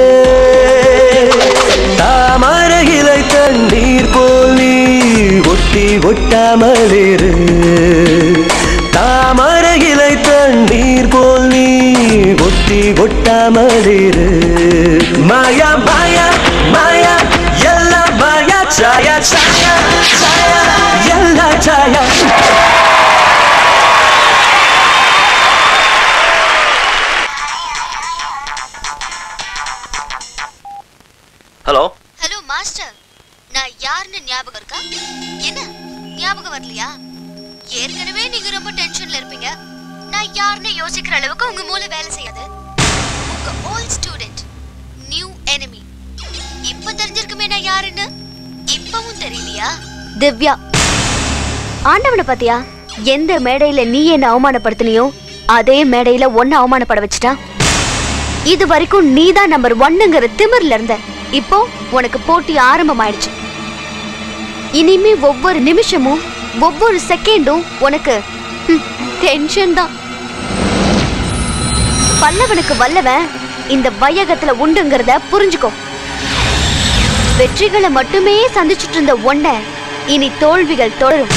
தாமரை இலை தண்ணீர் போல் நீ ஒட்டி ஒட்டாமலிரு தாமரை இலை தண்ணீர் போல் நீ ஒட்டி ஒட்டாமலிரு மாயா மாயா மாயா எல்லாம் மாயா சாயா சாயா சாயா எல்லா சாயா
ஹலோ
ஹலோ மாஸ்டர் நான் யாருன்னு ஞாபகம் இருக்கா என்ன ஞாபகம் வரலையா ஏற்கனவே நீங்க ரொம்ப டென்ஷன்ல இருப்பீங்க நான் யாருன்னு யோசிக்கிற அளவுக்கு உங்க மூளை வேலை செய்யாது உங்க ஓல்ட் ஸ்டூடெண்ட் நியூ enemy இப்ப தெரிஞ்சிருக்குமே நான் யாருன்னு இப்பவும் தெரியலையா திவ்யா ஆண்டவனை பாத்தியா எந்த மேடையில நீ என்ன அவமானப்படுத்தினியோ அதே மேடையில ஒன்னு அவமானப்பட வச்சுட்டான் இது வரைக்கும் நீதான் நம்பர் ஒன்னுங்கிற திமிர்ல இருந்த இப்போ உனக்கு போட்டி ஆரம்பமாயிடுச்சு இனிமே ஒவ்வொரு நிமிஷமும் ஒவ்வொரு செகண்டும் உனக்கு டென்ஷன் தான் பல்லவனுக்கு வல்லவன் இந்த வையகத்துல உண்டுங்கிறத புரிஞ்சுக்கோ வெற்றிகளை மட்டுமே சந்திச்சுட்டு இருந்த ஒன்ன இனி தோல்விகள் தொடரும்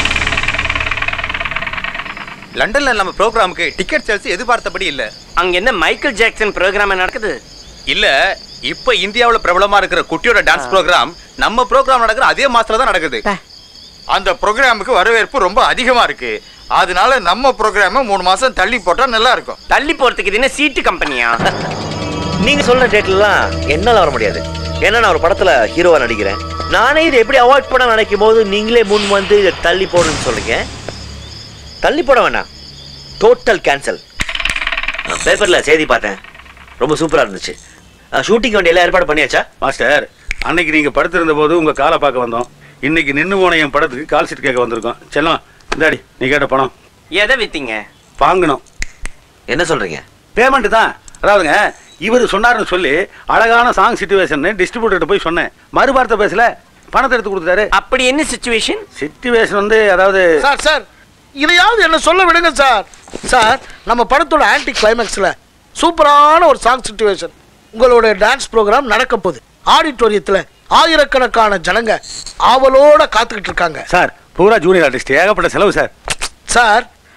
லண்டன்ல நம்ம ப்ரோக்ராமுக்கு டிக்கெட் சேல்ஸ் எதிர்பார்த்தபடி இல்ல
அங்க என்ன மைக்கேல் ஜாக்சன் ப்ரோக்ராம் நடக்குது
இல்ல இப்ப இந்தியாவுல பிரபலமா இருக்கிற குட்டியோட டான்ஸ் ப்ரோக்ராம் நம்ம ப்ரோக்ராம் நடக்கிற அதே மாசத்துல தான் நடக்குது
அந்த ப்ரோக்ராமுக்கு வரவேற்பு ரொம்ப அதிகமா இருக்கு அதனால நம்ம ப்ரோக்ராம மூணு மாசம் தள்ளி போட்டா நல்லா இருக்கும்
தள்ளி போறதுக்கு இது என்ன சீட்டு கம்பெனியா
நீங்க சொல்ற டேட்லாம் என்னால வர முடியாது ஏன்னா நான் ஒரு படத்துல ஹீரோவா நடிக்கிறேன் நானே இதை எப்படி அவாய்ட் பண்ண நினைக்கும் போது நீங்களே முன் வந்து இதை தள்ளி போடுன்னு சொல்றீங்க தள்ளி போட வேண்டாம் டோட்டல் கேன்சல் பேப்பர்ல செய்தி பார்த்தேன் ரொம்ப சூப்பரா இருந்துச்சு ஷூட்டிங் வேண்டிய எல்லாம் ஏற்பாடு பண்ணியாச்சா
மாஸ்டர் அன்னைக்கு நீங்க படுத்திருந்த போது உங்க காலை பார்க்க வந்தோம் இன்னைக்கு நின்னு போன என் படத்துக்கு கால் ஷீட் கேட்க வந்திருக்கோம் செல்லம் இந்தாடி நீ கேட்ட பணம்
எதை வித்தீங்க
வாங்கணும்
என்ன சொல்றீங்க
பேமெண்ட் தான் அதாவதுங்க இவர் சொன்னாருன்னு சொல்லி அழகான சாங் சிச்சுவேஷன் டிஸ்ட்ரிபியூட்டர் போய் சொன்னேன் மறுபார்த்த பேசல பணத்தை எடுத்து கொடுத்தாரு
அப்படி என்ன சுச்சுவேஷன்
சிச்சுவேஷன் வந்து அதாவது
சார் சார் இதையாவது என்ன சொல்ல விடுங்க சார் சார் நம்ம படத்தோட ஆன்டி கிளைமேக்ஸில் சூப்பரான ஒரு சாங் சுச்சுவேஷன் உங்களோட டான்ஸ் ப்ரோக்ராம் நடக்க போகுது ஆடிட்டோரியத்தில் ஆயிரக்கணக்கான ஜனங்க ஆவலோட காத்துக்கிட்டு இருக்காங்க
சார் பூரா ஜூனியர் ஆர்டிஸ்ட் ஏகப்பட்ட செலவு சார்
சார்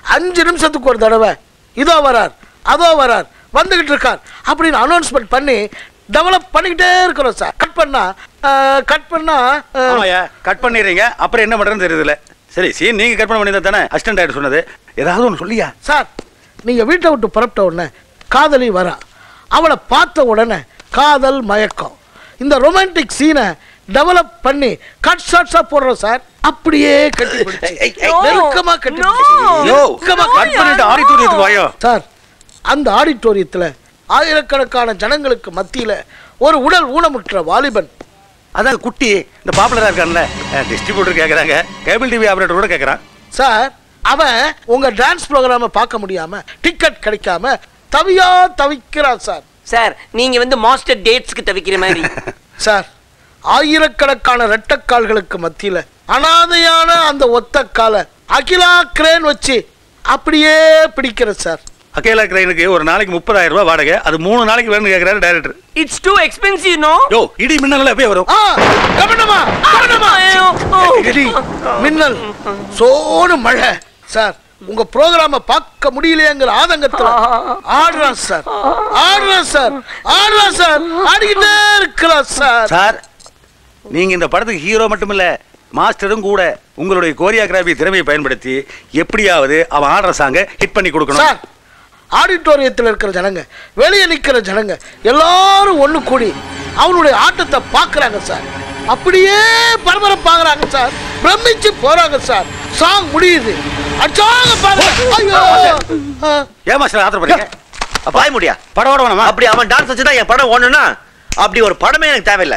அஞ்சு நிமிஷத்துக்கு ஒரு தடவை இதோ வரார் அதோ வரார் வந்துகிட்டு இருக்கார் அப்படின்னு அனௌன்ஸ்மெண்ட் பண்ணி டெவலப் பண்ணிக்கிட்டே இருக்கிறோம் சார் கட் பண்ணா கட் பண்ணா அஹ்,
ஆமாயா கட் பண்ணிடுறீங்க அப்புறம் என்ன பண்றதுன்னு தெரியுதுல சரி சீன் நீங்க கட் பண்ண வேண்டியது தானே அசிஸ்டன்ட் டைரக்டர் சொன்னது ஏதாவது ஒன்று சொல்லியா
சார் நீங்க வீட்டை விட்டு புறப்பட்ட உடனே காதலி வரா அவளை பார்த்த உடனே காதல் மயக்கம் இந்த ரொமான்டிக் சீனை டெவலப் பண்ணி கட் ஷாட்ஸா போடுறோம் சார் அப்படியே கட்டி பிடிச்சு நெருக்கமா கட்டி பிடிச்சு.
யோ,
நெருக்கமா
cut பண்ணிட்டு ஆடிட்டோரியத்துக்கு வாயோ.
சார் அந்த ஆடிட்டோரியத்துல ஆயிரக்கணக்கான ஜனங்களுக்கு மத்தியில ஒரு உடல் ஊனமுற்ற வாலிபன்
அதான் குட்டி இந்த பாப்புலரா இருக்கான்ல டிஸ்ட்ரிபியூட்டர் கேக்குறாங்க கேபிள் டிவி ஆபரேட்டர் கூட கேக்குறான்
சார் அவன் உங்க டான்ஸ் ப்ரோக்ராம பார்க்க முடியாம டிக்கெட் கிடைக்காம தவியா தவிக்கிறான் சார்
சார் நீங்க வந்து மாஸ்டர் டேட்ஸ்க்கு தவிக்கிற மாதிரி
சார் ஆயிரக்கணக்கான ரெட்டக்கால்களுக்கு மத்தியில அனாதையான அந்த ஒத்த காலை அகிலா கிரேன் வச்சு அப்படியே பிடிக்கிற சார்
அகேலா கிரைனுக்கு ஒரு நாளைக்கு முப்பதாயிரம் ரூபாய் வாடகை அது மூணு நாளைக்கு வேணும்னு கேக்குறாரு director
it's too expensive no
யோ இடி மின்னல்ல எப்பயே வரும்
கவனமா கவனமா இடி மின்னல் சோனு மழை சார் உங்க ப்ரோக்ராம பார்க்க முடியலையேங்கிற ஆதங்கத்துல ஆடுறான் சார் ஆடுறான் சார் ஆடுறான் சார் ஆடிக்கிட்டே இருக்கிறான் சார்
சார் நீங்க இந்த படத்துக்கு ஹீரோ மட்டும் இல்ல மாஸ்டரும் கூட உங்களுடைய கோரியோகிராபி திறமையை பயன்படுத்தி எப்படியாவது அவன் ஆடுற சாங்க ஹிட் பண்ணி கொடுக்கணும்
சார் ஆடிட்டோரியத்தில் இருக்கிற ஜனங்க வெளியே நிக்கிற ஜனங்க எல்லாரும் ஒண்ணு கூடி அவனுடைய ஆட்டத்தை பார்க்கறாங்க சார் அப்படியே பரபரப்பாகிறாங்க சார் பிரமிச்சு போறாங்க சார் சாங் முடியுது அடிச்சாங்க பாருங்க ஐயோ ஆ.
ஏன் மாஸ்டர் ஆத்திரப்படுறீங்க
பாய் முடியா
படம் ஓட வேணாமா
அப்படி அவன் டான்ஸ் வச்சுதான் என் படம் ஓடணும்னா அப்படி ஒரு படமே எனக்கு தேவையில்லை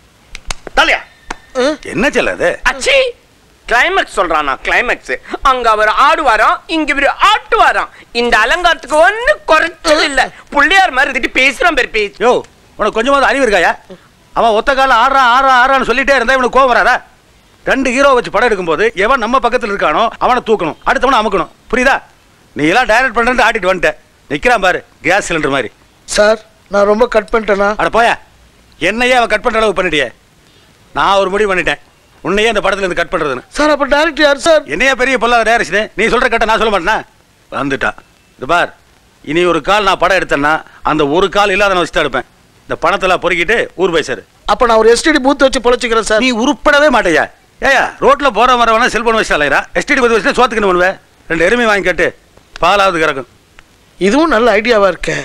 தலையா
என்ன செல்ல அது
அச்சி கிளைமேக்ஸ் சொல்றானா கிளைமேக்ஸ் அங்க அவர் ஆடுவாராம் இங்க இவர் ஆட்டுவாராம் இந்த அலங்காரத்துக்கு ஒண்ணு குறைச்சது இல்ல புள்ளையார் மாதிரி இருந்துட்டு பேசுறான் பேர் பேச்சு
யோ உனக்கு கொஞ்சமாவது அறிவு இருக்காயா அவன் ஒத்த கால ஆடுறான் ஆடுறான் ஆடுறான்னு சொல்லிட்டே இருந்தா இவனுக்கு கோவம் வராதா ரெண்டு ஹீரோ வச்சு படம் எடுக்கும்போது எவன் நம்ம பக்கத்துல இருக்கானோ அவனை தூக்கணும் அடுத்தவனை அமுக்கணும் புரியுதா நீ எல்லாம் டைரக்ட் பண்றது ஆடிட்டு வந்துட்ட நிக்கிறான் பாரு கேஸ் சிலிண்டர் மாதிரி
சார் நான் ரொம்ப கட் பண்ணிட்டேனா
அட போயா என்னையே அவன் கட் பண்ற அளவுக்கு பண்ணிட்டியே நான் ஒரு முடிவு பண்ணிட்டேன் உன்னையே இந்த படத்துல இருந்து கட் பண்றதுன்னு
சார் அப்ப டேரக்டர் யார் சார்
என்னையா பெரிய பொல்லாத டேரக்ஷன் நீ சொல்ற கட்ட நான் சொல்ல மாட்டேனா வந்துட்டான் இது பார் இனி ஒரு கால் நான் படம் எடுத்தேன்னா அந்த ஒரு கால் இல்லாத நான் வச்சுட்டு எடுப்பேன் இந்த பணத்தெல்லாம் பொறுக்கிட்டு ஊர் போய் சார்
அப்ப நான் ஒரு எஸ்டிடி பூத் வச்சு பொழைச்சிக்கிறேன் சார்
நீ உருப்படவே மாட்டேயா ஏயா ரோட்ல போற வரவனா செல்போன் வச்சு அலையறா எஸ்டிடி பத்தி வச்சு சோத்துக்கு என்ன பண்ணுவேன் ரெண்டு எருமை வாங்கி கட்டு பாலாவது கறக்கும்
இதுவும் நல்ல ஐடியாவா இருக்கே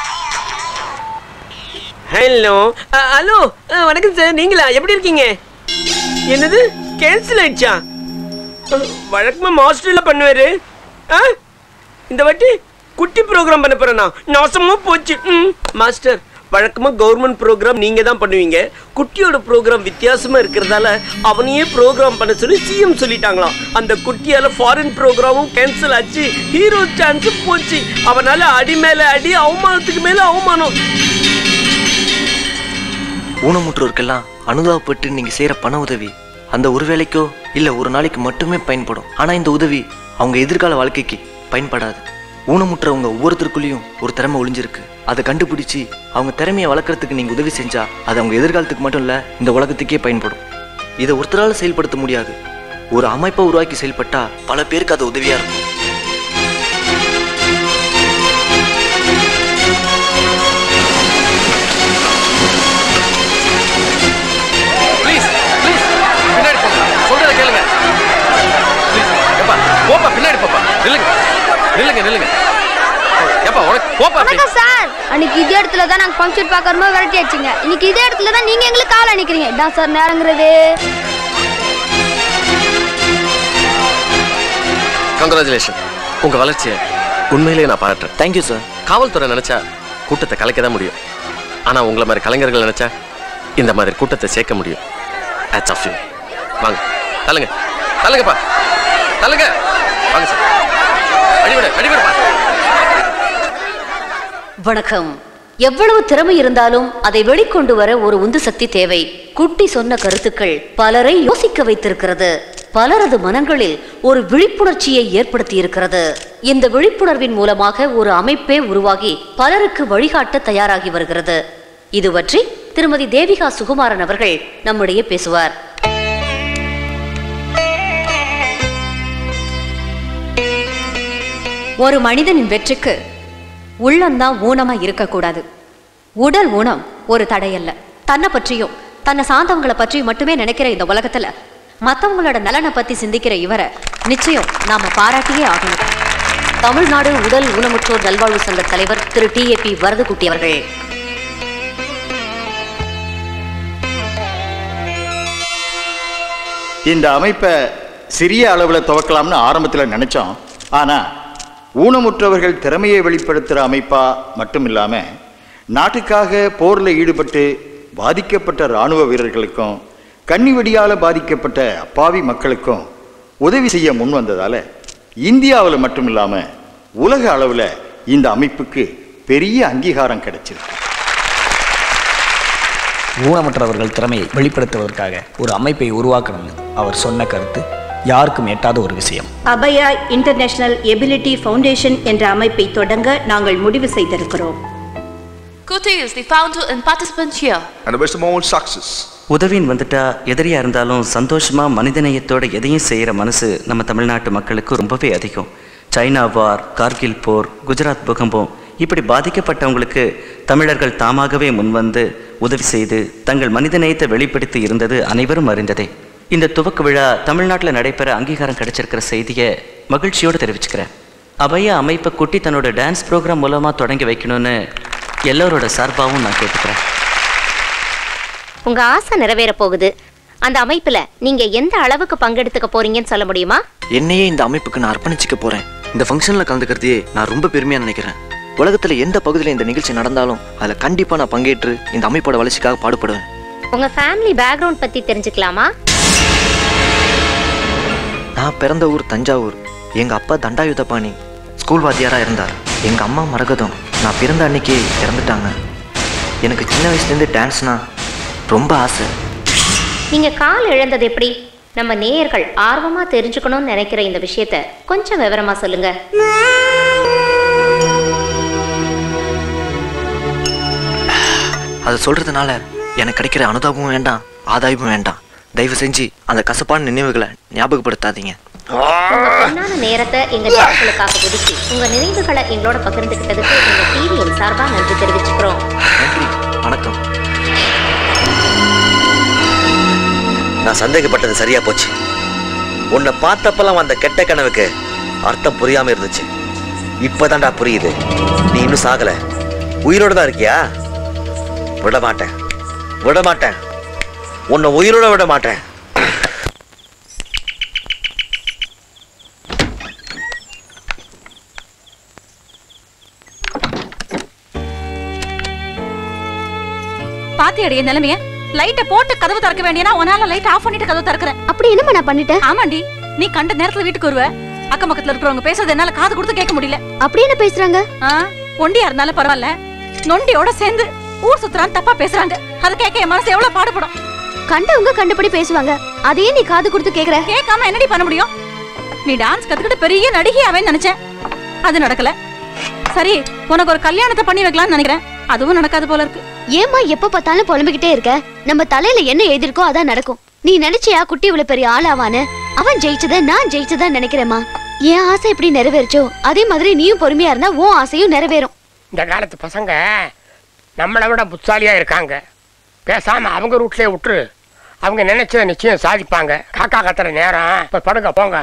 ஹலோ ஹலோ வணக்கம் சார் நீங்களா எப்படி இருக்கீங்க என்னது கேன்சல் ஆயிடுச்சா அஹ், வழக்கமா மாஸ்டர்ல பண்ணுவாரு ஆ? இந்த வாட்டி குட்டி ப்ரோக்ராம் பண்ண போறேனா நாசமா போச்சு ம். மாஸ்டர் வழக்கமா கவர்மெண்ட் ப்ரோக்ராம் நீங்க தான் பண்ணுவீங்க குட்டியோட ப்ரோக்ராம் வித்தியாசமா இருக்கிறதால அவனையே ப்ரோக்ராம் பண்ண சொல்லி சிஎம் சொல்லிட்டாங்களாம் அந்த குட்டியால ஃபாரின் ப்ரோக்ராமும் கேன்சல் ஆச்சு ஹீரோ சான்ஸ் போச்சு அவனால அடி மேல அடி அவமானத்துக்கு மேல அவமானம்
ஊனமுற்றோருக்கெல்லாம் அனுதாபப்பட்டு நீங்க செய்யற பண உதவி அந்த ஒரு வேளைக்கோ இல்ல ஒரு நாளைக்கு மட்டுமே பயன்படும் ஆனா இந்த உதவி அவங்க எதிர்கால வாழ்க்கைக்கு பயன்படாது ஊனமுற்றவங்க ஒவ்வொருத்தருக்குள்ளேயும் ஒரு திறமை ஒளிஞ்சிருக்கு அதை கண்டுபிடிச்சு அவங்க திறமையை வளர்க்கறதுக்கு நீங்க உதவி செஞ்சா அது அவங்க எதிர்காலத்துக்கு மட்டும் இல்ல இந்த உலகத்துக்கே பயன்படும் இதை ஒருத்தரால செயல்படுத்த முடியாது ஒரு அமைப்பை உருவாக்கி செயல்பட்டா பல பேருக்கு அது உதவியா இருக்கும்
ப்ளீஸ் ப்ளீஸ் பின்னாடி போங்க சொல்றத கேளுங்க ப்ளீஸ் ஏப்பா போப்பா பின்னாடி போப்பா நில்லுங்க நில்லுங்க நில்லுங்க ஏப்பா உனக்கு போப்பா அப்படி.
வணக்கம் சார் அன்னைக்கு இதே இடத்துல தான் நாங்க ஃபங்க்ஷன் பார்க்கறோமோ விரட்டி அடிச்சிங்க இன்னைக்கு இதே இடத்துல தான் நீங்க எங்களுக்கு கால் அணிக்கிறீங்க இதான் சார் நேரங்கிறது
கங்க்ராச்சுலேஷன் உங்க வளர்ச்சியை உண்மையிலேயே நான் பாராட்டுறேன்
தேங்க்யூ சார்
காவல்துறை நினைச்சா கூட்டத்தை கலைக்க தான் முடியும் ஆனா உங்களை மாதிரி கலைஞர்கள் நினைச்சா இந்த மாதிரி கூட்டத்தை சேர்க்க முடியும் Hats off to you. வாங்க தள்ளுங்க தள்ளுங்கப்பா தள்ளுங்க வாங்க சார் அடிவிடு அடிவிடுப்பா
வணக்கம் எவ்வளவு திறமை இருந்தாலும் அதை வெளிக்கொண்டு வர ஒரு உந்து சக்தி தேவை குட்டி சொன்ன கருத்துக்கள் பலரை யோசிக்க வைத்திருக்கிறது பலரது மனங்களில் ஒரு விழிப்புணர்ச்சியை ஏற்படுத்தி இருக்கிறது இந்த விழிப்புணர்வின் மூலமாக ஒரு அமைப்பே உருவாகி பலருக்கு வழிகாட்ட தயாராகி வருகிறது இது பற்றி திருமதி தேவிகா சுகுமாரன் அவர்கள் நம்மிடையே பேசுவார்
ஒரு மனிதனின் வெற்றிக்கு உள்ளம்தான் ஊனமா இருக்கக்கூடாது உடல் ஊனம் ஒரு தடையல்ல தன்னை பற்றியும் தன்னை சார்ந்தவங்களை பற்றியும் மட்டுமே நினைக்கிற இந்த உலகத்துல மத்தவங்களோட நலனை பத்தி சிந்திக்கிற இவரை நிச்சயம் நாம பாராட்டியே ஆகணும்
தமிழ்நாடு உடல் ஊனமுற்றோர் நல்வாழ்வு சங்க தலைவர் திரு டி ஏ பி வரதுகுட்டி அவர்கள்
இந்த அமைப்பை சிறிய அளவில் துவக்கலாம்னு ஆரம்பத்தில் நினச்சோம் ஆனால் ஊனமுற்றவர்கள் திறமையை வெளிப்படுத்துகிற அமைப்பாக மட்டும் இல்லாமல் நாட்டுக்காக போரில் ஈடுபட்டு பாதிக்கப்பட்ட இராணுவ வீரர்களுக்கும் கன்னி வெடியால் பாதிக்கப்பட்ட அப்பாவி மக்களுக்கும் உதவி செய்ய முன் வந்ததால் இந்தியாவில் மட்டும் இல்லாமல் உலக அளவில் இந்த அமைப்புக்கு பெரிய அங்கீகாரம் கிடைச்சிருக்கு
ஊனமற்றவர்கள் திறமையை வெளிப்படுத்துவதற்காக ஒரு அமைப்பை உருவாக்கணும்னு அவர் சொன்ன கருத்து யாருக்கும் எட்டாத ஒரு விஷயம்
அபயா இன்டர்நேஷனல் எபிலிட்டி ஃபவுண்டேஷன் என்ற அமைப்பை தொடங்க நாங்கள் முடிவு செய்திருக்கிறோம்
Kuti is the founder and participant here.
and I wish them all success.
உதவின்னு வந்துட்டா எதிரியா இருந்தாலும் சந்தோஷமா மனிதநேயத்தோட எதையும் செய்யற மனசு நம்ம தமிழ்நாட்டு மக்களுக்கு ரொம்பவே அதிகம் சைனா வார் கார்கில் போர் குஜராத் பூகம்பம் இப்படி பாதிக்கப்பட்டவங்களுக்கு தமிழர்கள் தாமாகவே முன்வந்து உதவி செய்து தங்கள் மனிதநேயத்தை வெளிப்படுத்தி இருந்தது அனைவரும் அறிந்ததே இந்த துவக்க விழா தமிழ்நாட்டில் நடைபெற அங்கீகாரம் கிடைச்சிருக்கிற செய்தியை மகிழ்ச்சியோடு தெரிவிச்சுக்கிறேன் அபய அமைப்பை குட்டி தன்னோட டான்ஸ் ப்ரோக்ராம் மூலமாக தொடங்கி வைக்கணும்னு எல்லோரோட சார்பாகவும் நான் கேட்டுக்கிறேன்
உங்க ஆசை நிறைவேற போகுது அந்த அமைப்புல நீங்க எந்த அளவுக்கு பங்கெடுத்துக்க போறீங்கன்னு சொல்ல முடியுமா
என்னையே இந்த அமைப்புக்கு நான் அர்ப்பணிச்சுக்க போறேன் இந்த ஃபங்க்ஷன்ல கலந்துக்கிறதையே நான் ரொம்ப பெருமையா நினைக்கிறேன் உலகத்துல எந்த பகுதியில் இந்த நிகழ்ச்சி நடந்தாலும் அதுல கண்டிப்பா நான் பங்கேற்று இந்த அமைப்போட வளர்ச்சிக்காக பாடுபடுவேன்
உங்க ஃபேமிலி பேக்ரவுண்ட் பத்தி தெரிஞ்சுக்கலாமா
நான் பிறந்த ஊர் தஞ்சாவூர் எங்க அப்பா தண்டாயுதபாணி ஸ்கூல் வாத்தியாரா இருந்தார் எங்க அம்மா மரகதம் நான் பிறந்த அன்னைக்கே இறந்துட்டாங்க எனக்கு சின்ன வயசுலேருந்து டான்ஸ்னா ரொம்ப ஆசை
நீங்க கால் இழந்தது எப்படி நம்ம நேயர்கள் ஆர்வமா தெரிஞ்சுக்கணும்னு நினைக்கிற இந்த விஷயத்த கொஞ்சம் விவரமா சொல்லுங்க
அதை சொல்றதுனால எனக்கு கிடைக்கிற அனுதாபமும் வேண்டாம் ஆதாயமும் வேண்டாம் தயவு செஞ்சு அந்த கசப்பான நினைவுகளை ஞாபகப்படுத்தாதீங்க
உங்க பொன்னான நேரத்தை எங்க நேயர்களுக்காக ஒதுக்கி உங்க நினைவுகளை எங்களோட பகிர்ந்துக்கிட்டதுக்கு எங்க டிவியின் சார்பா நன்றி தெரிவிச்சுக்கிறோம்
நன்றி வணக்கம்
நான் சந்தேகப்பட்டது சரியா போச்சு உன்னை பார்த்தப்பெல்லாம் அந்த கெட்ட கனவுக்கு அர்த்தம் புரியாம இருந்துச்சு இப்பதான்டா புரியுது நீ இன்னும் சாகல உயிரோட தான் இருக்கியா விட மாட்டேன் விட மாட்டேன் உன்னை உயிரோட விட மாட்டேன்
பாத்தியடைய நிலைமைய லைட்ட போட்டு கதவு திறக்க வேண்டியனா உன்னால லைட் ஆஃப் பண்ணிட்டு கதவு திறக்கிறேன்
அப்படி என்னமா நான் பண்ணிட்டேன்
ஆமாண்டி நீ கண்ட நேரத்துல வீட்டுக்கு வருவ அக்கம் பக்கத்துல இருக்கிறவங்க பேசுறது என்னால காது கொடுத்து கேட்க முடியல
அப்படி என்ன பேசுறாங்க
ஆ, ஒண்டியா இருந்தாலும் பரவாயில்ல நொண்டியோட சேர்ந்து ஊர் சுத்துறான்னு தப்பா பேசுறாங்க அத கேட்க என் மனசு எவ்வளவு பாடுபடும்
கண்டவங்க கண்டபடி பேசுவாங்க அதையே நீ காது கொடுத்து கேக்குற
கேட்காம என்னடி பண்ண முடியும் நீ டான்ஸ் கத்துக்கிட்டு பெரிய நடிகை அவன் நினைச்சேன் அது நடக்கல சரி உனக்கு ஒரு கல்யாணத்தை பண்ணி வைக்கலாம்னு நினைக்கிறேன் அதுவும் நடக்காது போல இருக்கு
ஏமா எப்ப பார்த்தாலும் புலம்பிக்கிட்டே இருக்க நம்ம தலையில என்ன எழுதிருக்கோ அதான் நடக்கும் நீ நினைச்சியா குட்டி இவ்வளவு பெரிய ஆளாவான்னு அவன் ஜெயிச்சத நான் ஜெயிச்சதா நினைக்கிறேம்மா என் ஆசை எப்படி நிறைவேறுச்சோ அதே மாதிரி நீயும் பொறுமையா இருந்தா உன் ஆசையும் நிறைவேறும்
இந்த காலத்து பசங்க நம்மளை விட புத்தாலியா இருக்காங்க பேசாம அவங்க ரூட்லயே விட்டுரு அவங்க நினைச்சதை நிச்சயம் சாதிப்பாங்க காக்கா கத்துற நேரம் இப்ப படுங்க போங்க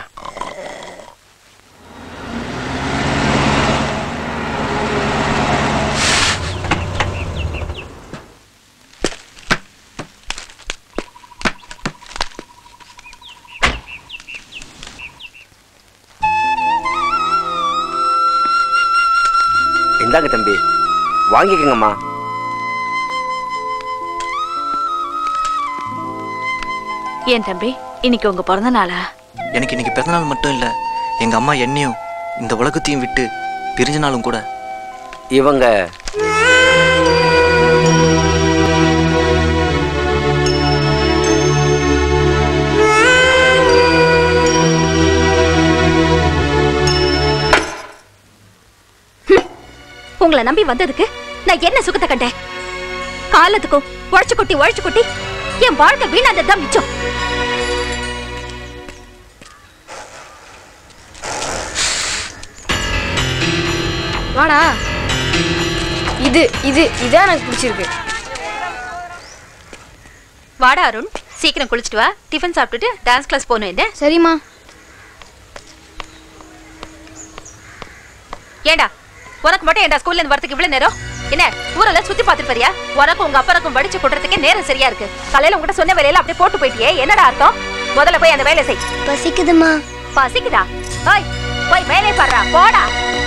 இந்தாங்க தம்பி வாங்கிக்கோங்கம்மா
ஏன் தம்பி இன்னைக்கு உங்க பிறந்த நாளா
எனக்கு இன்னைக்கு பிறந்தநாள் மட்டும் இல்லை எங்க அம்மா என்னையும் இந்த உலகத்தையும் விட்டு பிரிஞ்ச நாளும் கூட
இவங்க
உங்களை நம்பி வந்ததுக்கு நான் என்ன சுகத்தை கண்டேன் காலத்துக்கும் உழைச்சு கொட்டி உழைச்சு கொட்டி என் வாழ்க்கை வீணாந்தது தான் மிச்சம்
வாடா இது இது இதான் எனக்கு பிடிச்சிருக்கு
வாடா அருண் சீக்கிரம் குளிச்சுட்டு வா டிஃபன் சாப்பிட்டுட்டு டான்ஸ் கிளாஸ் போகணும் என்ன
சரிம்மா
ஏண்டா உனக்கு மட்டும் ஏண்டா ஸ்கூல்ல இருந்து வரதுக்கு இவ்வளவு நேரம் என்ன ஊரெல்லாம் சுத்தி பார்த்துட்டு வரியா உனக்கும் உங்க அப்பறக்கும் வடிச்சு கொட்டுறதுக்கே நேரம் சரியா இருக்கு காலையில உங்ககிட்ட சொன்ன வேலையில அப்படியே போட்டு போயிட்டியே என்னடா அர்த்தம் முதல்ல போய் அந்த வேலை செய்
பசிக்குதுமா
பசிக்குதா ஓய் போய் வேலையை பாடுறா போடா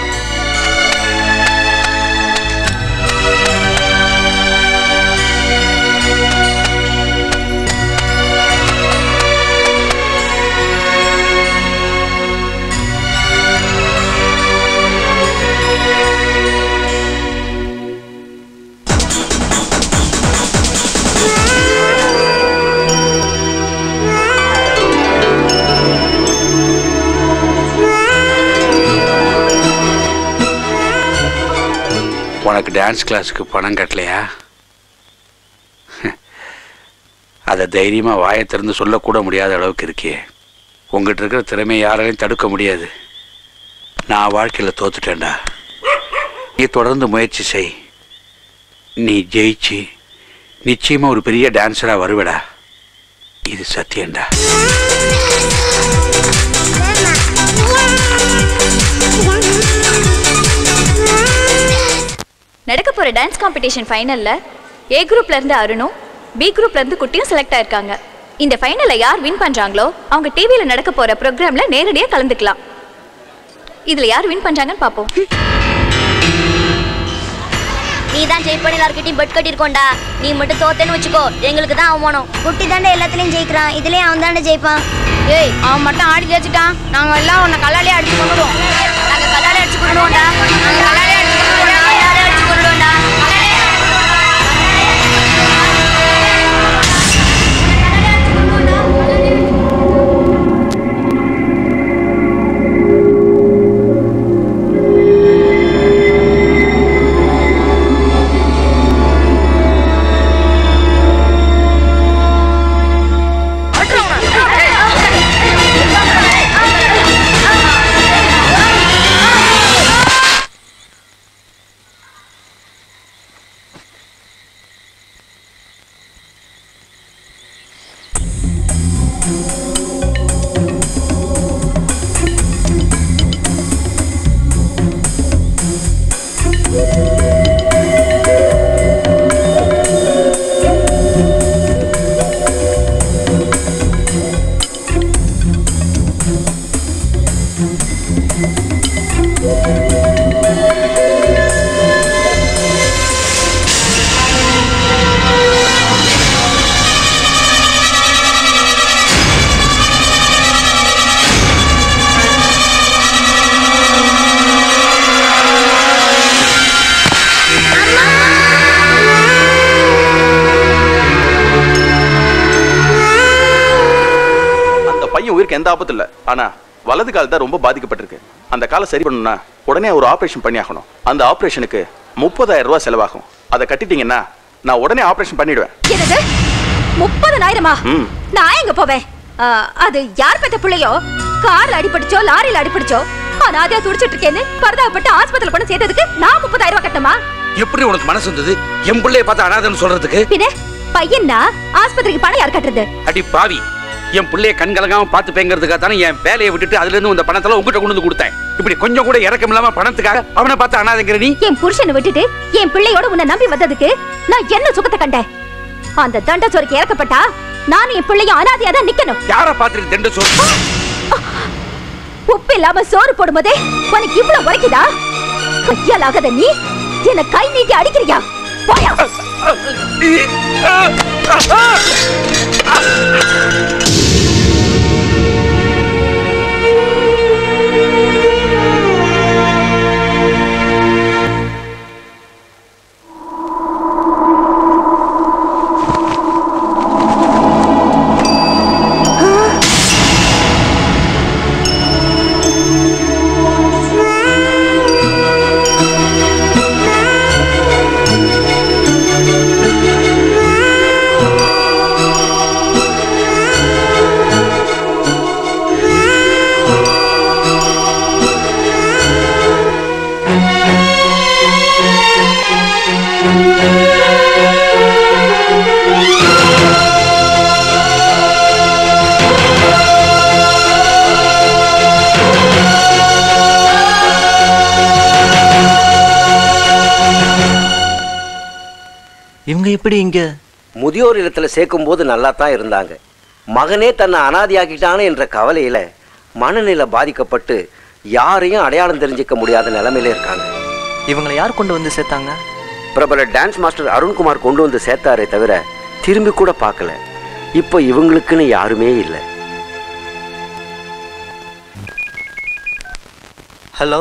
உனக்கு டான்ஸ் கிளாஸுக்கு பணம் கட்டலையா அதை தைரியமாக வாயை திறந்து சொல்லக்கூட முடியாத அளவுக்கு இருக்கே உங்ககிட்ட இருக்கிற திறமையை யாராலையும் தடுக்க முடியாது நான் வாழ்க்கையில் தோத்துட்டேன்டா நீ தொடர்ந்து முயற்சி செய் நீ ஜெயிச்சு நிச்சயமாக ஒரு பெரிய டான்ஸராக வருவடா இது சத்தியம்டா
நடக்க போற டான்ஸ் காம்படிஷன் ஃபைனல்ல ஏ குரூப்ல இருந்து அருணும் பி குரூப்ல இருந்து குட்டியும் செலக்ட் ஆயிருக்காங்க இந்த ஃபைனல்ல யார் வின் பண்றாங்களோ அவங்க டிவில நடக்க போற ப்ரோக்ராம்ல நேரடியா கலந்துக்கலாம் இதுல யார் வின் பண்றாங்கன்னு பாப்போம்
நீ தான் ஜெயிப்படி எல்லார்கிட்டயும் பெட் கட்டிருக்கோண்டா நீ மட்டும் தோத்தேன்னு வச்சுக்கோ எங்களுக்கு தான் அவமானம் குட்டி தாண்டே எல்லாத்துலயும் ஜெயிக்கிறான் இதுலயும் அவன் தாண்டே ஜெயிப்பான்
ஏய் அவன் மட்டும் ஆடி ஜெயிச்சிட்டான் நாங்க எல்லாம் உன்னை கல்லாலே அடிச்சு கொண்டுடுவோம்
நாங்க கல்லாலே அடிச்சு கொண்டுடுவோம்டா நாங்க கல்லாலே அடிச்சு கொண்டுடுவோம் கல்லாலே அடிச்சு கொண்டுடுவோம்டா
அந்த பையன் உயிருக்கு எந்த ஆபத்து இல்லை ஆனா வலது கால் தான் ரொம்ப பாதிக்கப்பட்டிருக்கு அந்த காலை சரி பண்ணணும்னா உடனே ஒரு ஆபரேஷன் பண்ணி ஆகணும் அந்த ஆபரேஷனுக்கு முப்பதாயிரம் ரூபாய் செலவாகும் அதை கட்டிட்டீங்கன்னா நான் உடனே ஆபரேஷன் பண்ணிடுவேன்
என்னது முப்பதனாயிரமா
ம்
நான் எங்க போவேன் ஆ, அது யார் பெத்த பிள்ளையோ கார்ல அடிபடிச்சோ லாரியில அடிபடிச்சோ அனாதையா துடிச்சிட்டு இருக்கேன்னு பரதாபப்பட்டு ஆஸ்பத்திரியில கொண்டு சேர்த்ததுக்கு நான் முப்பதாயிரம் ரூபாய் கட்டமா
எப்படி உனக்கு மனசு வந்தது என் பிள்ளைய பார்த்து அனாதன்னு சொல்றதுக்கு
பின்ன பையன்னா ஆஸ்பத்திரிக்கு பணம் யார் கட்டுறது
அடி பாவி என் பிள்ளைய கண் கலங்காம பார்த்து பேங்கிறதுக்காக தானே என் வேலையை விட்டுட்டு அதுல இருந்து இந்த பணத்தெல்லாம் உங்ககிட்ட கொண்டு வந்து கொடுத்தேன் இப்படி கொஞ்சம் கூட இறக்கம் இல்லாம பணத்துக்காக அவனை பார்த்து அனாதைங்கிற நீ
என் புருஷனை விட்டுட்டு என் பிள்ளையோட உன்னை நம்பி வந்ததுக்கு நான் என்ன சுகத்தை கண்டேன் அந்த தண்ட சோறுக்கு இறக்கப்பட்டா நான் என் பிள்ளையும் அனாதையா தான் நிக்கணும்
யார பார்த்துட்டு தண்டு சொல்
உப்பு இல்லாம சோறு போடும்போதே உனக்கு இவ்வளவு உரைக்குதா கையால் ஆகாத நீ என்ன கை நீட்டி அடிக்கிறியா போயா
ஆ
இவங்க எப்படி இங்க
முதியோர் இல்லத்துல சேர்க்கும் போது நல்லா தான் இருந்தாங்க மகனே தன்னை அனாதியாக்கிட்டானே என்ற கவலையில மனநிலை பாதிக்கப்பட்டு யாரையும் அடையாளம் தெரிஞ்சுக்க முடியாத நிலைமையில இருக்காங்க
இவங்களை யார் கொண்டு வந்து சேர்த்தாங்க
பிரபல டான்ஸ் மாஸ்டர் அருண்குமார் கொண்டு வந்து சேர்த்தாரே தவிர திரும்பி கூட பார்க்கல இப்போ இவங்களுக்குன்னு யாருமே இல்லை
ஹலோ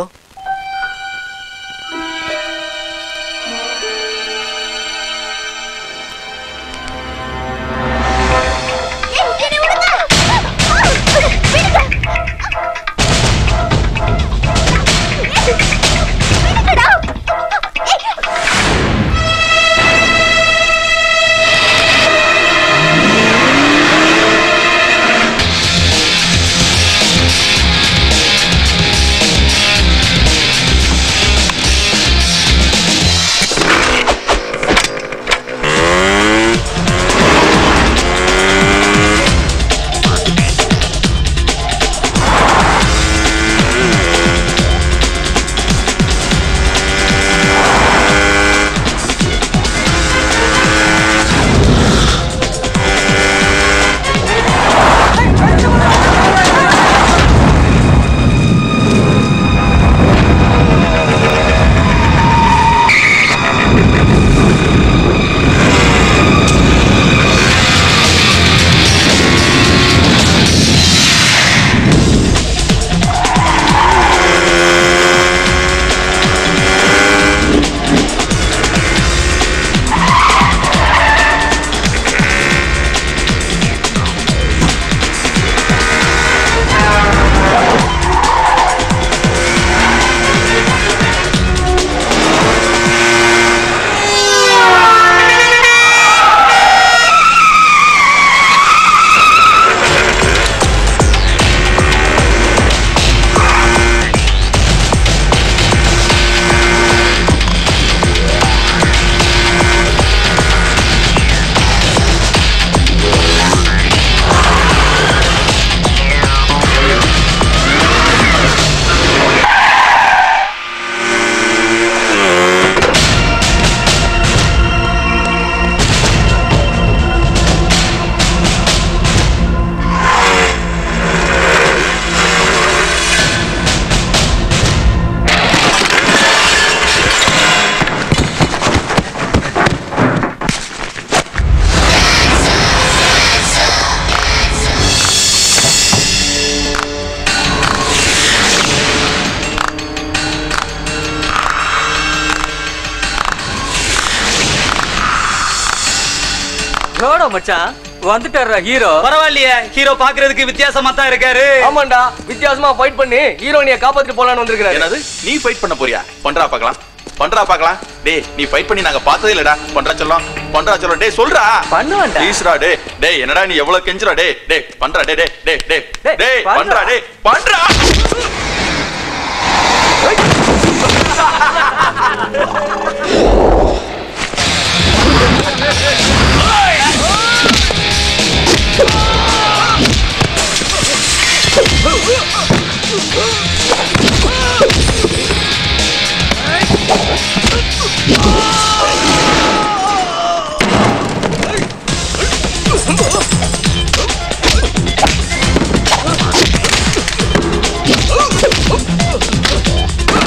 ஜோடோ மச்சான் வந்துட்டாரா ஹீரோ
பரவாயில்லையே ஹீரோ பாக்குறதுக்கு வித்தியாசமா தான் இருக்காரு
ஆமாண்டா வித்தியாசமா ஃபைட் பண்ணி ஹீரோனிய காப்பாத்திட்டு போலான்னு வந்திருக்காரு
என்னது நீ ஃபைட் பண்ண போறியா பண்றா பார்க்கலாம் பண்றா பார்க்கலாம் டேய் நீ ஃபைட் பண்ணி நாங்க பார்த்ததே இல்லடா பண்றா சொல்லும் பண்றா சொல்லும் டேய் சொல்றா
பண்ணுவேன்டா
ப்ளீஸ்டா டேய் டேய் என்னடா நீ எவ்வளவு கெஞ்சுறா டேய் டேய் பண்றா டேய் டேய் டேய் டேய் டேய் பண்றா டேய் பண்றா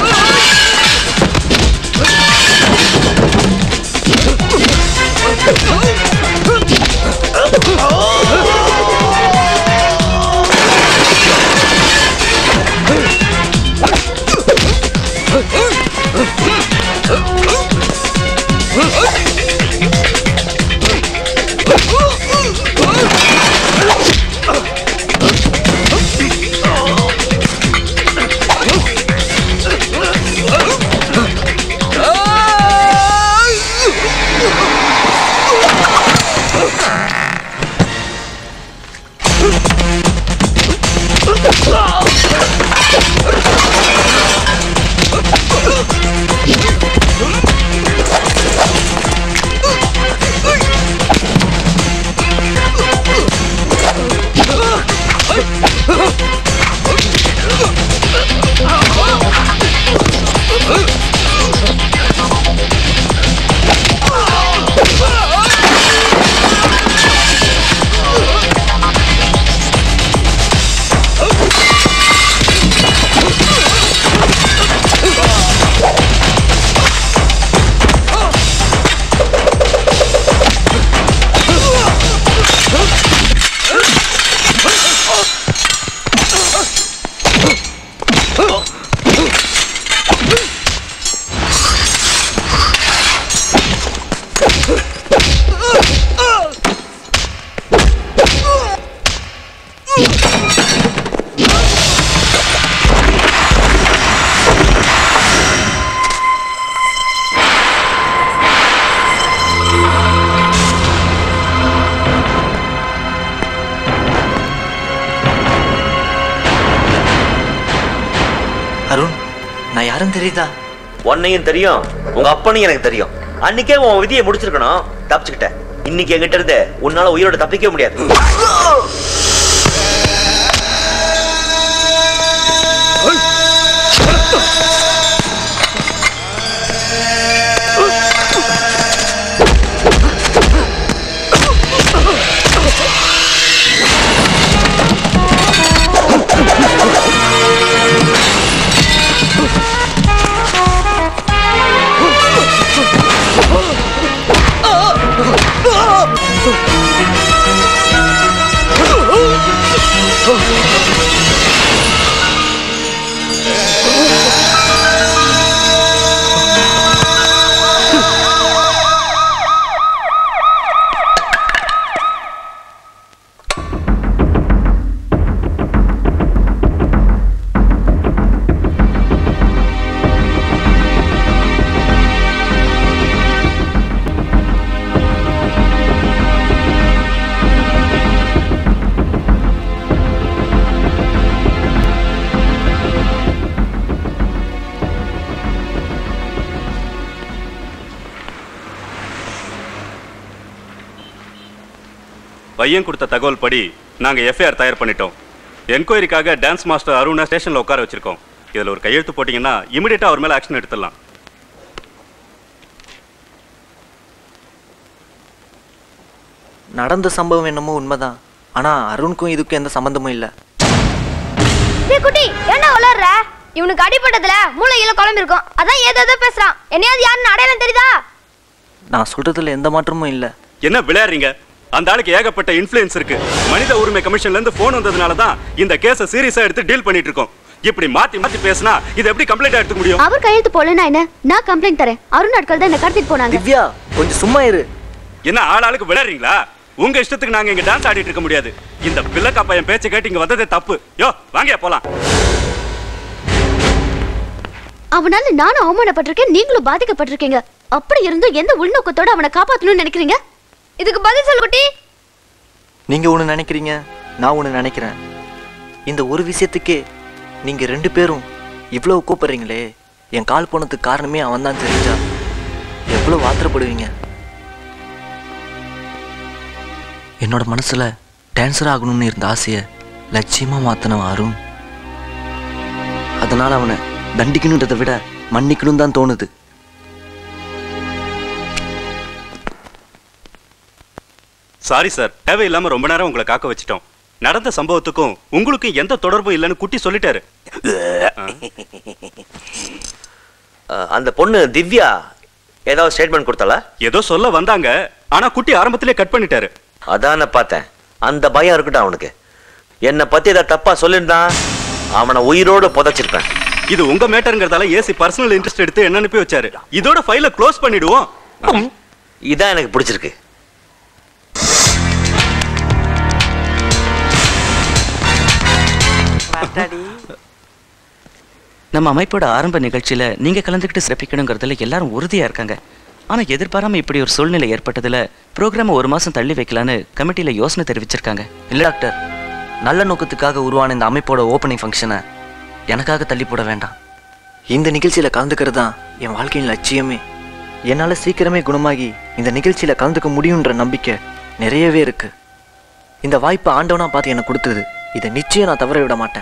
Oh!
நான் யாரும் தெரியுதா
உன்னையும் தெரியும் உங்க அப்பனையும் எனக்கு தெரியும் அன்னைக்கே உன் விதியை முடிச்சிருக்கணும் தப்பிச்சுக்கிட்ட இன்னைக்கு என்கிட்ட இருந்து உன்னால உயிரோட தப்பிக்க முடியாது
பையன் கொடுத்த தகவல் படி நாங்கள் எஃப்ஐஆர் தயார் பண்ணிட்டோம் என்கொயரிக்காக டான்ஸ் மாஸ்டர் அருணா ஸ்டேஷனில் உட்கார வச்சிருக்கோம் இதில் ஒரு கையெழுத்து போட்டிங்கன்னா இமிடியேட்டாக அவர் மேலே ஆக்ஷன் எடுத்துடலாம்
நடந்த சம்பவம் என்னமோ உண்மைதான் ஆனா அருணுக்கும் இதுக்கும் எந்த சம்பந்தமும் இல்லை
டேய் குட்டி என்ன வளர்ற இவனுக்கு அடிபட்டதுல மூளையில குழம்பு இருக்கும் அதான் ஏதோ பேசுறான் என்னையாவது யாருன்னு அடையாளம் தெரியுதா
நான் சொல்றதுல எந்த மாற்றமும் இல்லை
என்ன விளையாடுறீங்க அந்த ஆளுக்கு ஏகப்பட்ட இன்ஃப்ளூயன்ஸ் இருக்கு மனித உரிமை கமிஷன்ல இருந்து போன் வந்ததுனால தான் இந்த கேஸை சீரியஸா எடுத்து டீல் பண்ணிட்டு இருக்கோம் இப்படி மாத்தி மாத்தி பேசினா இது எப்படி கம்ப்ளைண்ட் எடுத்துக்க முடியும்
அவர் கையெழுத்து போலனா என்ன நான் கம்ப்ளைண்ட் தரேன் அருண் நாட்கள் தான் என்ன கடத்திட்டு போனாங்க
திவ்யா கொஞ்சம் சும்மா இரு
என்ன ஆள் ஆளுக்கு விளையாடுறீங்களா உங்க இஷ்டத்துக்கு நாங்க இங்க டான்ஸ் ஆடிட்டு இருக்க முடியாது இந்த பிள்ளைக்கா பையன் பேச்சை கேட்டு இங்க வந்ததே தப்பு யோ வாங்க போலாம்
அவனால நானும் அவமானப்பட்டிருக்கேன் நீங்களும் பாதிக்கப்பட்டிருக்கீங்க அப்படி இருந்தும் எந்த உள்நோக்கத்தோட அவனை காப்பாத்தணும்னு நினைக்கிறீங்க
இதுக்கு பதில் சொல்லு குட்டி
நீங்க ஒண்ணு நினைக்கிறீங்க நான் ஒண்ணு நினைக்கிறேன் இந்த ஒரு விஷயத்துக்கே நீங்க ரெண்டு பேரும் இவ்வளவு கூப்பிடுறீங்களே என் கால் போனதுக்கு காரணமே அவன் தான் தெரிஞ்சா எவ்வளவு ஆத்திரப்படுவீங்க என்னோட மனசுல டான்சர் ஆகணும்னு இருந்த ஆசையை லட்சியமா மாத்தினவன் அருண் அதனால அவனை தண்டிக்கணுன்றதை விட மன்னிக்கணும் தான் தோணுது
சாரி சார் தேவையில்லாம ரொம்ப நேரம் உங்களை காக்க வச்சிட்டோம் நடந்த சம்பவத்துக்கும் உங்களுக்கும் எந்த தொடர்பும் இல்லைன்னு குட்டி சொல்லிட்டாரு
அஹ், அந்த பொண்ணு திவ்யா ஏதாவது ஸ்டேட்மெண்ட் கொடுத்தாளா
ஏதோ சொல்ல வந்தாங்க ஆனா குட்டி ஆரம்பத்திலே கட் பண்ணிட்டாரு
அதான் நான் பார்த்தேன் அந்த பயம் இருக்கட்டும் அவனுக்கு என்னை பத்தி ஏதாவது தப்பா சொல்லியிருந்தான் அவனை உயிரோடு புதைச்சிருப்பேன்
இது உங்க மேட்டருங்கிறதால ஏசி பர்சனல் இன்ட்ரெஸ்ட் எடுத்து என்ன அனுப்பி வச்சாரு இதோட ஃபைல க்ளோஸ் பண்ணிடுவோம்
இதான் எனக்கு பிடிச்சிருக்கு
நம்ம அமைப்போட ஆரம்ப நிகழ்ச்சியில நீங்க கலந்துக்கிட்டு சிறப்பிக்கணுங்கிறதுல எல்லாரும் உறுதியா இருக்காங்க ஆனா எதிர்பாராம இப்படி ஒரு சூழ்நிலை ஏற்பட்டதுல ப்ரோக்ராமை ஒரு மாசம் தள்ளி வைக்கலான்னு கமிட்டியில யோசனை தெரிவிச்சிருக்காங்க
இல்லை டாக்டர் நல்ல நோக்கத்துக்காக உருவான இந்த அமைப்போட ஓப்பனிங் ஃபங்க்ஷனை எனக்காக தள்ளி போட வேண்டாம் இந்த நிகழ்ச்சியில் கலந்துக்கிறது தான் என் வாழ்க்கையின் லட்சியமே என்னால் சீக்கிரமே குணமாகி இந்த நிகழ்ச்சியில் கலந்துக்க முடியுன்ற நம்பிக்கை நிறையவே இருக்கு இந்த வாய்ப்பை ஆண்டவனா பார்த்து எனக்கு கொடுத்தது இதை நிச்சயம் நான் தவற விட மாட்டேன்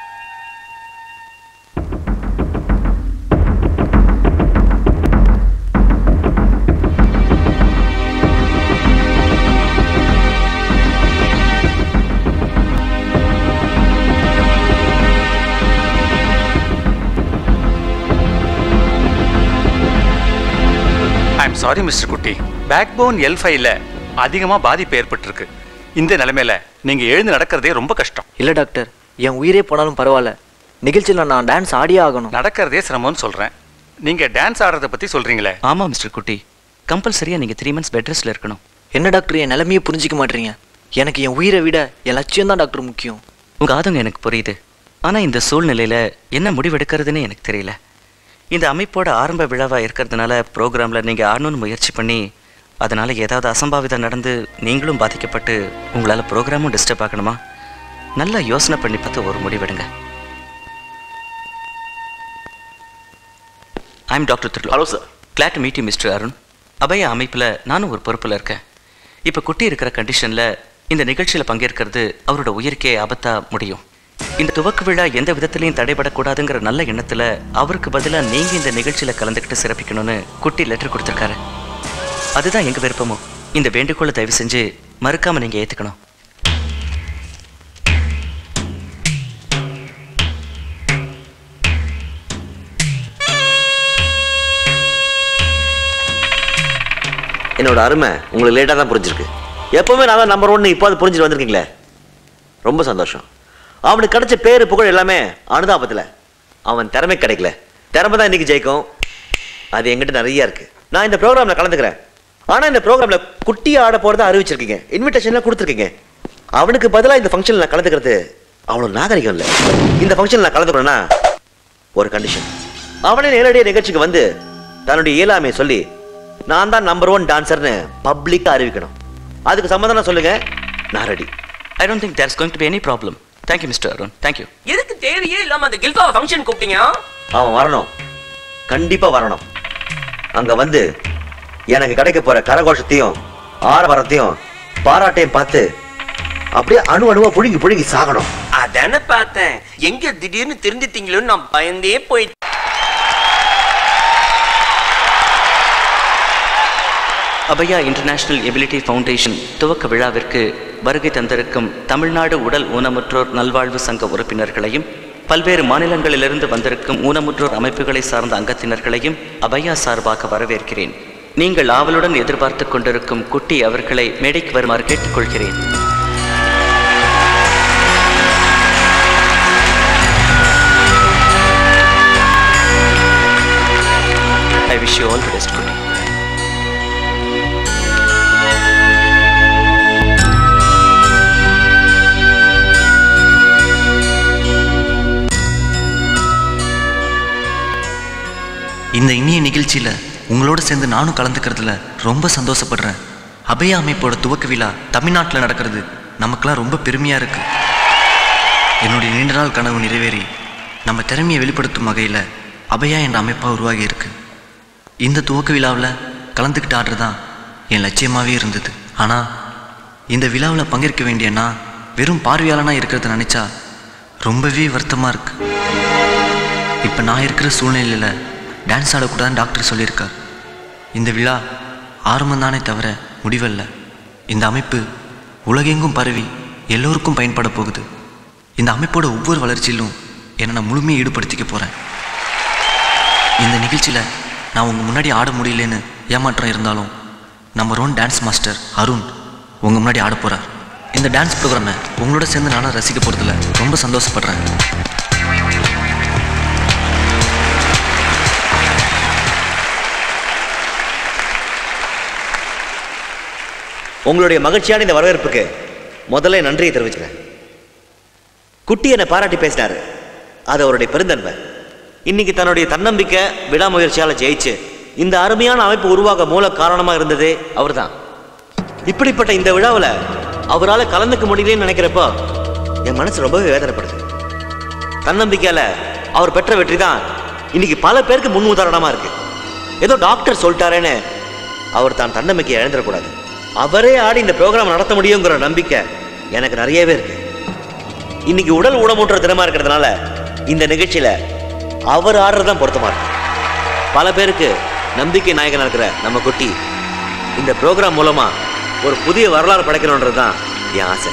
I'm sorry mister Kutty backbone L ஃபைவ்ல அதிகமாக பாதிப்பு ஏற்பட்டிருக்கு இந்த நிலைமையில நீங்க எழுந்து நடக்கிறதே ரொம்ப கஷ்டம்
இல்லை டாக்டர் என் உயிரே போனாலும் பரவாயில்ல நிகழ்ச்சியில் நான் டான்ஸ் ஆடியே ஆகணும்
நடக்கிறதே சிரமம்னு சொல்றேன் நீங்க டான்ஸ் ஆடுறத பத்தி சொல்றீங்களே
ஆமா மிஸ்டர் குட்டி கம்பல்சரியா நீங்க த்ரீ மந்த்ஸ் பெட் ரெஸ்ட்ல இருக்கணும்
என்ன டாக்டர் என் நிலைமையே புரிஞ்சிக்க மாட்டீங்க எனக்கு என் உயிரை விட என் லட்சியம் தான் டாக்டர் முக்கியம்
உங்க ஆதங்கம் எனக்கு புரியுது ஆனா இந்த சூழ்நிலையில என்ன முடிவெடுக்கிறதுன்னு எனக்கு தெரியல இந்த அமைப்போட ஆரம்ப விழாவா இருக்கிறதுனால ப்ரோக்ராம்ல நீங்க ஆடணும்னு முயற்சி பண்ணி அதனால ஏதாவது அசம்பாவிதம் நடந்து நீங்களும் பாதிக்கப்பட்டு உங்களால ப்ரோக்ராமும் டிஸ்டர்ப் ஆகணுமா நல்லா யோசனை பண்ணி பார்த்து ஒரு முடிவெடுங்க ஐம் டாக்டர் திருலோ
hello sir
glad to meet you mister Arun Abhaya அமைப்பில் நானும் ஒரு பொறுப்பில் இருக்கேன் இப்போ குட்டி இருக்கிற கண்டிஷனில் இந்த நிகழ்ச்சியில் பங்கேற்கிறது அவரோட உயிருக்கே ஆபத்தா முடியும் இந்த துவக்க விழா எந்த விதத்திலையும் தடைபடக்கூடாதுங்கிற நல்ல எண்ணத்தில் அவருக்கு பதிலாக நீங்கள் இந்த நிகழ்ச்சியில் கலந்துக்கிட்டு சிறப்பிக்கணும்னு குட்டி லெட்டர் கொடுத்துருக்காரு அதுதான் எங்கள் விருப்பமும் இந்த வேண்டுகோளை தயவு செஞ்சு மறுக்காமல் நீங்கள் ஏற்றுக்கணும்
என்னோட அருமை உங்களுக்கு லேட்டாக தான் புரிஞ்சிருக்கு எப்பவுமே நான் தான் நம்பர் ஒன்று இப்போ அது புரிஞ்சுட்டு வந்திருக்கீங்களே ரொம்ப சந்தோஷம் அவனுக்கு கிடைச்ச பேரு புகழ் எல்லாமே அனுதாபத்தில் அவன் திறமை கிடைக்கல திறமை தான் இன்னைக்கு ஜெயிக்கும் அது எங்கிட்ட நிறைய இருக்கு நான் இந்த ப்ரோக்ராமில் கலந்துக்கிறேன் ஆனால் இந்த ப்ரோக்ராமில் குட்டி ஆட போகிறத அறிவிச்சிருக்கீங்க இன்விடேஷன்லாம் கொடுத்துருக்கீங்க அவனுக்கு பதிலாக இந்த ஃபங்க்ஷனில் நான் கலந்துக்கிறது அவ்வளோ நாகரிகம் இல்லை இந்த ஃபங்க்ஷனில் நான் கலந்துக்கிறேன்னா ஒரு கண்டிஷன் அவனே நேரடியாக நிகழ்ச்சிக்கு வந்து தன்னுடைய இயலாமையை சொல்லி நான் தான் நம்பர் ஒன் டான்சர்னு பப்ளிக்காக அறிவிக்கணும் அதுக்கு சம்மதம் சொல்லுங்க நான் ready
I don't think there's going to be any problem thank you mister Arun thank you
எதுக்கு தேவையே இல்லாம அந்த கில்ஃபாவை ஃபங்க்ஷன் கூப்பிட்டீங்க
அவன் வரணும் கண்டிப்பா வரணும் அங்க வந்து எனக்கு கிடைக்க போற கரகோஷத்தையும் ஆரவாரத்தையும் பாராட்டையும் பார்த்து அப்படியே அணு அணுவா புழுங்கி புழுங்கி சாகணும்
அதானே பார்த்தேன் எங்க திடீர்னு திருந்துட்டீங்களோன்னு நான் பயந்தே போயிட்டேன்
அபயா இன்டர்நேஷனல் எபிலிட்டி ஃபவுண்டேஷன் துவக்க விழாவிற்கு வருகை தந்திருக்கும் தமிழ்நாடு உடல் ஊனமுற்றோர் நல்வாழ்வு சங்க உறுப்பினர்களையும் பல்வேறு மாநிலங்களிலிருந்து வந்திருக்கும் ஊனமுற்றோர் அமைப்புகளை சார்ந்த அங்கத்தினர்களையும் அபயா சார்பாக வரவேற்கிறேன் நீங்கள் ஆவலுடன் எதிர்பார்த்து கொண்டிருக்கும் குட்டி அவர்களை மேடைக்கு வருமாறு கேட்டுக்கொள்கிறேன் I wish you all the best Kutty
இந்த இனிய நிகழ்ச்சியில் உங்களோட சேர்ந்து நானும் கலந்துக்கிறதுல ரொம்ப சந்தோஷப்படுறேன் அபய அமைப்போட துவக்க விழா தமிழ்நாட்டில் நடக்கிறது நமக்கெல்லாம் ரொம்ப பெருமையாக இருக்கு என்னுடைய நீண்ட நாள் கனவு நிறைவேறி நம்ம திறமையை வெளிப்படுத்தும் வகையில் அபயா என்ற அமைப்பாக உருவாகி இருக்கு இந்த துவக்க விழாவில் கலந்துக்கிட்டு ஆடுறதான் என் லட்சியமாகவே இருந்தது ஆனால் இந்த விழாவில் பங்கேற்க வேண்டிய நான் வெறும் பார்வையாளனாக இருக்கிறத நினச்சா ரொம்பவே வருத்தமாக இருக்கு இப்போ நான் இருக்கிற சூழ்நிலையில் டான்ஸ் ஆடக்கூடாதுன்னு டாக்டர் சொல்லியிருக்கார் இந்த விழா ஆரம்பம் தானே தவிர முடிவல்ல இந்த அமைப்பு உலகெங்கும் பரவி எல்லோருக்கும் பயன்பட போகுது இந்த அமைப்போட ஒவ்வொரு வளர்ச்சியிலும் என்னை நான் முழுமையாக ஈடுபடுத்திக்க போகிறேன் இந்த நிகழ்ச்சியில் நான் உங்கள் முன்னாடி ஆட முடியலன்னு ஏமாற்றம் இருந்தாலும் number one dance master Arun உங்கள் முன்னாடி ஆட போகிறார் இந்த டான்ஸ் ப்ரோக்ராமை உங்களோட சேர்ந்து நானும் ரசிக்க போகிறதுல ரொம்ப சந்தோஷப்படுறேன்
உங்களுடைய மகிழ்ச்சியான இந்த வரவேற்புக்கு முதல்ல நன்றியை தெரிவிச்சுக்கிறேன் குட்டி என்னை பாராட்டி பேசினாரு அது அவருடைய பெருந்தன்மை இன்னைக்கு தன்னுடைய தன்னம்பிக்கை விடாமுயற்சியால ஜெயிச்சு இந்த அருமையான அமைப்பு உருவாக மூல காரணமா இருந்ததே அவர்தான் இப்படிப்பட்ட இந்த விழாவில் அவரால் கலந்துக்க முடியலன்னு நினைக்கிறப்போ என் மனசு ரொம்பவே வேதனைப்படுது தன்னம்பிக்கையால அவர் பெற்ற வெற்றி தான் இன்னைக்கு பல பேருக்கு முன் உதாரணமா இருக்கு ஏதோ டாக்டர் சொல்லிட்டாரேன்னு அவர் தான் தன்னம்பிக்கையை இழந்துடக்கூடாது அவரே ஆடி இந்த ப்ரோக்ராம் நடத்த முடியுங்கிற நம்பிக்கை எனக்கு நிறையவே இருக்கு இன்னைக்கு உடல் ஊனமுற்ற தினமா இருக்கிறதுனால இந்த நிகழ்ச்சியில அவர் ஆடுறது தான் பொருத்தமா இருக்கு பல பேருக்கு நம்பிக்கை நாயகனா இருக்கிற நம்ம குட்டி இந்த ப்ரோக்ராம் மூலமா ஒரு புதிய வரலாறு படைக்கணுன்றது தான் என் ஆசை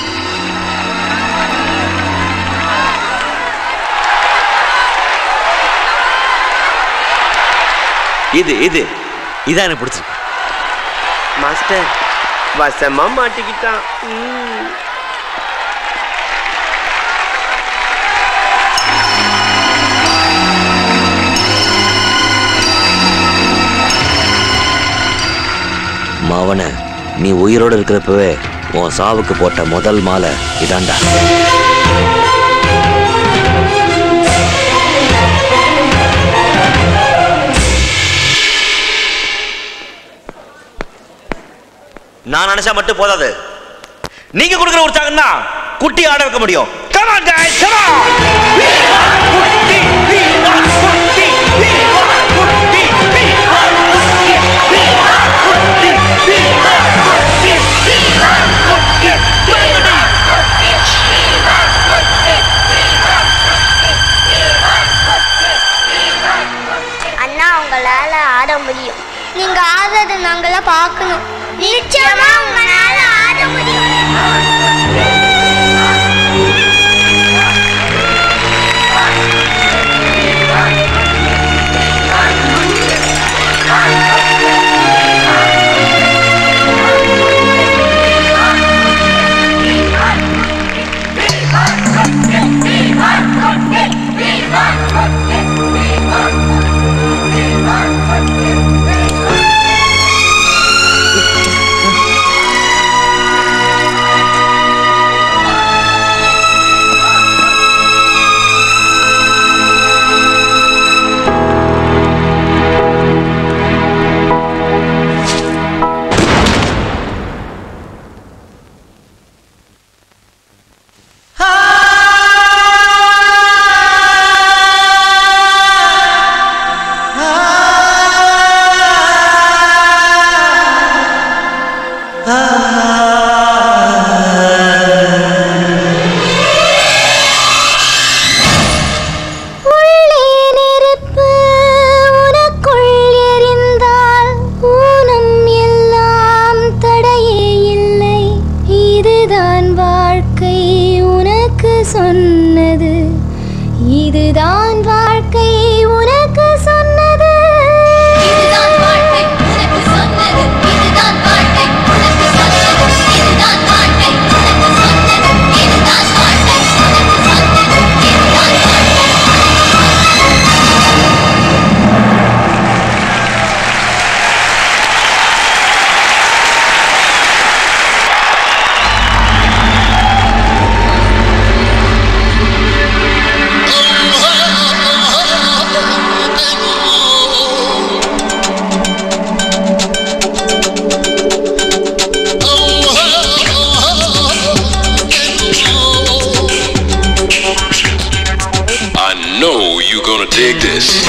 இது இது இதான் எனக்கு பிடிச்சிருக்கு
மாஸ்டர் வசமா மாட்டிக்கிட்டான் ம்.
மாவன நீ உயிரோடு இருக்கிறப்பவே உன் சாவுக்கு போட்ட முதல் மாலை இதாண்டா நான் நினைச்சா மட்டும் போதாது நீங்க கொடுக்குற உற்சாகம் தான் குட்டி ஆட வைக்க முடியும் Come on, guys, come on! We are குட்டி, we are குட்டி, we are குட்டி.
சொன்னது இதுதான் வாழ்க்கை உனக்கு சொன்னது இதுதான் வாழ்க்கை உனக்கு சொன்னது இதுதான் வாழ்க்கை உனக்கு சொன்னது இதுதான் வாழ்க்கை உனக்கு சொன்னது இதுதான் வாழ்க்கை உனக்கு சொன்னது இதுதான் வாழ்க்கை
I know you're gonna dig this.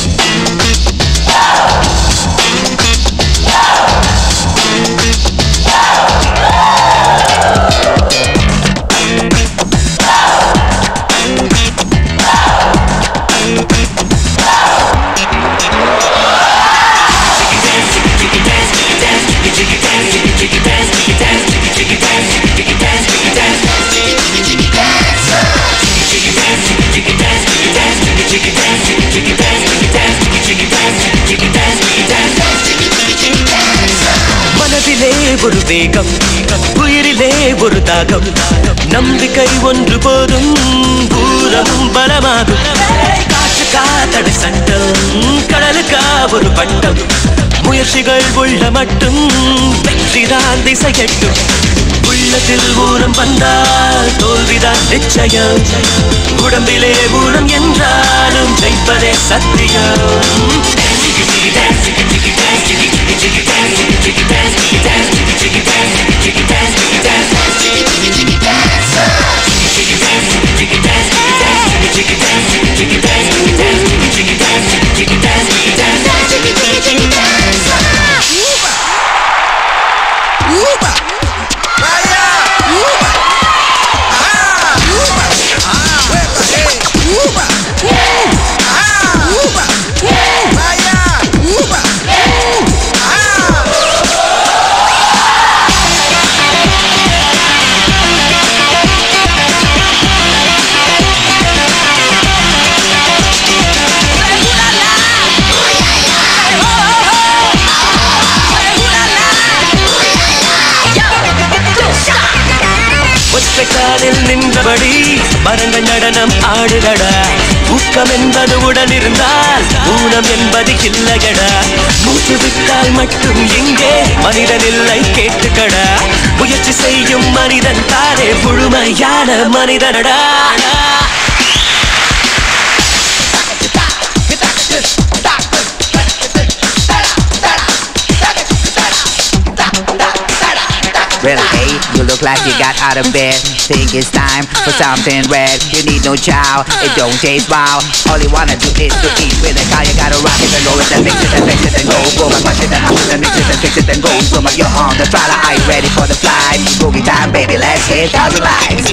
மனதிலே ஒரு வேகம் உயிரிலே ஒரு தாகம் நம்பிக்கை ஒன்று போதும் பூரம் பலமாகும் காற்று காத்தடை சட்டம் கடலுக்கா ஒரு பட்டம் முயற்சிகள் உள்ள மட்டும் வெற்றிதான் திசையட்டும் உள்ளத்தில் ஊனம் வந்தால் தோல்விதான் நிச்சயம் உடம்பிலே ஊனம் என்றாலும் ஜெயிப்பதே சத்தியம் ஒற்றை காலில் நின்றபடி மரங்கள் நடனம் ஆடுதடா ஊக்கம் என்பது உடல் இருந்தால் ஊனம் என்பது இல்லையடா மூச்சு விட்டால் மட்டும் இங்கே மனிதன் இல்லை கேட்டுக்கடா முயற்சி செய்யும் மனிதன் தானே முழுமையான மனிதனடா
Well, hey, you look like you got out of bed. Think it's time for something red. You need no chow, it don't taste wow. All you wanna do is to eat with a cow. You gotta rock it and roll it and mix it and fix it and go. Boom and punch it and punch it and mix it and fix it and go. So you're on the trawler, are you ready for the flight? Boogie time, baby, let's hit thousand lights.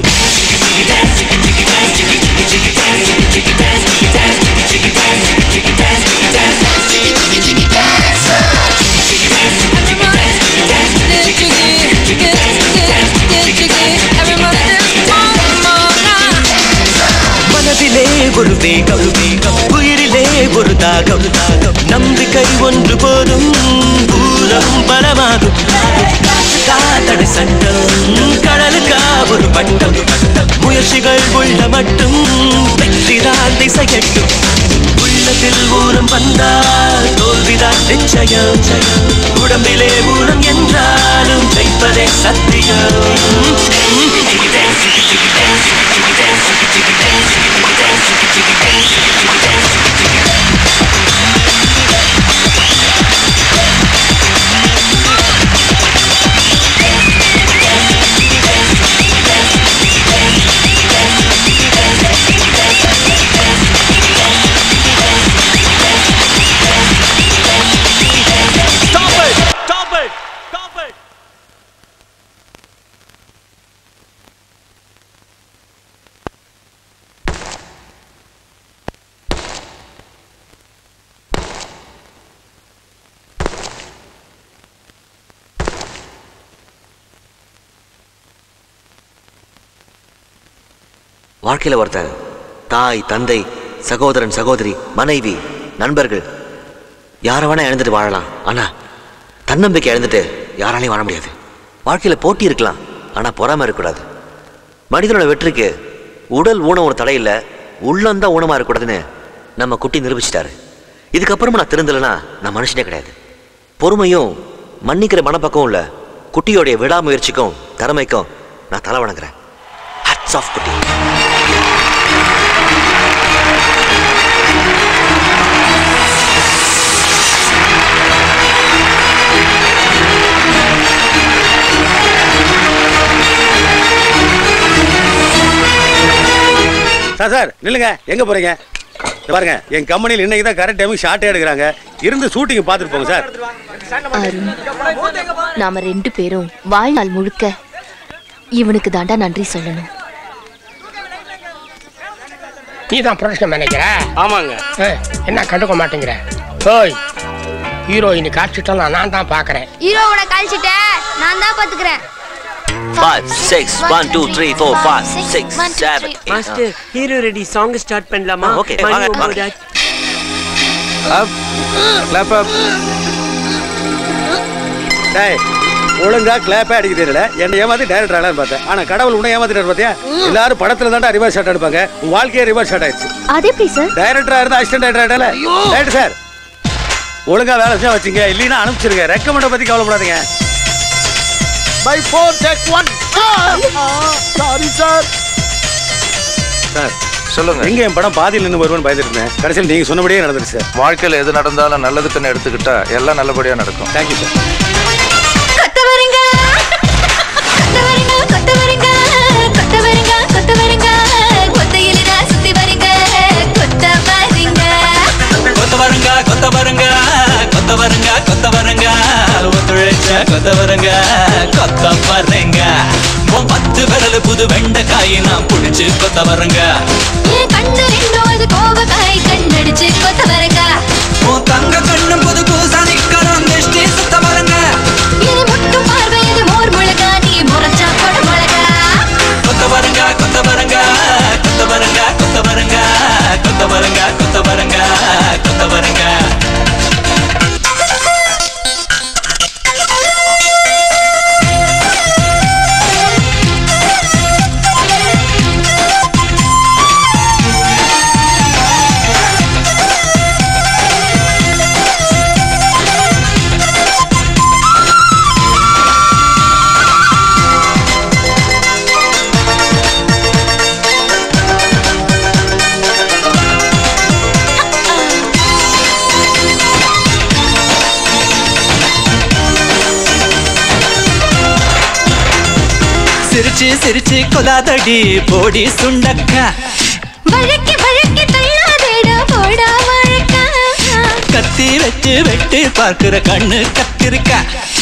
மனதிலே ஒரு வேகம் உயிரிலே ஒரு தாகம் நம்பிக்கை ஒன்று போதும் பூரம் பலமாகும் காத்தடை சட்டம் கடலுக்கா ஒரு பட்டம் முயற்சிகள் உள்ள மட்டும் வெற்றிதான் திசையட்டும் உள்ளத்தில் ஊனம் வந்தால் தோல்விதான் நிச்சயம் உடம்பிலே ஊனம் என்றாலும் ஜெயிப்பதே சத்தியம் Stop it! Stop it! Stop it!
வாழ்க்கையில ஒருத்தன் தாய் தந்தை சகோதரன் சகோதரி மனைவி நண்பர்கள் யாரை வேணா இழந்துட்டு வாழலாம் ஆனா தன்னம்பிக்கை இழந்துட்டு யாராலையும் வாழ முடியாது வாழ்க்கையில போட்டி இருக்கலாம் ஆனா பொறாம இருக்கக்கூடாது மனிதனோட வெற்றிக்கு உடல் ஊனம் ஒரு தடை இல்லை உள்ளந்தான் ஊனமா இருக்கக்கூடாதுன்னு நம்ம குட்டி நிரூபிச்சிட்டாரு இதுக்கப்புறமா நான் திருந்தலைன்னா நான் மனுஷனே கிடையாது பொறுமையும் மன்னிக்கிற மனப்பக்கம் உள்ள குட்டியோடைய விடாமுயற்சிக்கும் திறமைக்கும் நான் தலை வணங்குறேன் hats off Kutty
sir sir நில்லுங்க எங்க போறீங்க இத பாருங்க என் கம்பெனியில் இன்னைக்கு தான் கரெக்ட் டைமுக்கு ஷார்ட்டே எடுக்கிறாங்க இருந்து ஷூட்டிங் பார்த்துட்டு போங்க சார்
அருண் நாம ரெண்டு பேரும் வாழ்நாள் முழுக்க இவனுக்கு தாண்டா நன்றி சொல்லணும்
நீ தான் ப்ரொடக்ஷன் மேனேஜரா ஆமாங்க என்ன கண்டுக்க மாட்டேங்கிற ஓய் ஹீரோயினி காட்சிட்டெல்லாம் நான் தான் பார்க்கறேன்
ஹீரோவோட கழிச்சிட்ட நான் தான் பாத்துக்கிறேன்
Five, six, one, two, three, four, five, six, seven, eight.
Master hero ready song start பண்ணலாமா
Okay,
மணி
வாங்க,
ஒன்பது
வாங்க.
ஆச்சு.
அப் கிளாப் அப் டேய் ஒழுங்கா கிளாப்பே அடிக்க தெரியல என்னை ஏமாத்தி டைரக்டர் ஆகலான்னு பார்த்தேன் ஆனா கடவுள் உன்னை ஏமாத்திட்டாரு பார்த்தியா எல்லாரும் படத்துல தான்டா ரிவர்ஸ் ஷாட் எடுப்பாங்க உன் வாழ்க்கையே ரிவர்ஸ் ஷாட் ஆயிடுச்சு
அது எப்படி சார்
டைரக்டரா இருந்தா அசிஸ்டன்ட் டைரக்டர் ஆயிடல ரைட் சார் ஒழுங்கா வேலை செஞ்சா வச்சுங்க இல்லைன்னா அனுப்பிச்சிருங்க ரெக்கமெண்ட பத்தி கவலைப்படாதீங்க by four take one sorry sir sir
சொல்லுங்க
எங்க என் படம் பாதியில் நின்று வருவேன்னு பயந்துட்டு இருந்தேன் கடைசியில் நீங்க சொன்னபடியே நடந்துருச்சு சார்
வாழ்க்கையில் எது நடந்தாலும் நல்லதுக்குன்னு எடுத்துக்கிட்டா எல்லாம் நல்லபடியா நடக்கும்
தேங்க்யூ சார்
கொத்த வரங்க கொத்த வரங்க கொத்த வரங்க கொத்த வரங்க கொத்த வரங்க கொத்தையில தான் சுத்தி வரங்க கொத்த வரங்க
கொத்த வருங்க கொத்த வருங்க கொத்த வருங்க கொத்த வருங்க ஒத்துழைச்ச கொத்த வருங்க கொத்த வருங்க உன் பத்து விரல் புது வெண்டைக்காய் நான் புடிச்சு கொத்த வருங்க
என் கண்ணு ரெண்டும் அது கோவக்காய் கண்ணடிச்சு கொத்த வரங்க
உன் தங்க கண்ணும் புது பூசா நிக்கணும் திருஷ்டி சுத்த வருங்க
இது முட்டும் பார்வை இது மோர் முழகா நீ முறைச்சா கொட முழகா
கொத்த வருங்க கொத்த வருங்க கொத்த வருங்க கொத்த வருங்க கொத்த வருங்க கொத்த வருங்க கொத்த வருங்க சிரிச்சு சிரிச்சு கொலாதடி போடி சுண்டக்கா
வழக்கி வழக்கி தள்ளாதேடா போடா வழக்கா
கத்தி வச்சு வெட்டி பார்க்கிற கண்ணு கத்திருக்கா